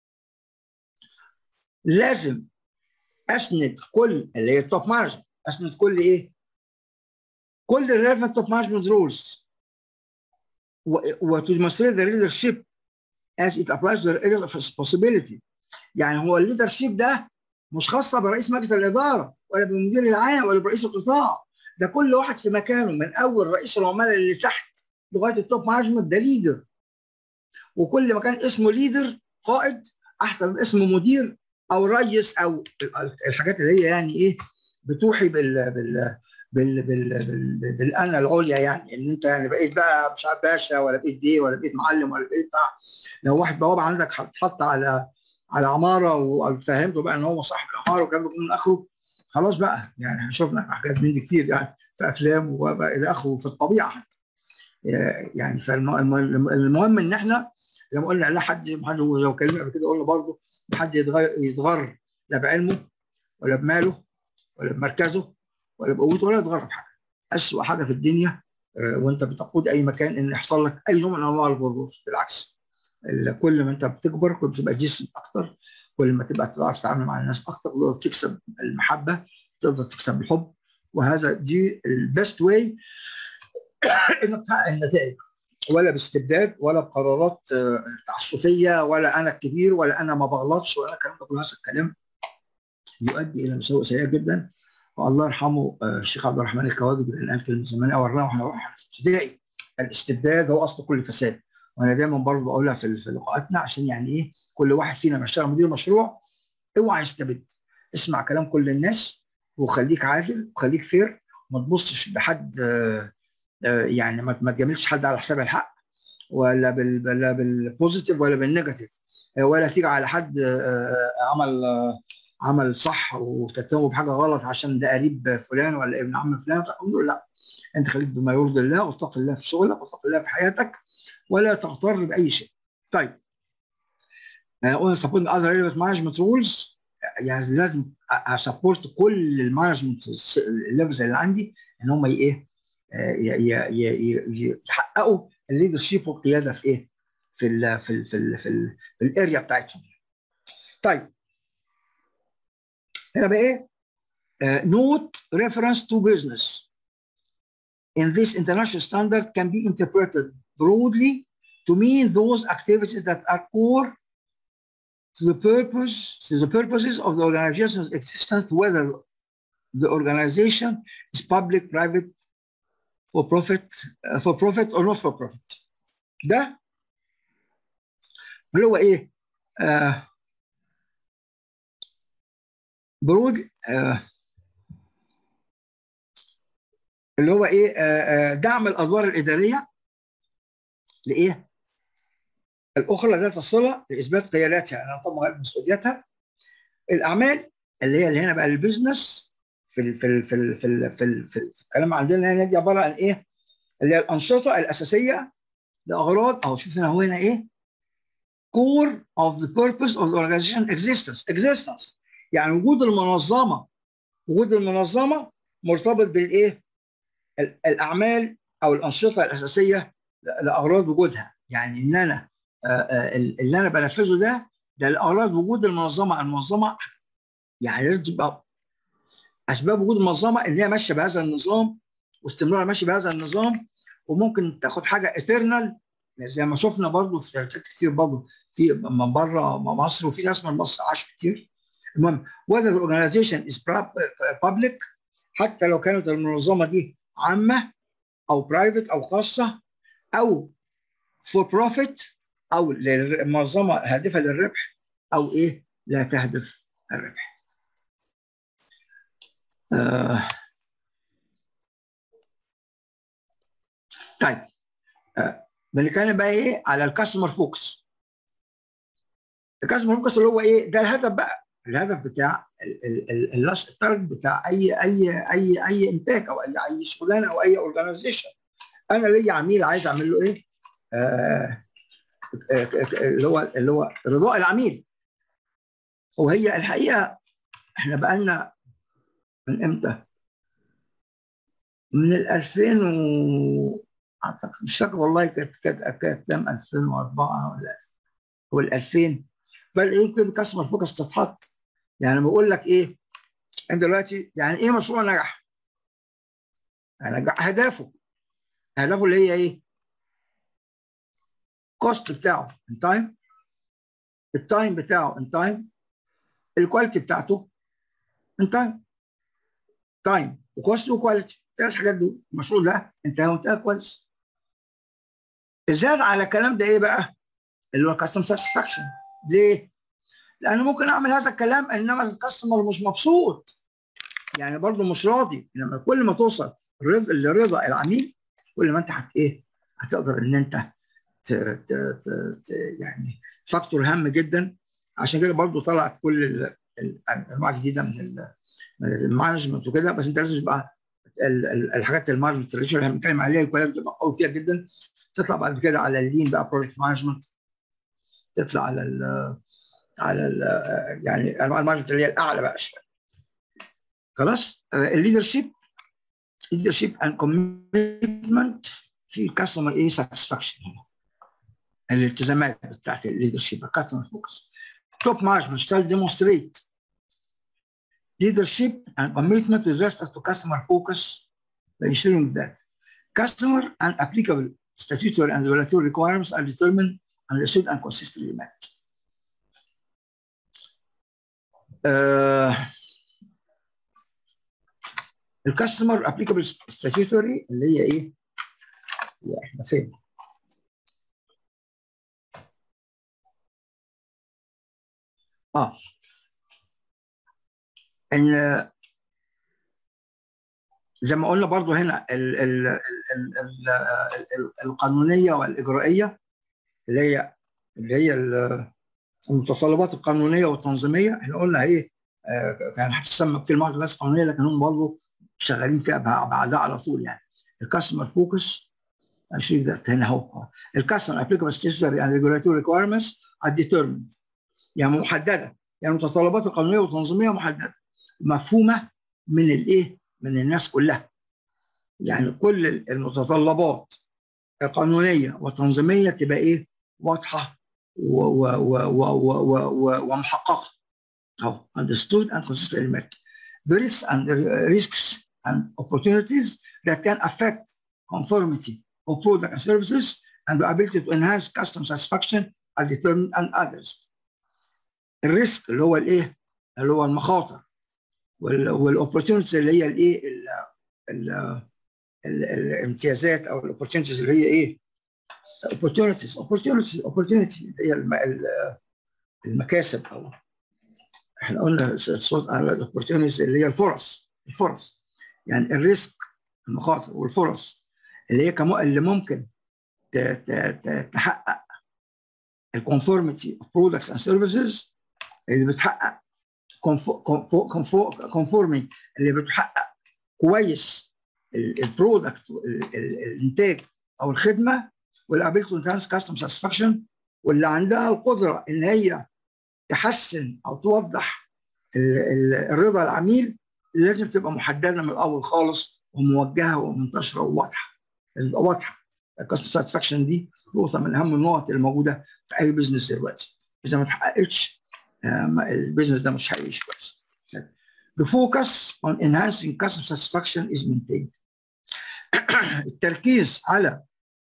لازم اسند كل اللي هي التوب مانجمنت اسند كل ايه؟ كل الريليفنت توب مانجمنت رولز وتديمونستريت ذا leadership as it applies to their area of responsibility يعني هو الليدرشيب ده مش خاصه برئيس مجلس الاداره ولا بالمدير العام ولا برئيس القطاع ده كل واحد في مكانه من اول رئيس العمال اللي تحت لغايه التوب مانجمنت ده ليدر وكل ما كان اسمه ليدر قائد احسن من اسمه مدير او ريس او الحاجات اللي هي يعني ايه بتوحي بال بال بال بال بال بالانا العليا يعني ان انت يعني بقيت بقى مش عارف باشا ولا بقيت بيه ولا بقيت معلم ولا بقيت بتاع لو واحد بوابه عندك هتحط على على عماره وفهمته بقى ان هو صاحب العماره وكان من اخره خلاص بقى يعني احنا شفنا حاجات من دي كتير يعني في افلام والى اخره في الطبيعه حتى يعني فالمهم ان احنا زي ما قلنا لا حد لو اتكلمنا قبل كده قلنا برضه حد يتغر لا بعلمه ولا بماله ولا بمركزه ولا بقوته ولا يتغر بحاجه اسوء حاجه في الدنيا وانت بتقود اي مكان ان يحصل لك اي نوع من انواع الغرور بالعكس كل ما انت بتكبر كل ما تبقى جسم اكتر كل ما تبقى تعرف تتعامل مع الناس اكتر وتقدر تكسب المحبه تقدر تكسب الحب وهذا دي البيست واي انك تحقق النتائج ولا باستبداد ولا بقرارات تعسفيه ولا انا الكبير ولا انا ما بغلطش ولا الكلام ده كل هذا الكلام يؤدي الى مساوئ سيئه جدا والله يرحمه الشيخ عبد الرحمن الكوادي الان كلمه زمان قوي ورانا واحنا في ابتدائي الاستبداد هو اصل كل فساد وانا دايما برضه بقولها في في لقاءاتنا عشان يعني ايه كل واحد فينا بيشتغل مدير مشروع اوعى يستبد اسمع كلام كل الناس وخليك عادل وخليك فير ما تبصش لحد يعني ما تجاملش حد على حساب الحق ولا بال ولا بالبوزيتيف ولا بالنيجاتيف ولا تيجي على حد عمل عمل صح وتتهمه بحاجه غلط عشان ده قريب فلان ولا ابن عم فلان تقول له لا انت خليك بما يرضي الله واتق الله في شغلك واتق الله في حياتك ولا تغتر باي شيء. طيب قلنا سبورت اذر ريليفنت مانجمنت رولز يعني لازم اسبورت كل المانجمنت ليفلز اللي عندي ان هم ايه يحققوا الليدر شيب والقياده في ايه؟ في ال في ال في ال في, ال في الاريا بتاعتهم. طيب هنا بقى ايه؟ نوت ريفرنس تو بزنس in this international standard can be interpreted broadly to mean those activities that are core to the purpose to the purposes of the organization's existence whether the organization is public private for profit uh, for profit or not for profit ده اللي هو ايه آه برود آه اللي هو ايه آه دعم الادوار الاداريه لايه الاخرى ذات الصله لاثبات قياداتها انا طبعا مسؤولياتها الاعمال اللي هي اللي هنا بقى البيزنس في ال في ال في ال في ال في, ال في الكلام عندنا هنا دي عباره عن ايه؟ اللي هي الانشطه الاساسيه لاغراض او شوف هنا هو هنا ايه؟ core of the purpose of the organization existence existence يعني وجود المنظمه وجود المنظمه مرتبط بالايه؟ الاعمال او الانشطه الاساسيه لاغراض وجودها يعني ان انا اللي انا بنفذه ده ده لاغراض وجود المنظمه المنظمه يعني لازم تبقى اسباب وجود المنظمه ان هي ماشيه بهذا النظام واستمرار ماشي بهذا النظام وممكن تاخد حاجه اترنال زي ما شفنا برضو في شركات كتير برضو في من بره مصر وفي ناس من مصر عاشوا كتير المهم whether the organization is public حتى لو كانت المنظمه دي عامه او برايفت او خاصه او فور بروفيت او للمنظمه هادفه للربح او ايه لا تهدف الربح. آه طيب آه بنتكلم بقى ايه على الكاستمر فوكس. الكاستمر فوكس اللي هو ايه؟ ده الهدف بقى الهدف بتاع التارجت بتاع اي اي اي اي انتاج او اي اي شغلانه او اي اورجانيزيشن انا ليا عميل عايز اعمل له ايه؟ آه اللي هو اللي هو رضاء العميل وهي الحقيقه احنا بقى لنا من امتى؟ من ال 2000 و اعتقد مش فاكر والله كانت كانت كانت كام 2004 ولا هو ال 2000 بل ايه يمكن كاستمر فوكس تتحط يعني بقول لك ايه انت دلوقتي يعني ايه مشروع نجح؟ يعني اهدافه اهدافه اللي هي ايه؟ الكوست بتاعه ان تايم التايم بتاعه ان تايم الكواليتي بتاعته ان تايم تايم وكوست وكواليتي الثلاث حاجات دول المشروع ده انتهى وانتهى كويس زاد على الكلام ده ايه بقى؟ اللي هو كاستم ساتسفاكشن ليه؟ لان ممكن اعمل هذا الكلام انما الكاستمر مش مبسوط يعني برضه مش راضي لما كل ما توصل لرضا العميل كل ما انت هت ايه هتقدر ان انت ت ت ت ت يعني فاكتور هام جدا عشان كده برضه طلعت كل الانواع الجديده من المانجمنت وكده بس انت لازم تبقى الحاجات المانجمنت اللي احنا بنتكلم عليها يكون تبقى قوي فيها جدا تطلع بعد كده على اللين بقى بروجكت مانجمنت تطلع على ال على ال يعني انواع المانجمنت اللي هي الاعلى بقى شويه خلاص الليدرشيب leadership and commitment في customer ايه satisfaction الالتزامات بتاعت الليدرشيب customer focus top management shall demonstrate leadership and commitment with respect to customer focus by ensuring that customer and applicable statutory and regulatory requirements are determined understood and consistently met. Uh, الكاستمر ابليكابل ستاتيوتوري اللي هي ايه؟ هي احنا فين؟ اه ان زي ما قلنا برضو هنا ال ال ال ال ال القانونيه والاجرائيه اللي هي اللي هي المتطلبات القانونيه والتنظيميه احنا قلنا ايه آه كان هتسمى بكلمه واحده بس قانونيه لكن هم برضه شغالين فيها بعدها على طول يعني الكاستمر فوكس اشيل ذات هنا اهو الكاستمر ابليكابل ستيشنري اند ريجولاتوري ريكوايرمنتس ار ديترمند يعني محدده يعني المتطلبات القانونيه والتنظيميه محدده مفهومه من الايه؟ من الناس كلها يعني كل المتطلبات القانونيه والتنظيميه تبقى ايه؟ واضحه ومحققه اهو understood and consistently met the risks and the risks and opportunities that can affect conformity of products and services and the ability to enhance customer satisfaction are determined and others. الريسك اللي هو الايه؟ اللي هو المخاطر والاوبورتيونيتيز اللي هي الايه؟ الامتيازات او الاوبورتيونيتيز اللي هي ايه؟ opportunities opportunities opportunity اللي هي المكاسب او احنا قلنا الصوت على الاوبورتيونيتيز اللي هي الفرص الفرص يعني الريسك المخاطر والفرص اللي هي كم اللي ممكن تحقق الكونفورميتي اوف برودكتس اند سيرفيسز اللي بتحقق كونفورمينج اللي بتحقق كويس البرودكت الانتاج او الخدمه والابيلتي تو انهانس كاستم ساتسفاكشن واللي عندها القدره ان هي تحسن او توضح الرضا العميل لازم تبقى محدده من الاول خالص وموجهه ومنتشره وواضحه تبقى واضحه الكاستم ساتسفاكشن دي نقطه من اهم النقط اللي موجوده في اي بزنس دلوقتي اذا ما اتحققتش البيزنس ده مش هيعيش كويس The focus on enhancing customer satisfaction is maintained. التركيز على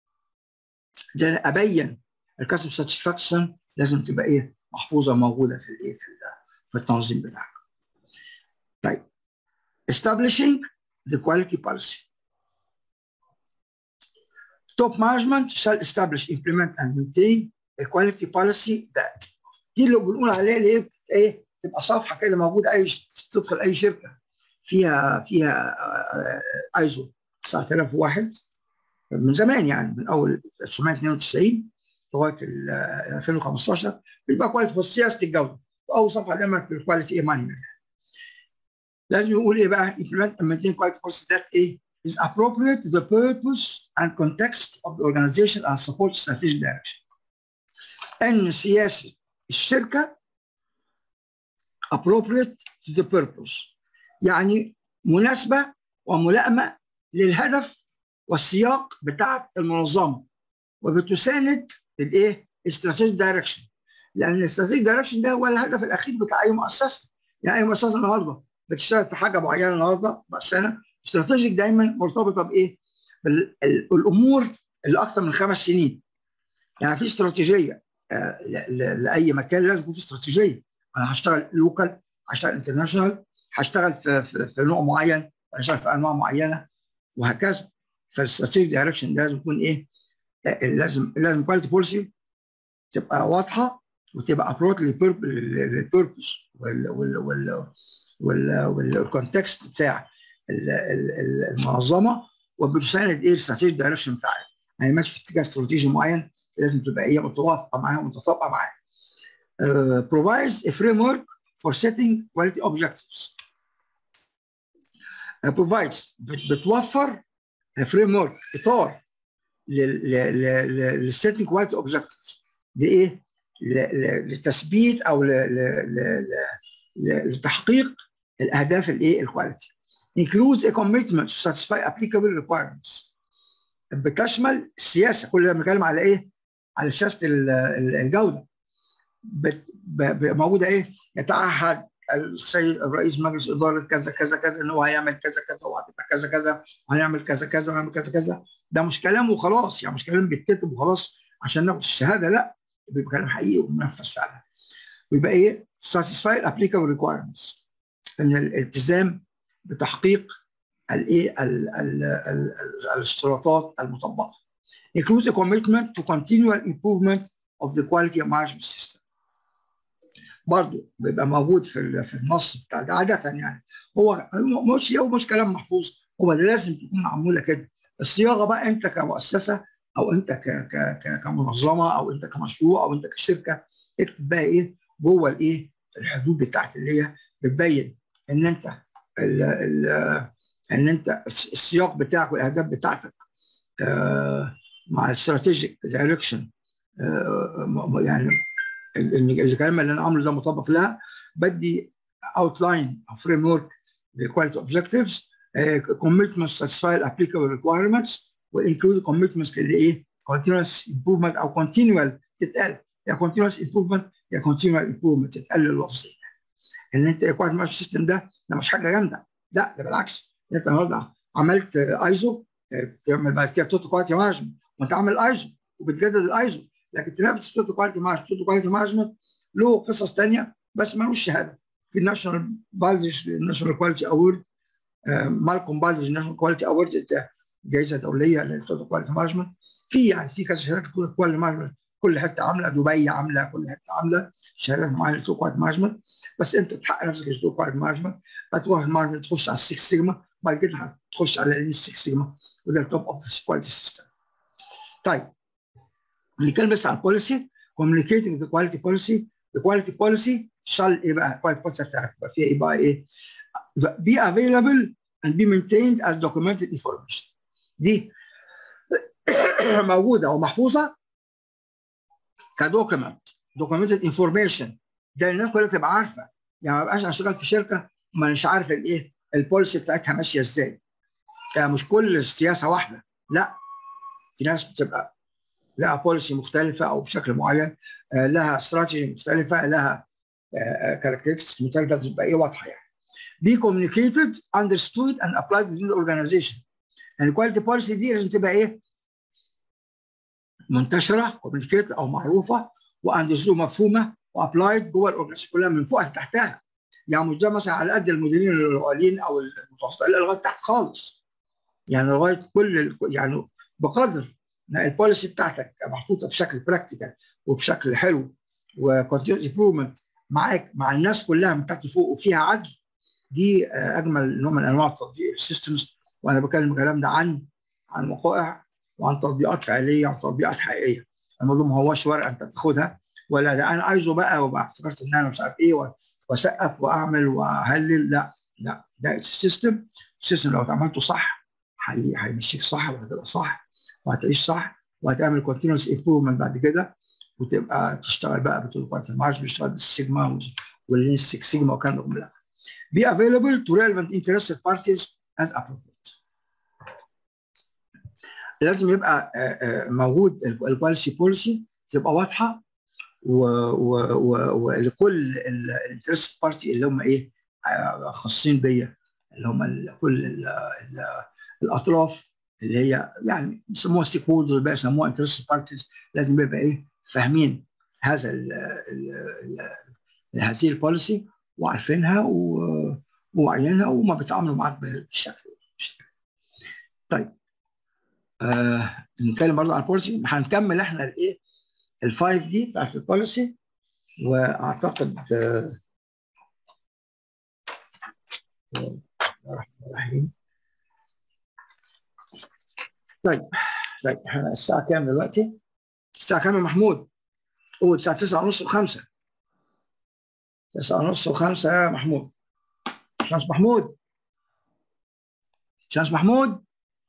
ابين الكاستمر ساتسفاكشن لازم تبقى ايه محفوظه موجوده في الايه في, في التنظيم بتاعك. طيب establishing the quality policy top management shall establish implement and maintain a quality policy that دي اللي بنقول عليها اللي ايه ايه تبقى صفحه كده موجوده اي تدخل اي شركه فيها فيها ايزو 9001 من زمان يعني من اول 1992 لغايه 2015 بيبقى كواليتي بس سياسه الجوده واول صفحه دايما في الكواليتي ايه مانجمنت لازم يقول ايه بقى implement and maintain quality policy that ايه is appropriate to the purpose and context of the organization and support strategic direction ان سياسه الشركه appropriate to the purpose يعني مناسبه وملائمه للهدف والسياق بتاعه المنظمه وبتساند الايه؟ استراتيجيك دايركشن لان الاستراتيجيك دايركشن ده هو الهدف الاخير بتاع اي مؤسسه يعني اي مؤسسه النهارده بتشتغل في حاجه معينه النهارده بس انا استراتيجيك دايما مرتبطه بايه؟ بالامور اللي اكثر من خمس سنين يعني في استراتيجيه آه لاي مكان لازم يكون في استراتيجيه انا هشتغل لوكال هشتغل انترناشونال هشتغل في, في, في نوع معين هشتغل في انواع معينه وهكذا فالاستراتيجيك دايركشن لازم يكون ايه؟ لازم لازم كواليتي بوليسي تبقى واضحه وتبقى ابروت للبيربز والكونتكست بتاع المنظمه وبتساند ايه الاستراتيجيك دايركشن بتاعها يعني ماشي في اتجاه استراتيجي معين لازم تبقى هي متوافقه معاه ومتطابقه معاه. Uh, provides a framework for setting quality objectives. Uh, provides بتوفر فريم ورك اطار للسيتنج كواليتي اوبجكتيفز لايه؟ لتثبيت او لتحقيق الاهداف الايه؟ الكواليتي. includes a commitment to satisfy applicable requirements. بتشمل السياسه كل ده بنتكلم على ايه؟ على سياسه الجوده. موجوده ايه؟ يتعهد السيد الرئيس مجلس اداره كذا كذا كذا ان هو هيعمل كذا كذا وهتبقى كذا كذا وهنعمل كذا كذا وهنعمل كذا كذا ده مش كلام وخلاص يعني مش كلام بيتكتب وخلاص عشان ناخد الشهاده لا بيبقى كلام حقيقي ومنفذ فعلا ويبقى ايه satisfy applicable requirements ان الالتزام بتحقيق الايه الاشتراطات المطبقه includes a commitment to continual improvement of the quality management system برضه بيبقى موجود في في النص بتاع ده عاده يعني هو مش هو مش كلام محفوظ هو لازم تكون معموله كده الصياغه بقى انت كمؤسسه او انت ك ك كمنظمه او انت كمشروع او انت كشركه اكتب بقى ايه جوه الايه الحدود بتاعت اللي هي بتبين ان انت ال ال ان انت السياق بتاعك والاهداف بتاعتك آه مع الاستراتيجيك دايركشن آه يعني الكلام اللي انا عامله ده مطابق لها بدي اوتلاين او فريم ورك للكواليتي اوبجكتيفز كوميتمنت ساتسفاي الابليكابل ريكوايرمنتس وانكلود كوميتمنتس للايه؟ continuous improvement او continual تتقال يا continuous improvement يا continual improvement تتقال لللفظ ان انت الكواليتي مانجمنت سيستم ده ده مش حاجه جامده لا ده بالعكس انت النهارده عملت ايزو تعمل بعد كده توتال كواليتي مانجمنت وانت عامل ايزو وبتجدد الايزو لكن تنافس توتال كواليتي مانجمنت توتال كواليتي مانجمنت له قصص ثانيه بس ملوش شهاده في الناشونال بالدش الناشونال كواليتي اوورد مالكوم بالدش الناشونال كواليتي اوورد جائزه دوليه للتوتال كواليتي مانجمنت في يعني في كذا شركه كواليتي مانجمنت كل حته عامله دبي عامله كل حته عامله شهادات معينه للتوتال كواليتي مانجمنت بس انت تحقق نفسك التوتال كواليتي مانجمنت هتروح المانجمنت تخش على السكس سيجما بعد كده هتخش على السكس سيجما وده التوب اوف كواليتي سيستم طيب نتكلم بس عن البوليسي communicating the quality policy the quality policy shall ايه بقى quality policy بتاعتك يبقى فيها ايه بقى ايه be available and be maintained as documented information دي موجوده ومحفوظه كدوكيمنت documented information ده الناس كلها تبقى عارفه يعني ما بقاش انا شغال في شركه ما مش عارف الايه البوليسي بتاعتها ماشيه ازاي يعني مش كل السياسه واحده لا في ناس بتبقى لها بوليسي مختلفه او بشكل معين لها استراتيجي مختلفه لها كاركترستكس مختلفه تبقى ايه واضحه يعني. be communicated understood and applied within the organization. يعني الكواليتي بوليسي دي لازم تبقى ايه؟ منتشره كوميونيكيت او معروفه واندرستود مفهومه وابلايد جوه الاورجنايزيشن كلها من فوق لتحتها. يعني مش ده مثلا على قد المديرين الاولين او المتوسطين لا لغايه تحت خالص. يعني لغايه كل يعني بقدر البوليسي بتاعتك محطوطه بشكل براكتيكال وبشكل حلو وكونتينوس امبروفمنت معاك مع الناس كلها من تحت لفوق وفيها عدل دي اجمل نوع من انواع تطبيق السيستمز وانا بكلم الكلام ده عن عن وقائع وعن تطبيقات فعليه وعن تطبيقات حقيقيه الموضوع ما هوش ورقه انت بتاخدها ولا ده انا عايزه بقى وبقى افتكرت ان انا مش عارف ايه واسقف واعمل واهلل لا لا ده سيستم السيستم لو عملته صح هيمشيك صح وهتبقى صح وهتعيش صح وهتعمل كونتينوس امبروفمنت بعد كده وتبقى تشتغل بقى بتقول كويس المارش بيشتغل بالسيجما واللين 6 سيجما والكلام ده كله be available to relevant interested parties as appropriate لازم يبقى موجود البوليسي بوليسي تبقى واضحه ولكل الانترست بارتي اللي هم ايه خاصين بيا اللي هم كل ال ال الاطراف اللي هي يعني بيسموها ستيك هولدرز بقى يسموها انترست بارتيز لازم يبقى ايه فاهمين هذا ال ال هذه البوليسي وعارفينها وواعيينها وما بيتعاملوا معاك بالشكل طيب آه نتكلم برضه عن البوليسي هنكمل احنا الايه الفايف دي بتاعت البوليسي واعتقد آه الرحمن الرحيم طيب طيب احنا الساعة كام دلوقتي؟ الساعة كام يا محمود؟ قول الساعة 9 ونص و5 9 ونص و5 يا محمود شمس محمود شمس محمود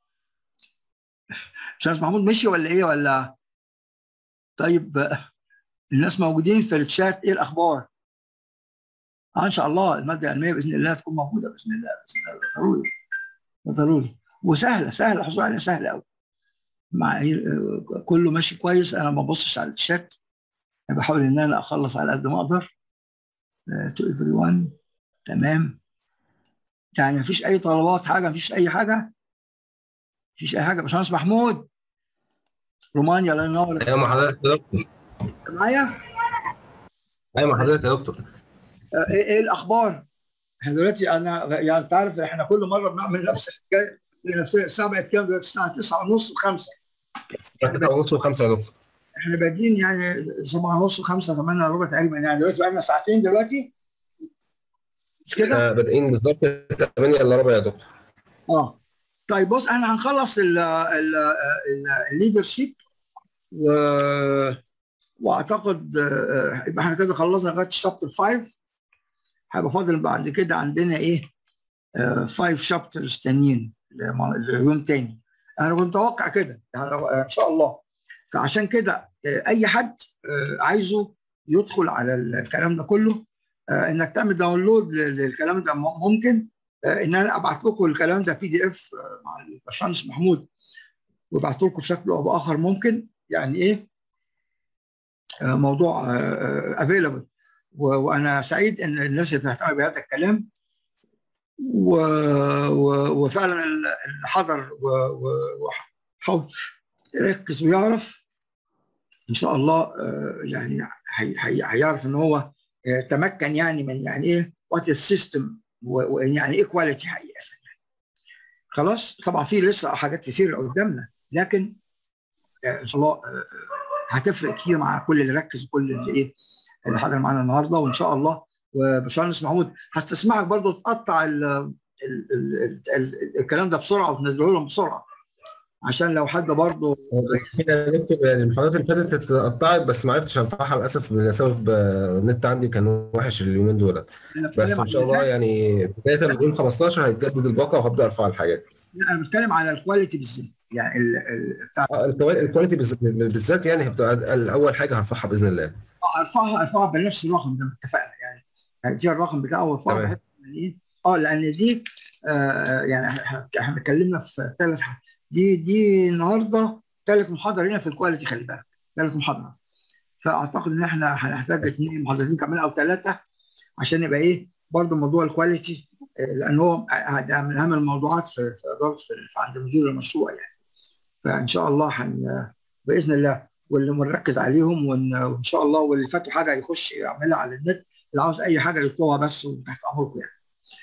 شمس محمود مشي ولا ايه ولا طيب الناس موجودين في الشات ايه الاخبار؟ آه ان شاء الله الماده العلميه باذن الله تكون موجوده باذن الله باذن الله ضروري ضروري وسهله سهله الحصول عليها سهله قوي مع كله ماشي كويس انا ما ببصش على الشات انا بحاول ان انا اخلص على قد ما اقدر تو ايفري ون تمام يعني مفيش اي طلبات حاجه مفيش اي حاجه مفيش اي حاجه باشمهندس محمود رومانيا الله ينور ايوه مع حضرتك يا دكتور معايا ايوه مع حضرتك يا دكتور ايه ايه الاخبار؟ احنا دلوقتي انا يعني انت عارف احنا كل مره بنعمل نفس الحكايه الساعه بقت كام دلوقتي الساعه 9 ونص و5 9 ونص و5 يا دكتور احنا بادئين يعني 7 ونص و5 8 ربع تقريبا يعني دلوقتي بقى لنا ساعتين دلوقتي مش كده؟ احنا بادئين بالظبط 8 الا ربع يا دكتور اه طيب بص احنا هنخلص الليدر شيب و واعتقد يبقى احنا كده خلصنا لغايه الشابتر 5 هيبقى فاضل بعد كده عندنا ايه 5 شابترز تانيين ليوم تاني انا كنت متوقع كده يعني ان شاء الله فعشان كده اي حد عايزه يدخل على الكلام ده كله انك تعمل داونلود للكلام ده ممكن ان انا ابعت لكم الكلام ده بي دي اف مع الباشمهندس محمود وابعت لكم بشكل او باخر ممكن يعني ايه موضوع افيلبل وانا سعيد ان الناس اللي بتهتم بهذا الكلام و... و... وفعلا اللي حضر وحاول يركز ويعرف ان شاء الله يعني هيعرف ان هو تمكن يعني من يعني ايه وات السيستم ويعني ايه كواليتي حقيقه خلاص طبعا في لسه حاجات كتير قدامنا لكن ان شاء الله هتفرق كتير مع كل اللي ركز وكل اللي ايه اللي حضر معانا النهارده وان شاء الله وباشمهندس محمود هستسمعك برضو تقطع ال ال ال ال الكلام ده بسرعه وتنزله لهم بسرعه عشان لو حد برضه يا دكتور يعني المحاضرات اللي فاتت اتقطعت بس ما عرفتش انفعها للاسف بسبب النت عندي كان وحش اليومين دول بس ان شاء الله يعني بدايه من يوم 15 هيتجدد الباقه وهبدا ارفع الحاجات لا انا بتكلم على الكواليتي بالذات يعني ال ال بتاع الكواليتي بالذات يعني هتبقى اول حاجه هرفعها باذن الله اه ارفعها ارفعها بنفس الرقم ده اتفقنا يعني هدي الرقم بتاعه وارفعه بحيث ايه اه لان دي آه يعني احنا اتكلمنا في ثلاث دي دي النهارده ثالث محاضره لنا في الكواليتي خلي بالك ثالث محاضره فاعتقد ان احنا هنحتاج اثنين محاضرتين كمان او ثلاثه عشان يبقى ايه برضه موضوع الكواليتي لان هو من اهم الموضوعات في في اداره في عند مدير المشروع يعني فان شاء الله هن باذن الله واللي بنركز عليهم وان شاء الله واللي فاتوا حاجه يخش يعملها على النت اللي عاوز اي حاجه يطلبها بس وتحت امركم يعني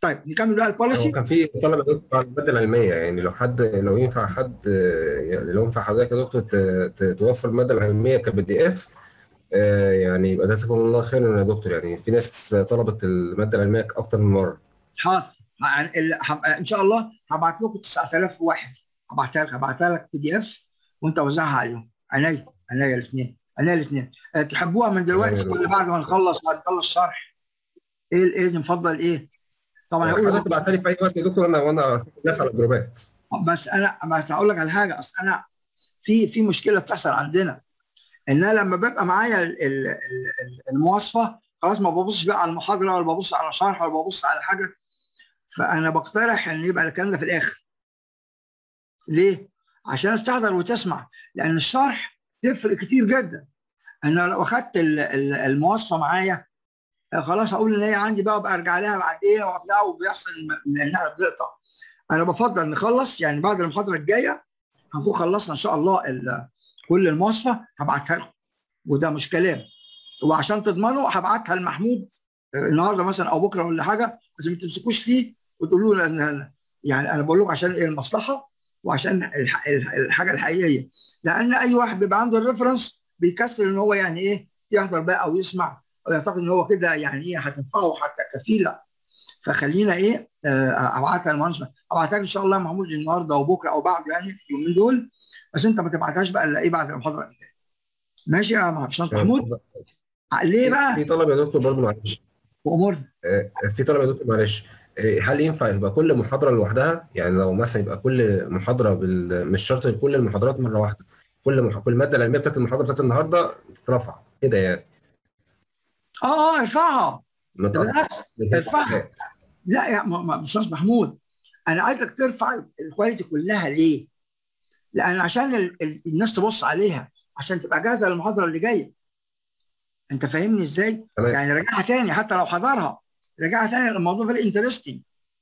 طيب نكمل بقى هو البوليسي كان في طلب يا دكتور على الماده العلميه يعني لو حد لو ينفع حد يعني لو ينفع حضرتك يا دكتور ت- ت- توفر الماده العلميه كبي دي اف يعني يبقى ده جزاكم الله خيرا يا دكتور يعني في ناس طلبت الماده العلميه اكتر من مره حاضر ه- ال- هب- ان شاء الله هبعت لكم 9000 واحد هبعتها لك هبعتها لك بي دي اف وانت وزعها عليهم عينيا عينيا الاثنين عينيا الاثنين أه، تحبوها من دلوقتي تمام يا ولا بعد ما نخلص بعد ما نخلص شرح ايه ايه نفضل ايه طبعا هيقولوا حضرتك تبعتها لي في اي وقت يا دكتور انا وانا أشوف الناس على الجروبات بس انا بس هقول لك على حاجه اصل انا في في مشكله بتحصل عندنا ان انا لما ببقى معايا ال- ال- ال- المواصفه خلاص ما ببصش بقى على المحاضره ولا ببص على شرح ولا ببص على حاجه فانا بقترح ان يبقى الكلام ده في الاخر ليه؟ عشان الناس تحضر وتسمع لان الشرح تفرق كتير جدا انا لو اخدت ال- ال- المواصفه معايا آه، خلاص اقول ان هي عندي بقى وابقى ارجع لها بعدين وبتاع وبيحصل ان إن احنا بنقطع انا بفضل نخلص يعني بعد المحاضره الجايه هنكون خلصنا ان شاء الله ال- كل المواصفه هبعتها لكم وده مش كلام وعشان تضمنوا هبعتها لمحمود آه، النهارده مثلا او بكره ولا حاجه بس ما تمسكوش فيه وتقولوا له ان يعني انا بقول لكم عشان ايه المصلحه وعشان الح- الح- الحاجه الحقيقيه لان اي واحد بيبقى عنده الريفرنس بيكسر ان هو يعني ايه يحضر بقى او يسمع او يعتقد ان هو كده يعني ايه هتنفعه حتى كفيل لا فخلينا ايه آه، ابعتها للمهندس ابعتها ان شاء الله يا محمود النهارده او بكره او بعد يعني في اليومين دول بس انت ما تبعتهاش بقى الا ايه بعد المحاضره الجايه ماشي يا باشمهندس محمود ليه بقى في طلب يا دكتور برضه معلش وامورنا آه، في طلب يا دكتور معلش آه، هل ينفع يبقى كل محاضرة لوحدها؟ يعني لو مثلا يبقى كل محاضرة بال... مش شرط كل المحاضرات مرة واحدة كل مح... كل المادة العلمية بتاعت المحاضرة بتاعت النهاردة تترفع كده يعني اه اه ارفعها ده متقطع بالعكس ارفعها لا يا م- م- باشمهندس محمود انا عايزك ترفع الكواليتي كلها ليه؟ لان عشان ال- ال- الناس تبص عليها عشان تبقى جاهزه للمحاضره اللي جايه انت فاهمني ازاي؟ تمام يعني راجعها تاني حتى لو حضرها راجعها تاني الموضوع فيري انترستنج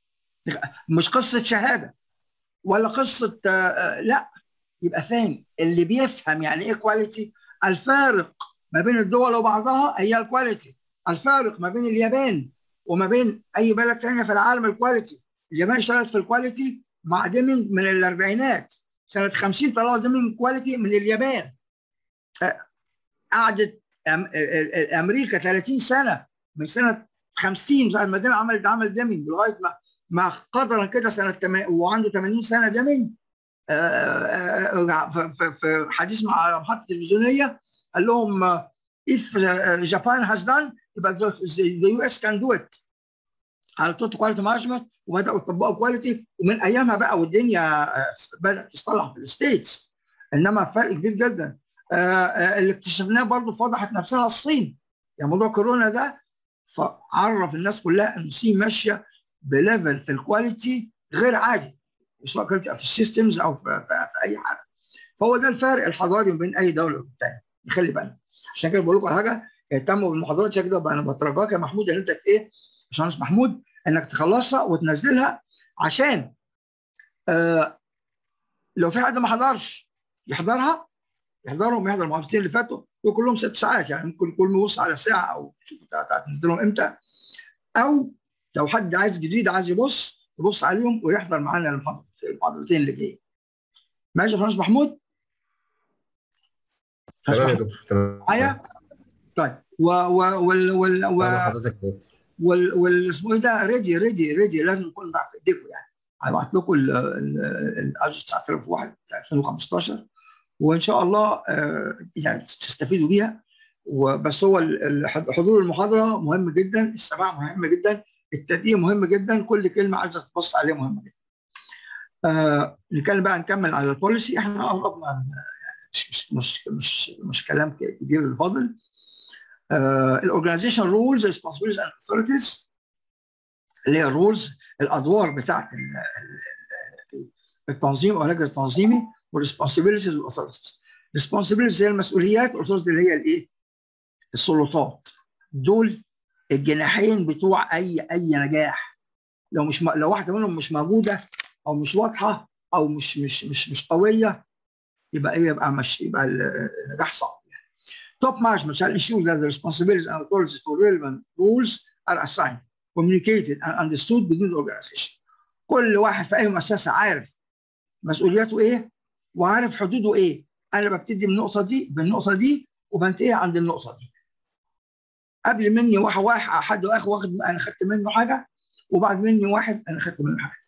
مش قصه شهاده ولا قصه آه، آه، لا يبقى فاهم اللي بيفهم يعني ايه كواليتي الفارق ما بين الدول وبعضها هي الكواليتي الفارق ما بين اليابان وما بين اي بلد تانية في العالم الكواليتي اليابان اشتغلت في الكواليتي مع ديمينج من الاربعينات سنه 50 طلعوا ديمينج كواليتي من اليابان آه، قعدت أم- آه، آه، امريكا 30 سنه من سنه 50 ساعه ما ديمينج عمل عمل ديمينج لغايه ما ما قدرا كده سنه تم- وعنده 80 سنه ديمينج آه، آه، آه، في- في- في حديث مع محطه تلفزيونيه قال لهم آه، if uh, Japan has done يبقى the, the US can do it على طول كواليتي مانجمنت وبداوا يطبقوا كواليتي ومن ايامها بقى والدنيا آه، بدات تصطلح في الستيتس انما فرق كبير جدا آه، آه، اللي اكتشفناه برضه فضحت نفسها الصين يعني موضوع كورونا ده فعرف الناس كلها ان الصين ماشيه بليفل في الكواليتي غير عادي سواء كانت في السيستمز او في, في, في اي حاجه فهو ده الفرق الحضاري بين اي دوله والتانيه نخلي بالنا عشان كده بقول لكم على حاجه اهتموا بالمحاضرات عشان كده انا بترجاك يا محمود ان انت ايه باشمهندس محمود انك تخلصها وتنزلها عشان آه لو في حد ما حضرش يحضرها يحضرهم يحضر المحاضرتين اللي فاتوا دول كلهم ست ساعات يعني ممكن كل يبص على الساعه او تشوف هتنزلهم امتى او لو حد عايز جديد عايز يبص يبص عليهم ويحضر معانا المحاضر- المحاضرتين اللي جايين ماشي يا باشمهندس محمود تمام يا دكتور تمام معايا طيب و و وال وال و أنا حضرتك وال وال اسمه ايه ده ريدي ريدي ريدي لازم يكون بقى في ايديكم يعني هبعت لكم الاجر 9001 2015 وان شاء الله آه، يعني تستفيدوا بيها وبس هو ال- ال- حضور المحاضره مهم جدا السماع مهم جدا التدقيق مهم جدا كل كلمه عايزه تبص عليها مهمه جدا آه نتكلم بقى نكمل على البوليسي احنا قربنا يعني مش مش مش مش, مش كلام كبير الفاضل الاورجنايزيشن رولز responsibilities اند authorities اللي هي الرولز الادوار بتاعت ال- ال- التنظيم او اللجنه التنظيمي والريسبونسبيلتيز والاثورتيز responsibilities هي المسؤوليات والاثورتيز اللي هي الايه؟ السلطات دول الجناحين بتوع اي اي نجاح لو مش م... لو واحده منهم مش موجوده او مش واضحه او مش مش مش مش قويه يبقى ايه يبقى مش يبقى النجاح صعب يعني. Top management shall ensure that the responsibilities and authorities for relevant rules are assigned. communicated and understood within the organization كل واحد في اي مؤسسه عارف مسؤولياته ايه وعارف حدوده ايه انا ببتدي من النقطه دي بالنقطه دي وبنتهي عند النقطه دي قبل مني واحد واحد حد واخد واخد انا خدت منه حاجه وبعد مني واحد انا خدت منه حاجه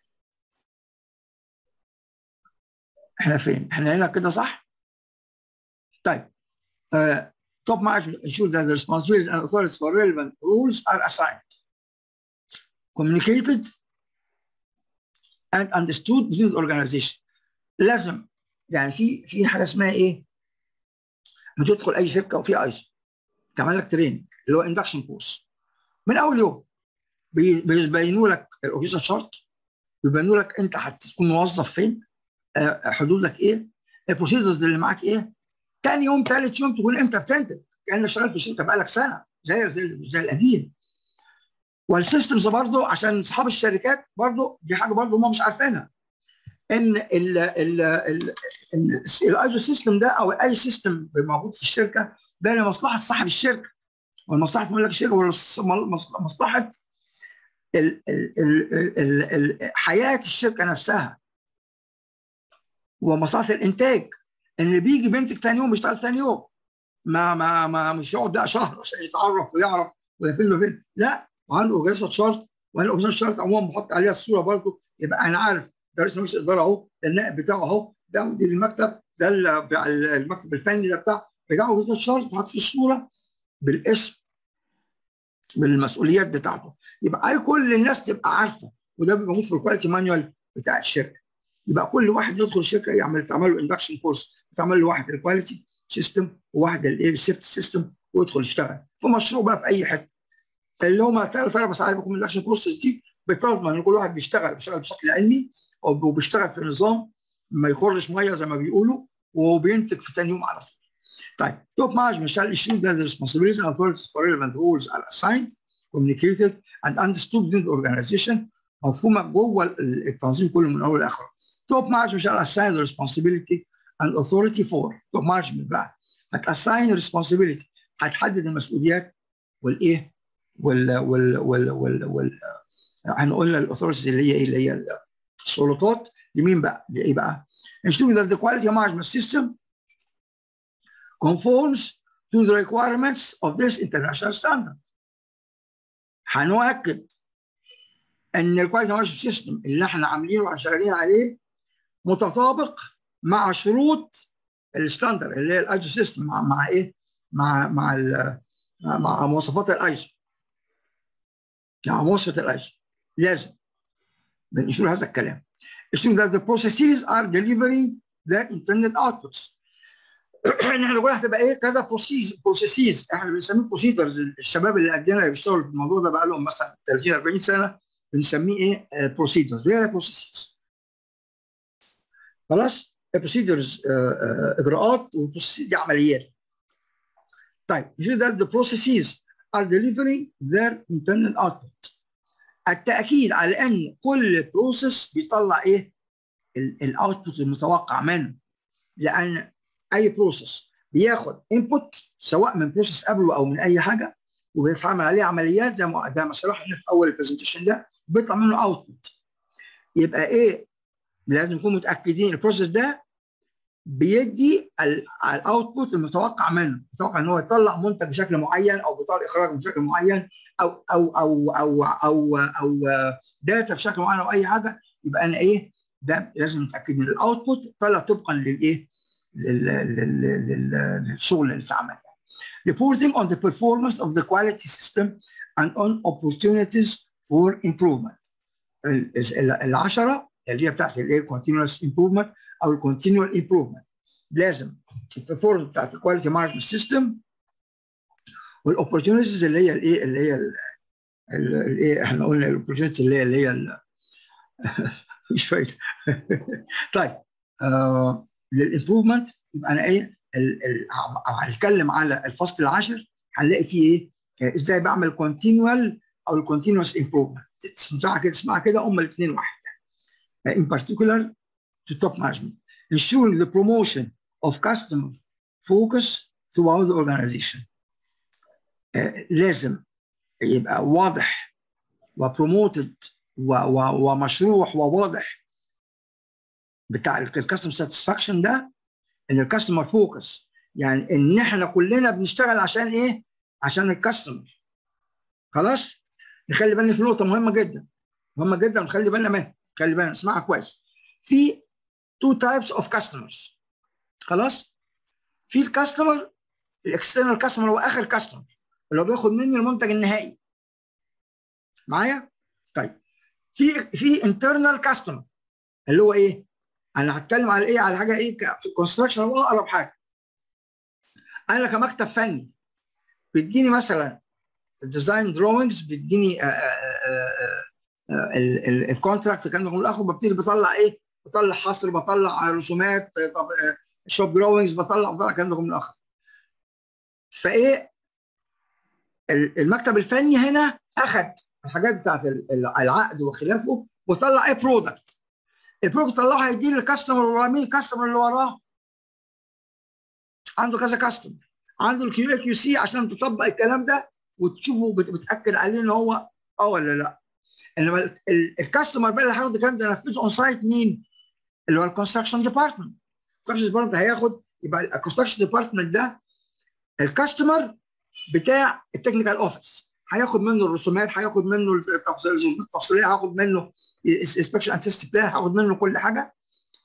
احنا فين؟ احنا هنا كده صح؟ طيب uh, top management ensure that the responsibilities and authorities for relevant rules are assigned, communicated, and understood within the organization. لازم يعني في في حاجه اسمها ايه؟ بتدخل اي شركه وفي ايزو تعمل لك تريننج اللي هو اندكشن كورس من اول يوم بيبينوا لك الاوفيشال شارت بيبينوا لك انت هتكون موظف فين حدودك ايه البروسيدرز اللي معاك ايه تاني يوم ثالث يوم تكون انت بتنتج كانك شغال في الشركه بقالك سنه زي زي زي القديم والسيستمز برضه عشان اصحاب الشركات برضه دي حاجه برضه هم مش عارفينها ان ال ال ال الايزو سيستم ده او اي سيستم موجود في الشركه ده لمصلحه صاحب الشركه ومصلحه مالك الشركه ومصلحه ال ال ال ال حياه الشركه نفسها ومصلحه الانتاج ان اللي بيجي بينتج ثاني يوم بيشتغل ثاني يوم ما ما ما مش يقعد بقى شهر عشان يتعرف ويعرف ولا فين وفين لا وعنده اجازه شرط وانا اجازه شرط عموما بحط عليها الصوره برضه يبقى انا عارف ده رئيس مجلس الاداره اهو ده النائب بتاعه اهو ده مدير المكتب ده المكتب الفني ده بتاع بتاعه اجازه شرط تحط في الصوره بالاسم بالمسؤوليات بتاعته يبقى اي كل الناس تبقى عارفه وده بيبقى موجود في الكواليتي مانيوال بتاع الشركه يبقى كل واحد يدخل الشركه يعمل تعمل له اندكشن كورس تعمل له واحد الكواليتي سيستم وواحد الايه السيفت سيستم ويدخل يشتغل في مشروع بقى في اي حته اللي هم ثلاث اربع ساعات بيكون الاكشن كورسز دي بتضمن ان كل واحد بيشتغل بيشتغل بشكل علمي وبيشتغل في نظام ما يخرش ميه زي ما بيقولوا وبينتج في ثاني يوم على طول. طيب توب مانجمنت shall issue that the responsibilities and authorities for relevant rules are assigned, communicated and understood within the organization مفهومه جوه التنظيم كله من اول لاخره. توب مانجمنت shall assign the responsibility and authority for توب مانجمنت بقى هتاساين responsibility هتحدد المسؤوليات والايه وال وال وال وال, وال هنقول الاثوريتيز اللي هي ايه اللي هي السلطات لمين بقى؟ لايه بقى؟ ensuring that the quality management system conforms to the requirements of this international standard. هنؤكد ان الكواليتي مانجمنت سيستم اللي احنا عاملينه وشغالين عليه متطابق مع شروط الستاندر اللي هي الايزو سيستم مع, مع ايه؟ مع مع مع مواصفات الايزو مع مواصفه الايزو لازم بنشوف هذا الكلام assume that the processes are delivering their intended outputs احنا نقول هتبقى ايه كذا بروسيس بروسيسز احنا بنسميه بروسيدرز الشباب اللي قدنا اللي بيشتغلوا في الموضوع ده بقى لهم مثلا 30 40 سنه بنسميه ايه بروسيدرز ايه بروسيسز خلاص بروسيدرز اجراءات والبروسيس دي عمليات طيب ensure that the processes are delivering their intended output التاكيد على ان كل بروسيس بيطلع ايه الاوتبوت المتوقع منه لان اي بروسيس بياخد انبوت سواء من بروسيس قبله او من اي حاجه وبيتعمل عليه عمليات زي ما زي ما شرحنا في اول البرزنتيشن ده بيطلع منه اوتبوت يبقى ايه لازم نكون متاكدين البروسيس ده بيدي الاوتبوت المتوقع منه متوقع ان هو يطلع منتج بشكل معين او بيطلع اخراج بشكل معين او او او او او او داتا بشكل معين او اي حاجه يبقى انا ايه ده لازم نتاكد ان الاوتبوت طلع طبقا للايه للشغل اللي اتعمل reporting on the performance of the quality system and on opportunities for improvement العشرة اللي هي بتاعت الايه continuous improvement او continual improvement لازم البرفورمانس بتاعت الكواليتي مانجمنت سيستم والاوبورتيونيتيز اللي هي الايه اللي هي الايه احنا قلنا الاوبورتيونيتيز اللي هي اللي هي مش فايده طيب آه للامبروفمنت يبقى انا ايه هنتكلم على الفصل العاشر هنلاقي فيه ايه ازاي بعمل كونتينوال او الكونتينوس امبروفمنت اسمها كده اسمها كده هم الاثنين واحد in particular to top management ensuring the promotion of customer focus throughout the organization uh, لازم يبقى واضح وبروموتد ومشروح وواضح بتاع الكاستمر ساتسفاكشن ده ان الكاستمر فوكس يعني ان احنا كلنا بنشتغل عشان ايه؟ عشان الكاستمر خلاص؟ نخلي بالنا في نقطه مهمه جدا مهمه جدا نخلي بالنا منها خلي بالنا اسمعها كويس في تو تايبس اوف كاستمرز خلاص؟ في الكاستمر الاكسترنال كاستمر هو اخر كاستمر اللي هو بياخد مني المنتج النهائي معايا؟ طيب في في انترنال كاستمر اللي هو ايه؟ انا هتكلم على ايه؟ على حاجه ايه في الكونستراكشن هو اقرب حاجه. انا كمكتب فني بيديني مثلا الديزاين دروينجز بيديني الكونتراكت كان من الاخر ببتدي بطلع ايه؟ بطلع حصر بطلع رسومات طب شوب دروينجز بطلع بطلع الكلام ده من الاخر. فايه المكتب الفني هنا اخذ الحاجات بتاعت العقد وخلافه وطلع ايه برودكت البرودكت طلعها هيديه للكاستمر اللي وراه مين الكاستمر اللي وراه عنده كذا كاستمر عنده الكيو اي كيو سي عشان تطبق الكلام ده وتشوفه بتاكد عليه ان هو اه ولا لا انما الكاستمر بقى اللي هياخد الكلام ده ينفذه اون سايت مين؟ اللي هو الكونستراكشن ديبارتمنت الكونستراكشن ديبارتمنت هياخد يبقى الكونستراكشن ديبارتمنت ده الكاستمر بتاع التكنيكال اوفيس هياخد منه الرسومات هياخد منه التفصيليه هياخد منه انسبكشن اند تيست بلان هاخد منه كل حاجه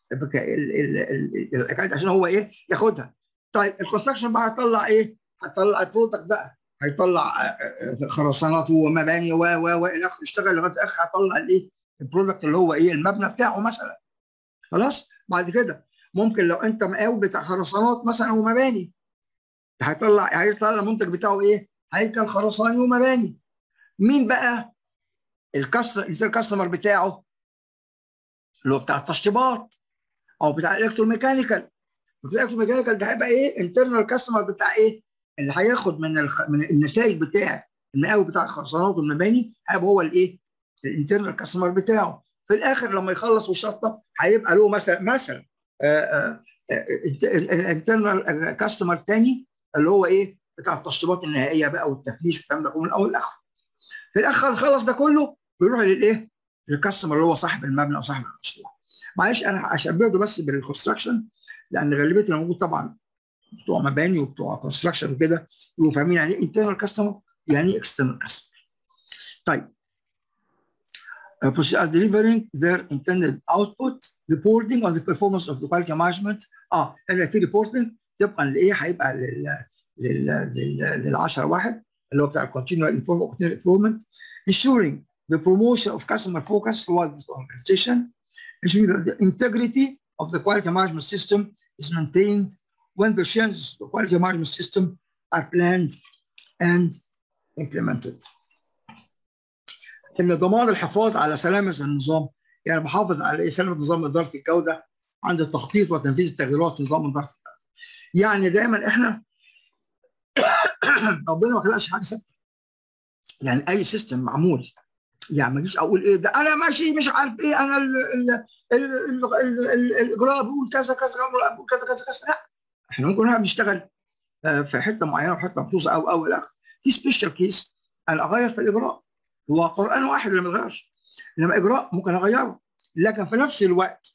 عشان هو ايه ياخدها طيب الكونستراكشن بقى هيطلع ايه؟ هيطلع البرودكت بقى هيطلع خرسانات ومباني و و و الى اخره يشتغل لغايه الاخر هيطلع الايه؟ البرودكت اللي هو ايه؟ المبنى بتاعه مثلا خلاص؟ بعد كده ممكن لو انت مقاول بتاع خرسانات مثلا ومباني هيطلع هيطلع المنتج بتاعه ايه؟ هيكل خرساني ومباني مين بقى الكاستمر بتاعه اللي هو بتاع التشطيبات او بتاع الالكتروميكانيكال بتاع الالكتروميكانيكال ده هيبقى ايه انترنال كاستمر بتاع ايه اللي هياخد من الخ... من النتائج بتاع المقاول بتاع الخرسانات والمباني هيبقى هو الايه الانترنال كاستمر بتاعه في الاخر لما يخلص ويشطب هيبقى له مثلا مثلا الانترنال كاستمر تاني اللي هو ايه بتاع التشطيبات النهائيه بقى والتفليش والكلام ده كله من الاول لاخره في الاخر خلص ده كله بيروح للايه؟ للكاستمر اللي هو صاحب المبنى او صاحب المشروع. معلش انا هشبهه بس بالكونستراكشن لان غالبيه اللي موجود طبعا بتوع مباني وبتوع كونستراكشن وكده يبقوا فاهمين يعني ايه انترنال كاستمر يعني ايه اكسترنال كاستمر. طيب uh, are delivering their intended output reporting on the performance of the quality management اه هنا في ريبورتنج طبقا لايه هيبقى لل لل لل لل 10 واحد اللي هو بتاع continual improvement ensuring the promotion of customer focus throughout the organization, ensuring that the integrity of the quality management system is maintained when the changes to the quality management system are planned and implemented. ان ضمان الحفاظ على سلامه النظام يعني بحافظ على ايه سلامه نظام اداره الجوده عند التخطيط وتنفيذ التغييرات في نظام اداره الجوده. يعني دايما احنا ربنا ما خلقش حاجه ثابته. يعني اي سيستم معمول يعني ما اجيش اقول ايه ده انا ماشي مش عارف ايه انا ال ال ال ال ال ال الاجراء بيقول كذا كذا بيقول كذا كذا كذا لا احنا ممكن نحن بنشتغل في حته معينه وحته مخصوصه او او الى اخره في سبيشال كيس انا اغير في الاجراء هو قران واحد اللي ما يتغيرش انما اجراء ممكن اغيره لكن في نفس الوقت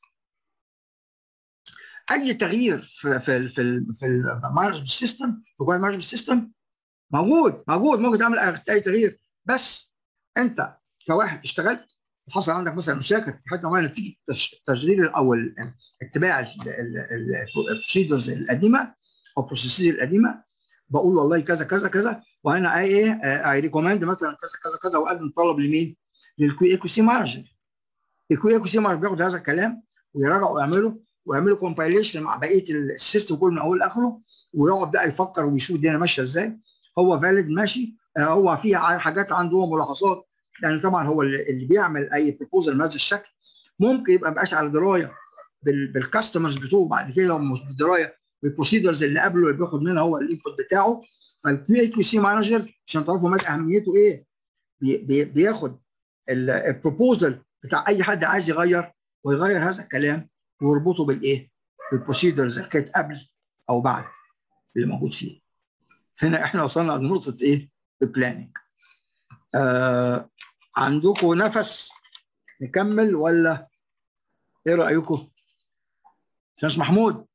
اي تغيير في في في في المانجمنت سيستم في المانجمنت سيستم موجود موجود ممكن تعمل اي تغيير بس انت كواحد اشتغلت حصل عندك مثلا مشاكل في حته معينه تيجي تشغيل او اتباع البروسيدرز القديمه او البروسيسز القديمه بقول والله كذا كذا كذا وانا ايه اي ريكومند مثلا كذا كذا كذا واقدم طلب لمين؟ للكيو اي كيو سي مانجر الكيو اي كيو سي مانجر بياخد هذا الكلام ويراجعوا ويعملوا ويعملوا كومبايليشن مع بقيه السيستم كله من اول لاخره ويقعد بقى يفكر ويشوف الدنيا ماشيه ازاي هو فاليد ماشي هو فيها حاجات عنده ملاحظات يعني طبعا هو اللي بيعمل اي بروبوزل بهذا الشكل ممكن يبقى مبقاش على درايه بالكاستمرز بتوعه بعد كده لو مش بدرايه بالبروسيدرز اللي قبله اللي بياخد منها هو الانبوت بتاعه فالكيو اي كيو سي مانجر عشان تعرفوا مدى اهميته ايه بي بي بياخد البروبوزل بتاع اي حد عايز يغير ويغير هذا الكلام ويربطه بالايه؟ بالبروسيدرز اللي كانت قبل او بعد اللي موجود فيه. هنا احنا وصلنا لنقطه ايه؟ البلاننج. آه عندكم نفس نكمل ولا ايه رايكم استاذ محمود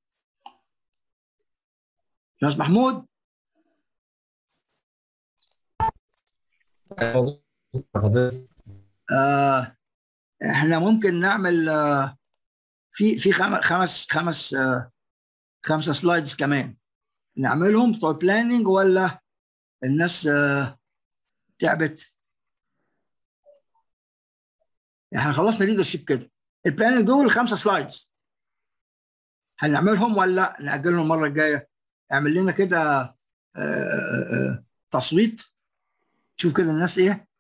استاذ محمود آه احنا ممكن نعمل آه في في خمس خمس خمس آه خمسه سلايدز كمان نعملهم بتوع بلاننج ولا الناس آه تعبت احنا خلصنا ليدرشيب كده البلاننج دول خمسه سلايدز هنعملهم ولا نأجلهم المره الجايه اعمل لنا كده آه آه تصويت شوف كده الناس ايه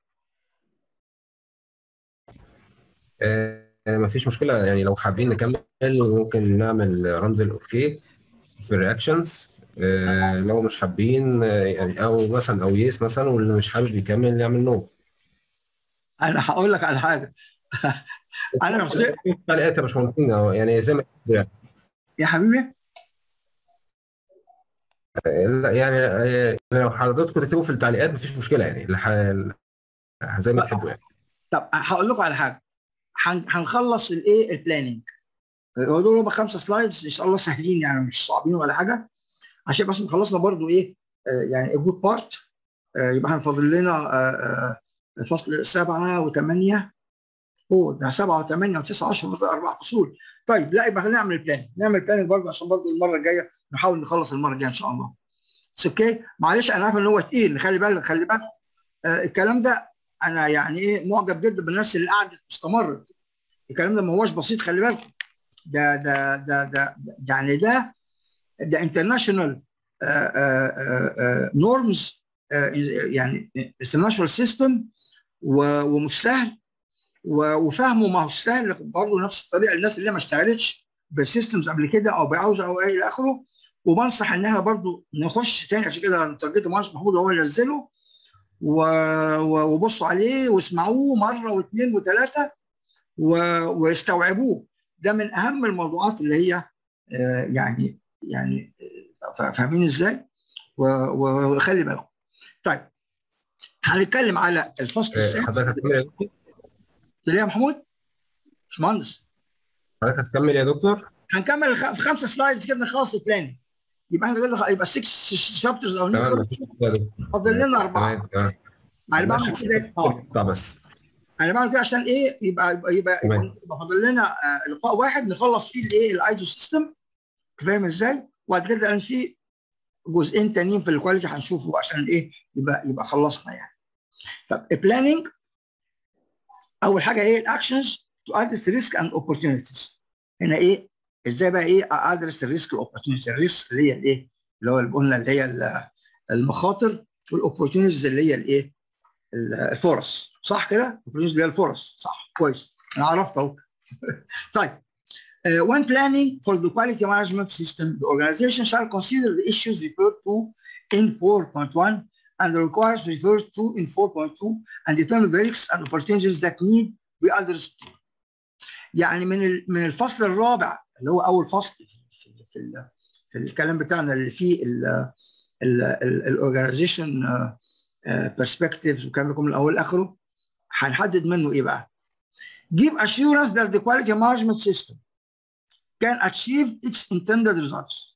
آه مفيش مشكلة يعني لو حابين نكمل ممكن نعمل رمز الأوكي في الرياكشنز آه لو مش حابين آه يعني أو مثلا أو يس مثلا واللي مش حابب يكمل يعمل نو انا هقول لك على حاجه انا شخصيا تعليقات يا باشمهندسين يعني زي ما يعني. يا حبيبي لا يعني لو حضراتكم تكتبوا في التعليقات مفيش مشكلة يعني زي ما تحبوا يعني طب هقول لكم على حاجه هنخلص الايه البلاننج هو دول هم خمسه سلايدز ان شاء الله سهلين يعني مش صعبين ولا حاجه عشان بس خلصنا برضو ايه آه يعني جود بارت آه يبقى هنفضل لنا آه الفصل سبعه وثمانيه هو ده سبعه وثمانيه وتسعه 10 اربع فصول طيب لا يبقى هنعمل البلان نعمل بلاننج برضه عشان برضه المره الجايه نحاول نخلص المره الجايه ان شاء الله اوكي معلش انا عارف ان هو تقيل خلي بالك خلي بالك آه الكلام ده انا يعني ايه معجب جدا بالناس اللي قعدت واستمرت الكلام ده ما هوش بسيط خلي بالك ده ده ده ده يعني ده ده انترناشونال نورمز يعني انترناشونال سيستم ومش سهل وفهمه ما هوش سهل برضه نفس الطريقه الناس اللي ما اشتغلتش بالسيستمز قبل كده او بعوزه او اي الى اخره وبنصح ان احنا برضه نخش تاني عشان كده ترجيت المهندس محمود هو اللي نزله وبصوا عليه واسمعوه مره واثنين وثلاثه واستوعبوه ده من اهم الموضوعات اللي هي يعني يعني فاهمين ازاي؟ وخلي بالكم. طيب هنتكلم على الفصل السادس حضرتك هتكمل يا محمود؟ باشمهندس حضرتك هتكمل يا دكتور؟ هنكمل في خمسه سلايدز كده نخلص البلان يبقى احنا كده يبقى 6 شابترز او تمام فاضل لنا اربعه تمام تمام انا بعمل كده اه بس انا بعمل كده عشان ايه يبقى يبقى يبقى, يبقى فاضل لنا آه لقاء واحد نخلص فيه الايه الايزو سيستم فاهم ازاي؟ وبعد كده انا في جزئين تانيين في الكواليتي هنشوفه عشان ايه يبقى يبقى خلصنا يعني. طب البلاننج اول حاجه ايه الاكشنز تو ادرس ريسك اند اوبورتيونيتيز هنا ايه ازاي بقى ايه ادرس الريسك والاوبورتيونيتيز الريسك اللي هي الايه اللي هو اللي قلنا اللي هي المخاطر والاوبورتيونيتيز اللي هي الايه الفرص صح كده الاوبورتيونيتيز اللي هي الفرص صح كويس انا عرفت اهو طيب Uh, when planning for the quality management system, the organization shall consider the issues referred to in 4.1 and the requirements referred to in 4.2 and determine the risks and opportunities that need be understood. يعني من من الفصل الرابع اللي هو اول فصل في في, في الكلام بتاعنا اللي فيه الاورجنايزيشن perspectives والكلام ده من الاول لاخره هنحدد منه ايه بقى؟ Give assurance that the quality management system can achieve its intended results.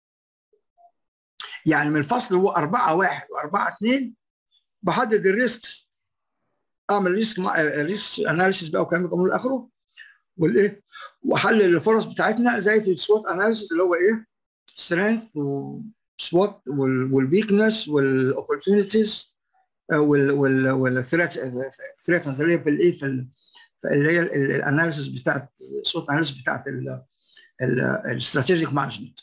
يعني من الفصل هو 4 1 و4 2 بحدد الريسك اعمل ريسك ريسك اناليسيس بقى والكلام ده من اخره والايه واحلل الفرص بتاعتنا زي في السوات اناليسيس اللي هو ايه سترينث وسوات والويكنس والاوبورتونيتيز والثريت ثريت اللي هي في الايه في اللي هي الاناليسيس بتاعت السوات اناليسيس بتاعت الاستراتيجيك مانجمنت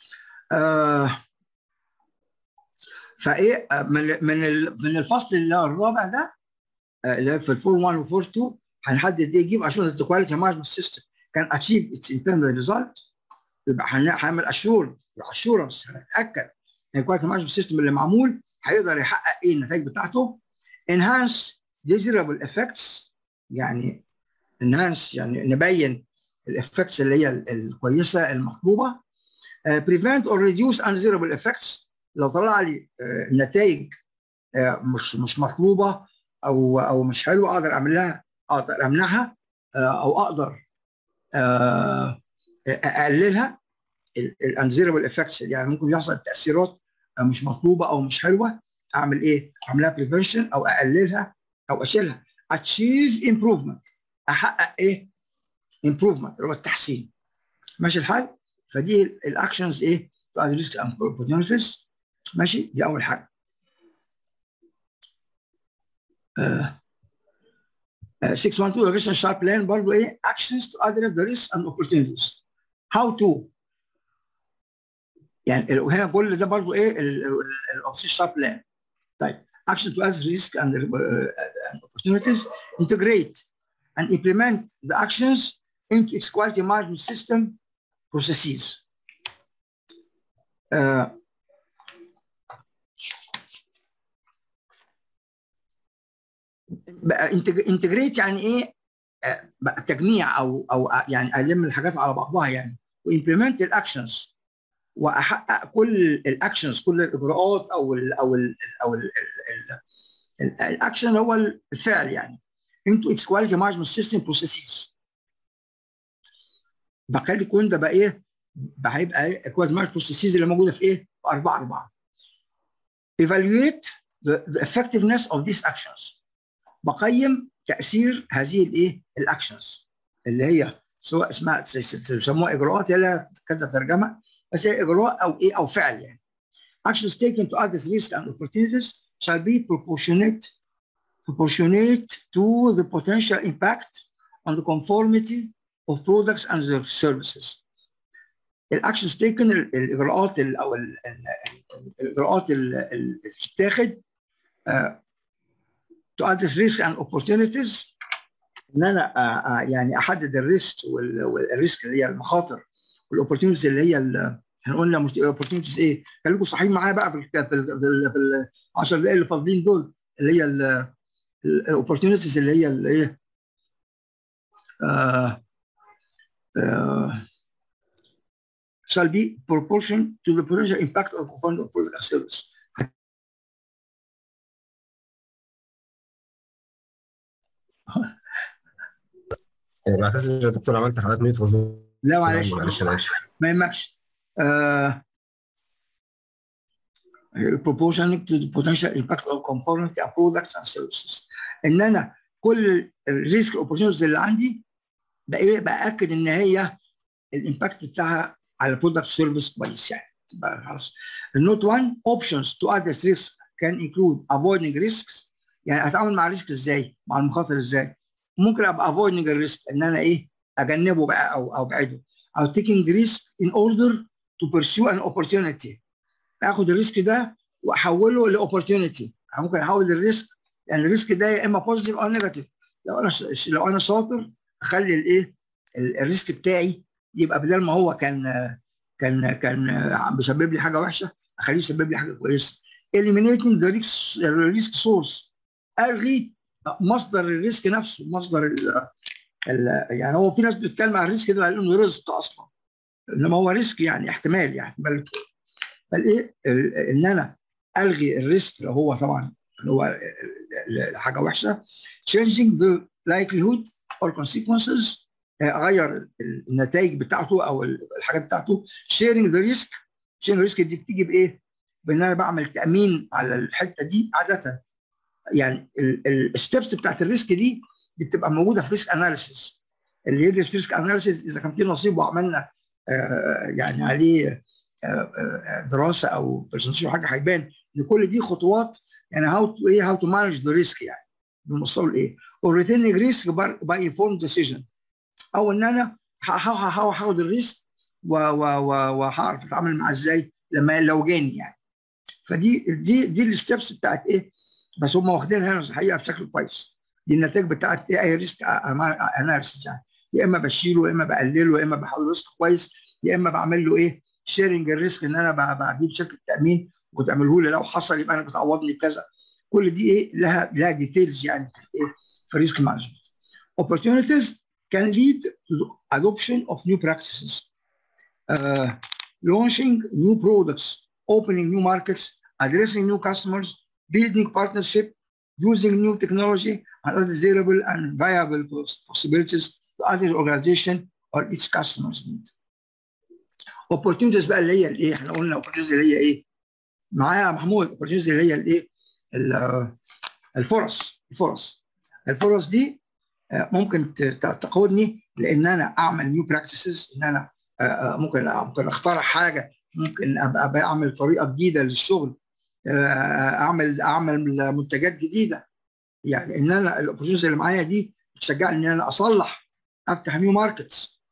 فايه من من من الفصل اللي هو الرابع ده اللي في الفور 1 وفور 2 هنحدد ايه جيب اشورنس ذا كواليتي مانجمنت سيستم كان اتشيف اتس انترنال ريزلت يبقى هنعمل اشور اشورنس هنتاكد ان الكواليتي مانجمنت سيستم اللي معمول هيقدر يحقق ايه النتائج بتاعته انهانس ديزيرابل افكتس يعني انهانس يعني نبين الافكتس اللي هي الكويسه المطلوبه بريفنت اور ريديوس undesirable effects لو طلع لي نتائج مش مش مطلوبه او او مش حلوه اقدر اعمل لها اقدر امنعها او اقدر اقللها الانزيربل افكتس يعني ممكن يحصل تاثيرات مش مطلوبه او مش حلوه اعمل ايه؟ اعملها بريفنشن او اقللها او اشيلها اتشيف امبروفمنت احقق ايه؟ امبروفمنت اللي هو التحسين ماشي الحال؟ فدي الاكشنز ايه؟ بعد ريسك اند اوبورتيونيتيز ماشي؟ دي اول حاجه. آه. 612 Russian sharp plan برضه ايه actions to address the risks and opportunities how to يعني هنا كل ده برضه ايه الاوبسيس شارب بلان طيب action to address risk and, uh, and opportunities integrate and implement the actions into its quality management system processes uh, بقى انتجريت يعني ايه بقى تجميع او او يعني الم الحاجات على بعضها يعني وامبلمنت الاكشنز واحقق كل الاكشنز كل الاجراءات او ال او ال او ال الاكشن هو الفعل يعني into its quality management system processes بخلي كل ده بقى ايه بقى هيبقى ايه quality management processes اللي موجوده في ايه؟ في 4 4 evaluate the, the effectiveness of these actions بقيم تاثير هذه الايه الاكشنز اللي هي سواء اسمها يسموها اجراءات يا كذا ترجمه بس هي اجراء او ايه او فعل يعني actions taken to address risk and opportunities shall be proportionate proportionate to the potential impact on the conformity of products and their services. الاكشنز taken الاجراءات او الاجراءات اللي بتتاخد to address risk and opportunities ان انا يعني احدد الريسك والريسك اللي هي المخاطر والاوبورتيونيتيز اللي هي احنا قلنا اوبورتيونيتيز ايه؟ خليكم صحيين معايا بقى في ال في ال في ال 10 دقائق اللي فاضلين دول اللي هي الاوبورتيونيتيز اللي هي الايه؟ shall be proportion to the potential impact of fund of product and service. بعتذر يا دكتور عملت حالات ميوت غصب لا معلش معلش انا اسف ما يهمكش آه proportioning to the potential impact of conformity of products and services ان انا كل الريسك اوبورتيونيتيز اللي عندي بايه باكد ان هي الامباكت بتاعها على البرودكت سيرفيس كويس يعني تبقى خلاص النوت 1 options to address risk can include avoiding risks يعني اتعامل مع الريسك ازاي؟ مع المخاطر ازاي؟ ممكن ابقى avoiding الريسك ان انا ايه؟ اجنبه بقى او او ابعده او taking risk in order to pursue an opportunity اخد الريسك ده واحوله لاوبورتيونيتي ممكن احول الريسك يعني الريسك ده يا اما بوزيتيف او نيجاتيف لو انا لو انا شاطر اخلي الايه الريسك بتاعي يبقى بدل ما هو كان كان كان بيسبب لي حاجه وحشه اخليه يسبب لي حاجه كويسه eliminating the risk risk source الغي مصدر الريسك نفسه مصدر ال ال يعني هو في ناس بتتكلم عن الريسك ده على انه رزق اصلا انما هو ريسك يعني احتمال يعني بل فالايه ان انا الغي الريسك اللي هو طبعا اللي هو حاجه وحشه changing the likelihood or consequences اغير النتائج بتاعته او الحاجات بتاعته sharing the risk sharing the risk دي بتيجي بايه؟ بان انا بعمل تامين على الحته دي عاده يعني الستبس بتاعت الريسك دي دي بتبقى موجوده في ريسك اناليسيس اللي يدرس ريسك اناليسيس اذا كان في نصيب وعملنا آه يعني عليه آه دراسه او برزنتيشن حاجه هيبان ان كل دي خطوات يعني هاو تو ايه هاو تو مانج ذا ريسك يعني بنوصله لايه؟ والريتيننج ريسك باي انفورم ديسيجن او ان انا هاخد الريسك وهعرف اتعامل معاه ازاي لما لو جاني يعني فدي دي دي الستبس بتاعت ايه بس هم واخدينها هنا الحقيقه بشكل كويس دي النتائج بتاعت ايه اي ريسك اناليسيس يعني يا اما بشيله يا اما بقلله يا اما بحاول ريسك كويس يا اما بعمل له ايه شيرنج الريسك ان انا بجيب شكل التامين وتعمله لي لو حصل يبقى انا بتعوضني بكذا كل دي ايه لها لها ديتيلز يعني في ايه في ريسك مانجمنت opportunities can lead to the adoption of new practices uh, launching new products opening new markets addressing new customers building partnership using new technology and other desirable and viable possibilities to other organization or its customers need. opportunities بقى اللي هي الايه؟ احنا قلنا opportunities اللي هي ايه؟ معايا يا محمود opportunities اللي هي الايه؟ الفرص الفرص الفرص دي ممكن تقودني لان انا اعمل نيو براكتسز ان انا ممكن ممكن اخترع حاجه ممكن ابقى اعمل طريقه جديده للشغل اعمل اعمل منتجات جديده يعني ان انا الاوبورتيونيتيز اللي معايا دي بتشجعني ان انا اصلح افتح نيو ماركتس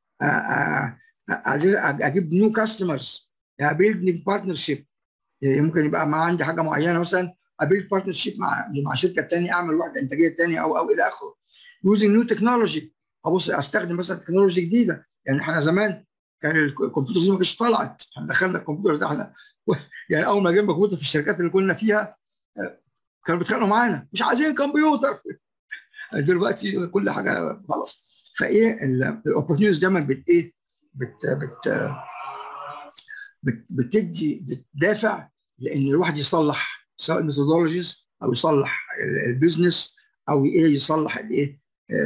اجيب نيو كاستمرز ابيلد بارتنرشيب ممكن يبقى ما عندي حاجه معينه مثلا ابيلد بارتنرشيب مع مع شركه ثانيه اعمل واحده انتاجيه ثانيه او او الى اخره يوزنج نيو تكنولوجي ابص استخدم مثلا تكنولوجي جديده يعني احنا زمان كان الكمبيوتر دي ما كانتش طلعت احنا دخلنا الكمبيوتر ده احنا يعني اول ما جبنا كمبيوتر في الشركات اللي كنا فيها كانوا بيتخانقوا معانا مش عايزين كمبيوتر دلوقتي كل حاجه خلاص فايه الاوبورتيونيتيز دايما بت ايه بت بت بت بتدي بتدافع لان الواحد يصلح سواء الميثودولوجيز او يصلح البيزنس او ايه يصلح الايه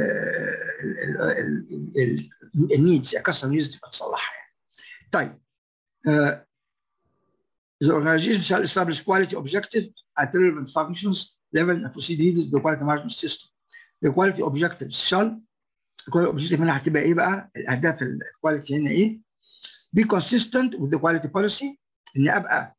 النيدز الكاستمر نيدز تبقى تصلحها يعني. طيب uh, the organization shall establish quality objectives at relevant functions level and proceed needed the quality management system. The quality objectives shall الكواليتي اوبجيكتيف هنا هتبقى ايه بقى؟ الاهداف الكواليتي هنا ايه؟ be consistent with the quality policy اني ابقى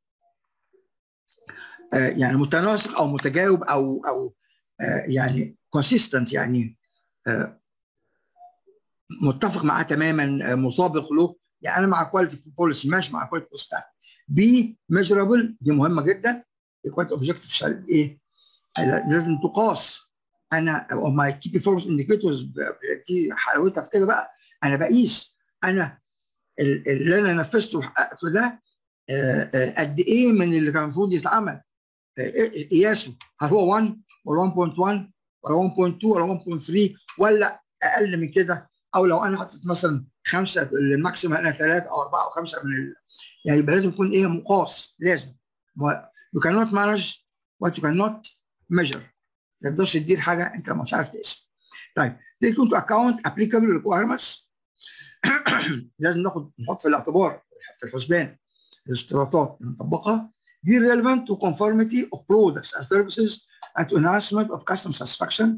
آه يعني متناسق او متجاوب او او آه يعني consistent يعني آه متفق معاه تماما مطابق له يعني انا مع كواليتي بوليسي ماشي مع كواليتي بوليسي بتاعتي بي ميجرابل دي مهمه جدا الكواليتي اوبجيكتيف ايه؟ لازم تقاس انا ماي كي بيرفورمانس انديكيتورز دي حلاوتها في كده بقى انا بقيس انا اللي انا نفذته وحققته ده قد ايه من اللي كان المفروض يتعمل قياسه هل هو 1 ولا 1.1 ولا 1.2 ولا 1.3 ولا اقل من كده او لو انا حطيت مثلا خمسه الماكسيمم انا ثلاثه او اربعه او خمسه من ال... يعني يبقى لازم يكون ايه مقاس لازم you cannot manage what you cannot measure ما تقدرش تدير حاجه انت مش عارف تقيسها. طيب take into account applicable requirements لازم ناخد نحط في الاعتبار في الحسبان الاشتراطات المطبقه دي relevant to conformity of products and services and to enhancement of customer satisfaction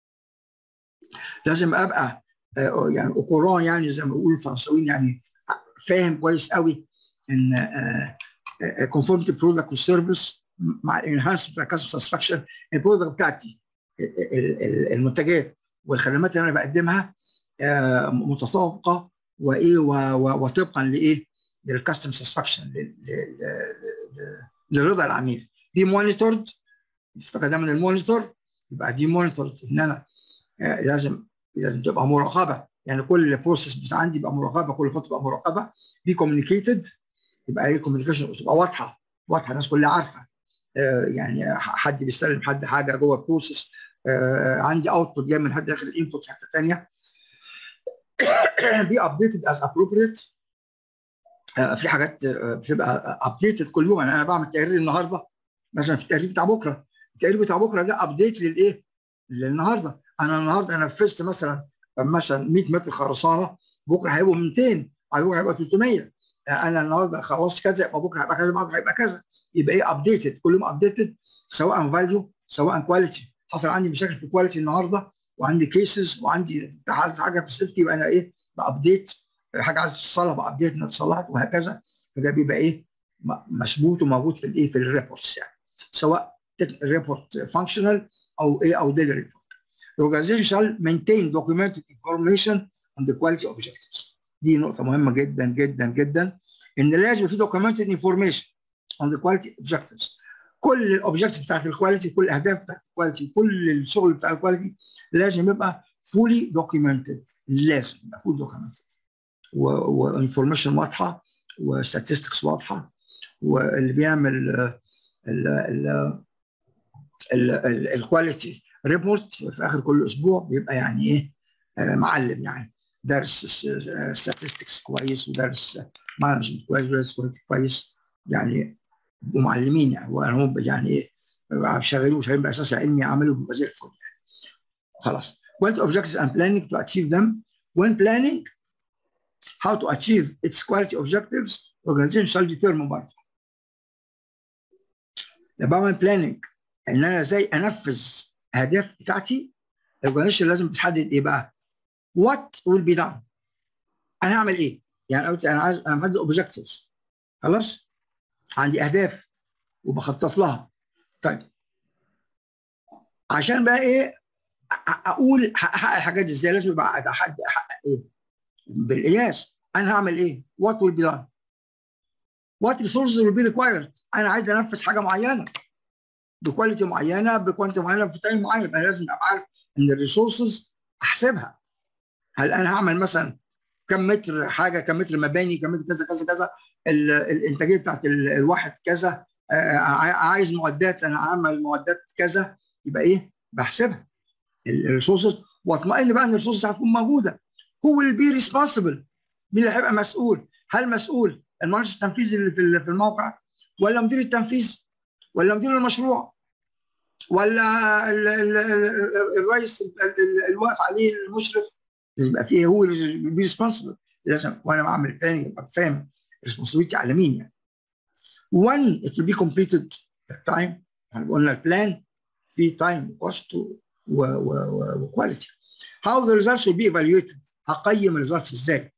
لازم ابقى يعني اوكوران يعني زي ما بيقولوا الفرنساويين يعني فاهم كويس قوي ان conformity product والسيرفيس مع الانهانس بتاع كاستمر ساتسفاكشن البرودكت بتاعتي المنتجات والخدمات اللي انا بقدمها متطابقه وايه وطبقا لايه؟ للكاستمر ساتسفاكشن لرضا العميل دي مونيتورد افتكر ده من المونيتور يبقى دي مونيتورد ان انا لازم لازم تبقى مراقبه يعني كل بروسيس بتاع عندي يبقى مراقبه كل خطوه تبقى مراقبه دي كوميونيكيتد يبقى ايه كوميونيكيشن تبقى واضحه واضحه الناس كلها عارفه آه يعني حد بيستلم حد حاجه جوه البروسيس آه عندي اوتبوت جاي من حد داخل الانبوت في حته ثانيه بي ابديتد از ابروبريت في حاجات بتبقى ابديتد كل يوم يعني انا بعمل تقرير النهارده مثلا في التقرير بتاع بكره التقرير بتاع بكره ده ابديت للايه؟ للنهارده انا النهارده نفذت مثلا مثلا 100 متر خرسانه بكره هيبقوا 200 بعد بكره هيبقى 300 انا النهارده خلصت كذا يبقى بكره هيبقى كذا بعد هيبقى كذا يبقى ايه ابديتد كل يوم ابديتد سواء فاليو سواء كواليتي حصل عندي مشاكل في الكواليتي النهارده وعندي كيسز وعندي حاجه في السيفتي يبقى انا ايه بابديت حاجه عايز تتصلح بابديت انها اتصلحت وهكذا فده بيبقى ايه مثبوت وموجود في الايه في الريبورتس يعني سواء ريبورت فانكشنال او ايه او ديلي ريبورت. The organization shall maintain documented information on the quality objectives. دي نقطة مهمة جدا جدا جدا إن لازم في documented information on the quality objectives. كل الاوبجكتيف بتاعت الكواليتي كل الاهداف بتاعت الكواليتي كل الشغل بتاع الكواليتي لازم يبقى fully documented لازم يبقى fully documented وانفورميشن واضحه وستاتستكس واضحه واللي بيعمل الكواليتي ريبورت في اخر كل اسبوع بيبقى يعني ايه معلم يعني دارس statistics كويس ودارس مانجمنت كويس ودارس كويس يعني ومعلمين يعني وهم يعني ايه شغالين شغالين باساس علمي عملوا بيبقى زي الفل يعني خلاص what objectives and planning to achieve them when planning how to achieve its quality objectives organization shall determine برضه لما بعمل بلاننج ان انا ازاي انفذ اهداف بتاعتي الاورجنايزيشن لازم تحدد ايه بقى؟ وات ويل بي دان انا هعمل ايه؟ يعني قلت انا عايز انا محدد اوبجكتيفز خلاص؟ عندي اهداف وبخطط لها طيب عشان بقى ايه اقول هحقق الحاجات دي ازاي لازم يبقى احقق ايه؟ بالقياس انا هعمل ايه؟ وات ويل بي دان وات ريسورسز ويل بي ريكوايرد انا عايز انفذ حاجه معينه بكواليتي معينه بكوانتي معينه في تايم معين يبقى لازم ابقى عارف ان الريسورسز احسبها هل انا هعمل مثلا كم متر حاجه كم متر مباني كم متر كذا كذا كذا الانتاجيه بتاعت الواحد كذا عايز معدات انا هعمل معدات كذا يبقى ايه بحسبها الريسورسز واطمئن بقى ان الريسورسز هتكون موجوده هو اللي بي ريسبونسبل مين اللي هيبقى مسؤول هل مسؤول المهندس التنفيذي اللي في الموقع ولا مدير التنفيذ ولا مدير المشروع ولا ال ال ال الرئيس الواقف عليه المشرف لازم يبقى فيه هو اللي بي ريسبونسبل لازم وانا بعمل بلاننج ابقى فاهم ريسبونسبيلتي على مين يعني. when it will be completed time احنا قلنا البلان في تايم وكوست وكواليتي how the results will be evaluated هقيم الريزلتس ازاي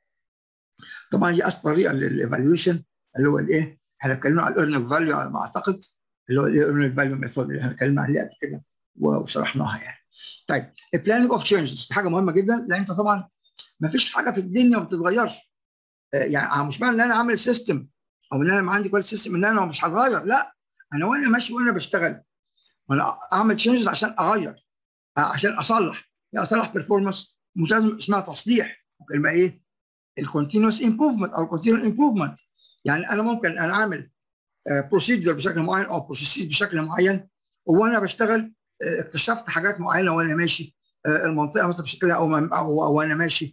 طبعا دي اصل طريقه للايفالويشن اللي هو الايه احنا اتكلمنا على الايرنينج فاليو على ما اعتقد اللي هو الايرنينج فاليو ميثود اللي احنا اتكلمنا عليه قبل كده وشرحناها يعني. طيب البلاننج اوف تشينجز دي حاجه مهمه جدا لان انت طبعا ما فيش حاجه في الدنيا ما بتتغيرش يعني مش معنى ان انا عامل سيستم او ان انا عندي كواليتي سيستم ان انا مش هتغير لا انا وانا ماشي وانا بشتغل وانا اعمل تشينجز عشان اغير عشان اصلح يعني اصلح بيرفورمانس مش لازم اسمها تصليح ممكن يبقى ايه الكونتينوس امبروفمنت او الكونتينوس امبروفمنت يعني انا ممكن انا اعمل بروسيجر بشكل معين او بروسيس بشكل معين وانا بشتغل اكتشفت حاجات معينه وانا ماشي المنطقه مثلا بشكلها او او وانا ماشي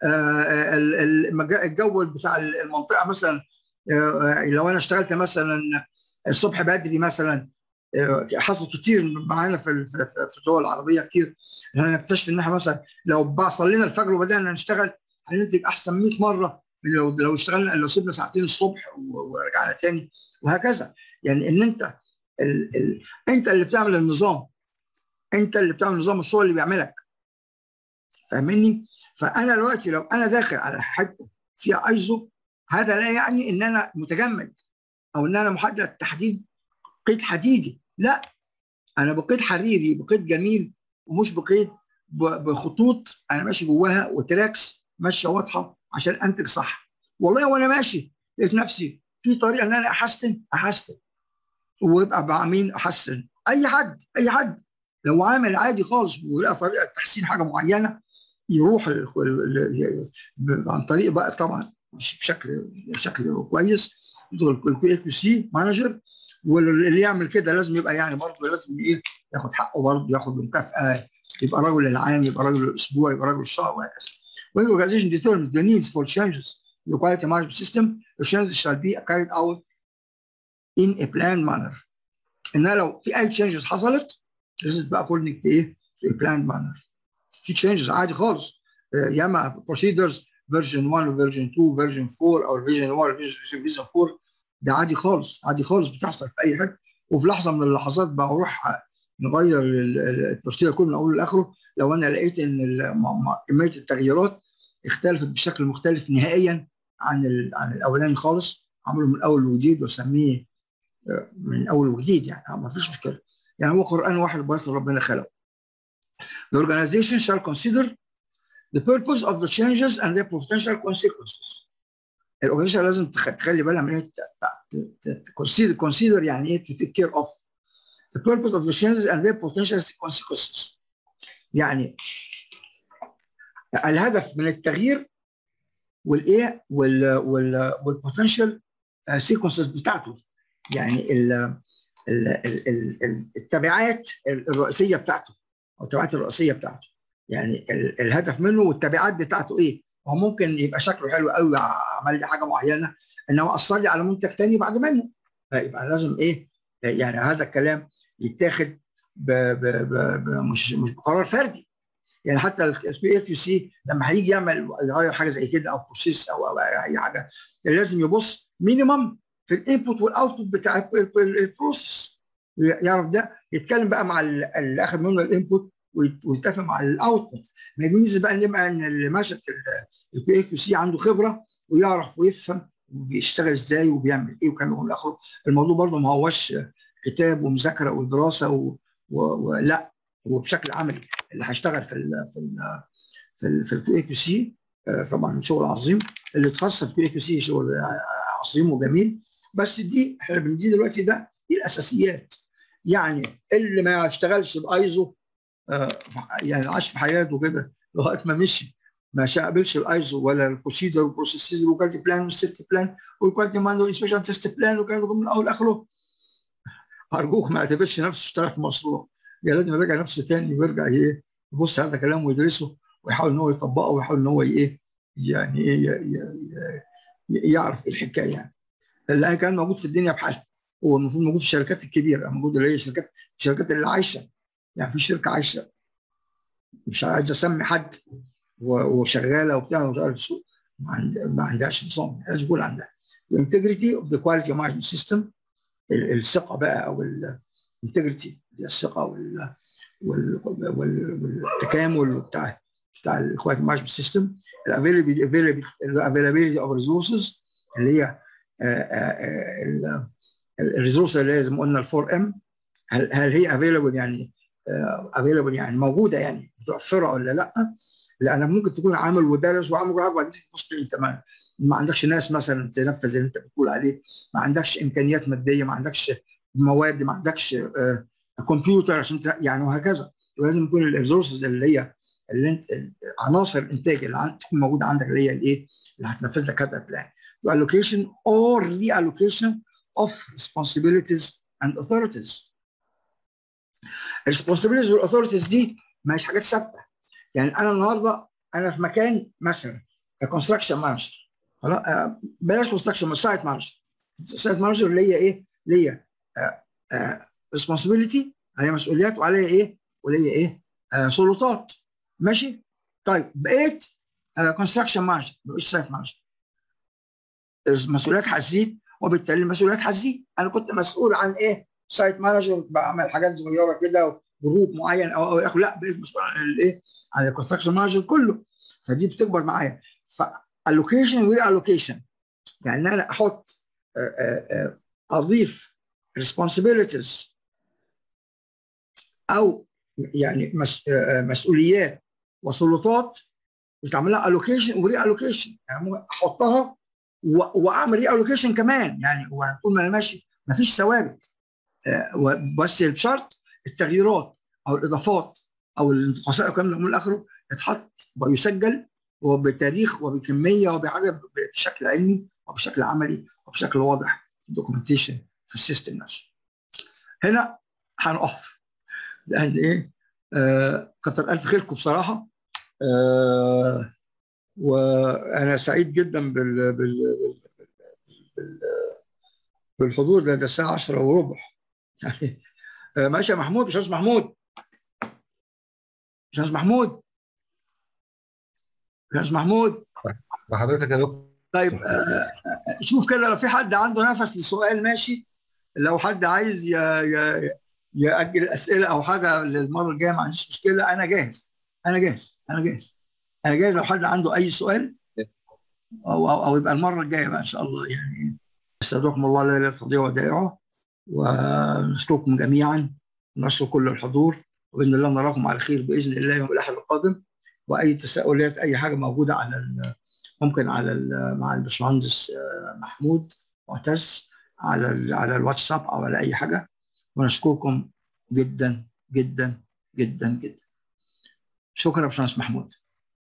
الجو بتاع المنطقه مثلا لو انا اشتغلت مثلا الصبح بدري مثلا حصل كتير معانا في في الدول العربيه كتير احنا نكتشف ان احنا مثلا لو صلينا الفجر وبدانا نشتغل هننتج احسن 100 مره من لو لو اشتغلنا لو سيبنا ساعتين الصبح ورجعنا تاني وهكذا يعني ان انت ال ال انت اللي بتعمل النظام انت اللي بتعمل نظام الشغل اللي بيعملك فاهمني؟ فانا دلوقتي لو انا داخل على حته فيها ايزو هذا لا يعني ان انا متجمد او ان انا محدد تحديد قيد حديدي لا انا بقيد حريري بقيد جميل ومش بقيد بخطوط انا ماشي جواها وتراكس ماشيه واضحه عشان انتج صح والله وانا ماشي لقيت نفسي في طريقه ان انا احسن احسن ويبقى مع مين احسن اي حد اي حد لو عامل عادي خالص ولقى طريقه تحسين حاجه معينه يروح عن طريق بقى طبعا بشكل بشكل كويس يدخل الكي كيو سي مانجر واللي يعمل كده لازم يبقى يعني برضه لازم ايه ياخد حقه برضه ياخد مكافاه يبقى رجل العام يبقى رجل الاسبوع يبقى رجل الشهر وهكذا. When the organization determines the needs for changes in the quality management system, the changes shall be carried out in a planned manner. انها لو في اي changes حصلت لازم تبقى according to ايه؟ to a planned manner. في changes عادي خالص ياما procedures version 1 version 2 version 4 او version 1 version 4 ده عادي خالص عادي خالص بتحصل في اي حته وفي لحظه من اللحظات بروح نغير البروسيدر كله من اوله لاخره لو انا لقيت ان كميه التغييرات اختلفت بشكل مختلف نهائيا عن عن الاولاني خالص عمله من اول وجديد واسميه من اول وجديد يعني ما فيش مشكله يعني هو قران واحد بس ربنا خلقه The organization shall consider the purpose of the changes and their potential consequences. الاورجنايزيشن لازم تخلي بالها من ايه consider consider يعني ايه to take care of the purpose of the changes and their potential consequences. يعني الهدف من التغيير والايه وال وال والبوتنشال سيكونسز بتاعته يعني ال ال ال التبعات الرئيسيه بتاعته او التبعات الرئيسيه بتاعته يعني الهدف منه والتبعات بتاعته ايه هو ممكن يبقى شكله حلو قوي عمل لي حاجه معينه انما اثر لي على منتج تاني بعد منه فيبقى لازم ايه يعني هذا الكلام يتاخد ب ب ب ب مش مش بقرار فردي يعني حتى البي كيو سي لما هيجي يعمل يغير حاجه زي كده او بروسيس او او اي حاجه لازم يبص مينيمم في الانبوت والاوتبوت بتاع البروسيس يعرف ده يتكلم بقى مع اللي اخذ منه الانبوت ويتفق مع الاوتبوت ما يجوز بقى ان يبقى ان اللي ماسك البي كيو سي عنده خبره ويعرف ويفهم وبيشتغل ازاي وبيعمل ايه وكان من الاخر الموضوع برضه ما هوش كتاب ومذاكره ودراسه و... و... ولا وبشكل عملي اللي هيشتغل في ال في ال في ال في الكيو كيو سي طبعا شغل عظيم اللي اتخصص في الكيو كيو سي شغل عظيم وجميل بس دي احنا بندي دلوقتي ده دي الاساسيات يعني اللي ما اشتغلش بايزو يعني عاش في حياته كده لغايه ما مشي ما قابلش الايزو ولا البروسيدر والبروسيسز والكواليتي بلان والسيفتي بلان والكواليتي مان والسبيشال تيست بلان والكلام ده من الاول لاخره ارجوك ما اعتبرش نفسه اشتغل في مشروع يعني لازم يراجع نفسه تاني ويرجع ايه يبص هذا الكلام ويدرسه ويحاول ان هو يطبقه ويحاول ان هو ايه يعني ايه يعرف ايه الحكايه يعني لان كان موجود في الدنيا بحالها هو المفروض موجود في الشركات الكبيره موجود اللي هي الشركات الشركات اللي عايشه يعني في شركه عايشه مش عايز اسمي حد وشغاله وبتاع ومش عارف السوق ما عندهاش نظام لازم يكون عندها الانتجريتي اوف ذا كواليتي مانجمنت سيستم الثقه بقى او الانتجريتي الثقه وال والتكامل بتاع بتاع الكواليتي مانجمنت سيستم الافيلابيلتي اوف ريسورسز اللي هي الريسورس اللي هي زي ما قلنا الفور ام هل هل هي افيلابل يعني افيلابل يعني موجوده يعني متوفره ولا لا؟ لان ممكن تكون عامل ودرس وعامل كل حاجه وبعدين تبص انت ما, ما عندكش ناس مثلا تنفذ اللي انت بتقول عليه ما عندكش امكانيات ماديه ما عندكش مواد ما عندكش آه كمبيوتر عشان يعني وهكذا ولازم يكون الريسورسز اللي هي اللي انت عناصر الانتاج اللي تكون موجوده عندك اللي هي الايه اللي هتنفذ لك هذا البلان allocation or reallocation of responsibilities and authorities الريسبونسبيلتيز والاثورتيز دي مش حاجات ثابته يعني انا النهارده انا في مكان مثلا كونستراكشن مانجر خلاص بلاش كونستراكشن سايت مانجر سايت مانجر اللي هي ايه؟ اللي هي ريسبونسبيلتي عليها مسؤوليات وعليها ايه؟ وليا ايه؟ آه سلطات ماشي؟ طيب بقيت كونستراكشن مانجر ما بقيتش سايت مانجر المسؤوليات هتزيد وبالتالي المسؤوليات هتزيد انا كنت مسؤول عن ايه؟ سايت مانجر بعمل حاجات صغيره كده جروب معين او او لا بقيت مسؤول عن الايه؟ عن الكونستراكشن مانجر كله فدي بتكبر معايا فالوكيشن وير الوكيشن يعني انا احط اضيف responsibilities او يعني مس مسؤوليات وسلطات بتعمل لها الوكيشن وري الوكيشن يعني احطها واعمل ري الوكيشن كمان يعني طول ما انا ماشي ما فيش ثوابت بس الشرط التغييرات او الاضافات او الانتقاصات والكلام ده من الاخره يتحط ويسجل وبتاريخ وبكميه وبحاجه بشكل علمي وبشكل عملي وبشكل واضح في الدوكيومنتيشن في السيستم نفسه. هنا هنقف لان ايه آه كتر الف خيركم بصراحه آه وانا سعيد جدا بال, بال, بال بالحضور ده ده الساعه 10 وربع يعني آه ماشي يا محمود استاذ محمود استاذ محمود استاذ محمود وحضرتك يا دكتور طيب آه شوف كده لو في حد عنده نفس للسؤال ماشي لو حد عايز ي... ي... ياجل الاسئله او حاجه للمره الجايه ما عنديش مشكله انا جاهز انا جاهز انا جاهز انا جاهز لو حد عنده اي سؤال او او, أو يبقى المره الجايه بقى ان شاء الله يعني استودعكم الله لا اله تضيع ودائعه ونشكركم جميعا ونشكر كل الحضور وباذن الله نراكم على خير باذن الله يوم الاحد القادم واي تساؤلات اي حاجه موجوده على ممكن على مع الباشمهندس محمود معتز على على الواتساب او على اي حاجه ونشكركم جدا جدا جدا جدا شكرا يا باشمهندس محمود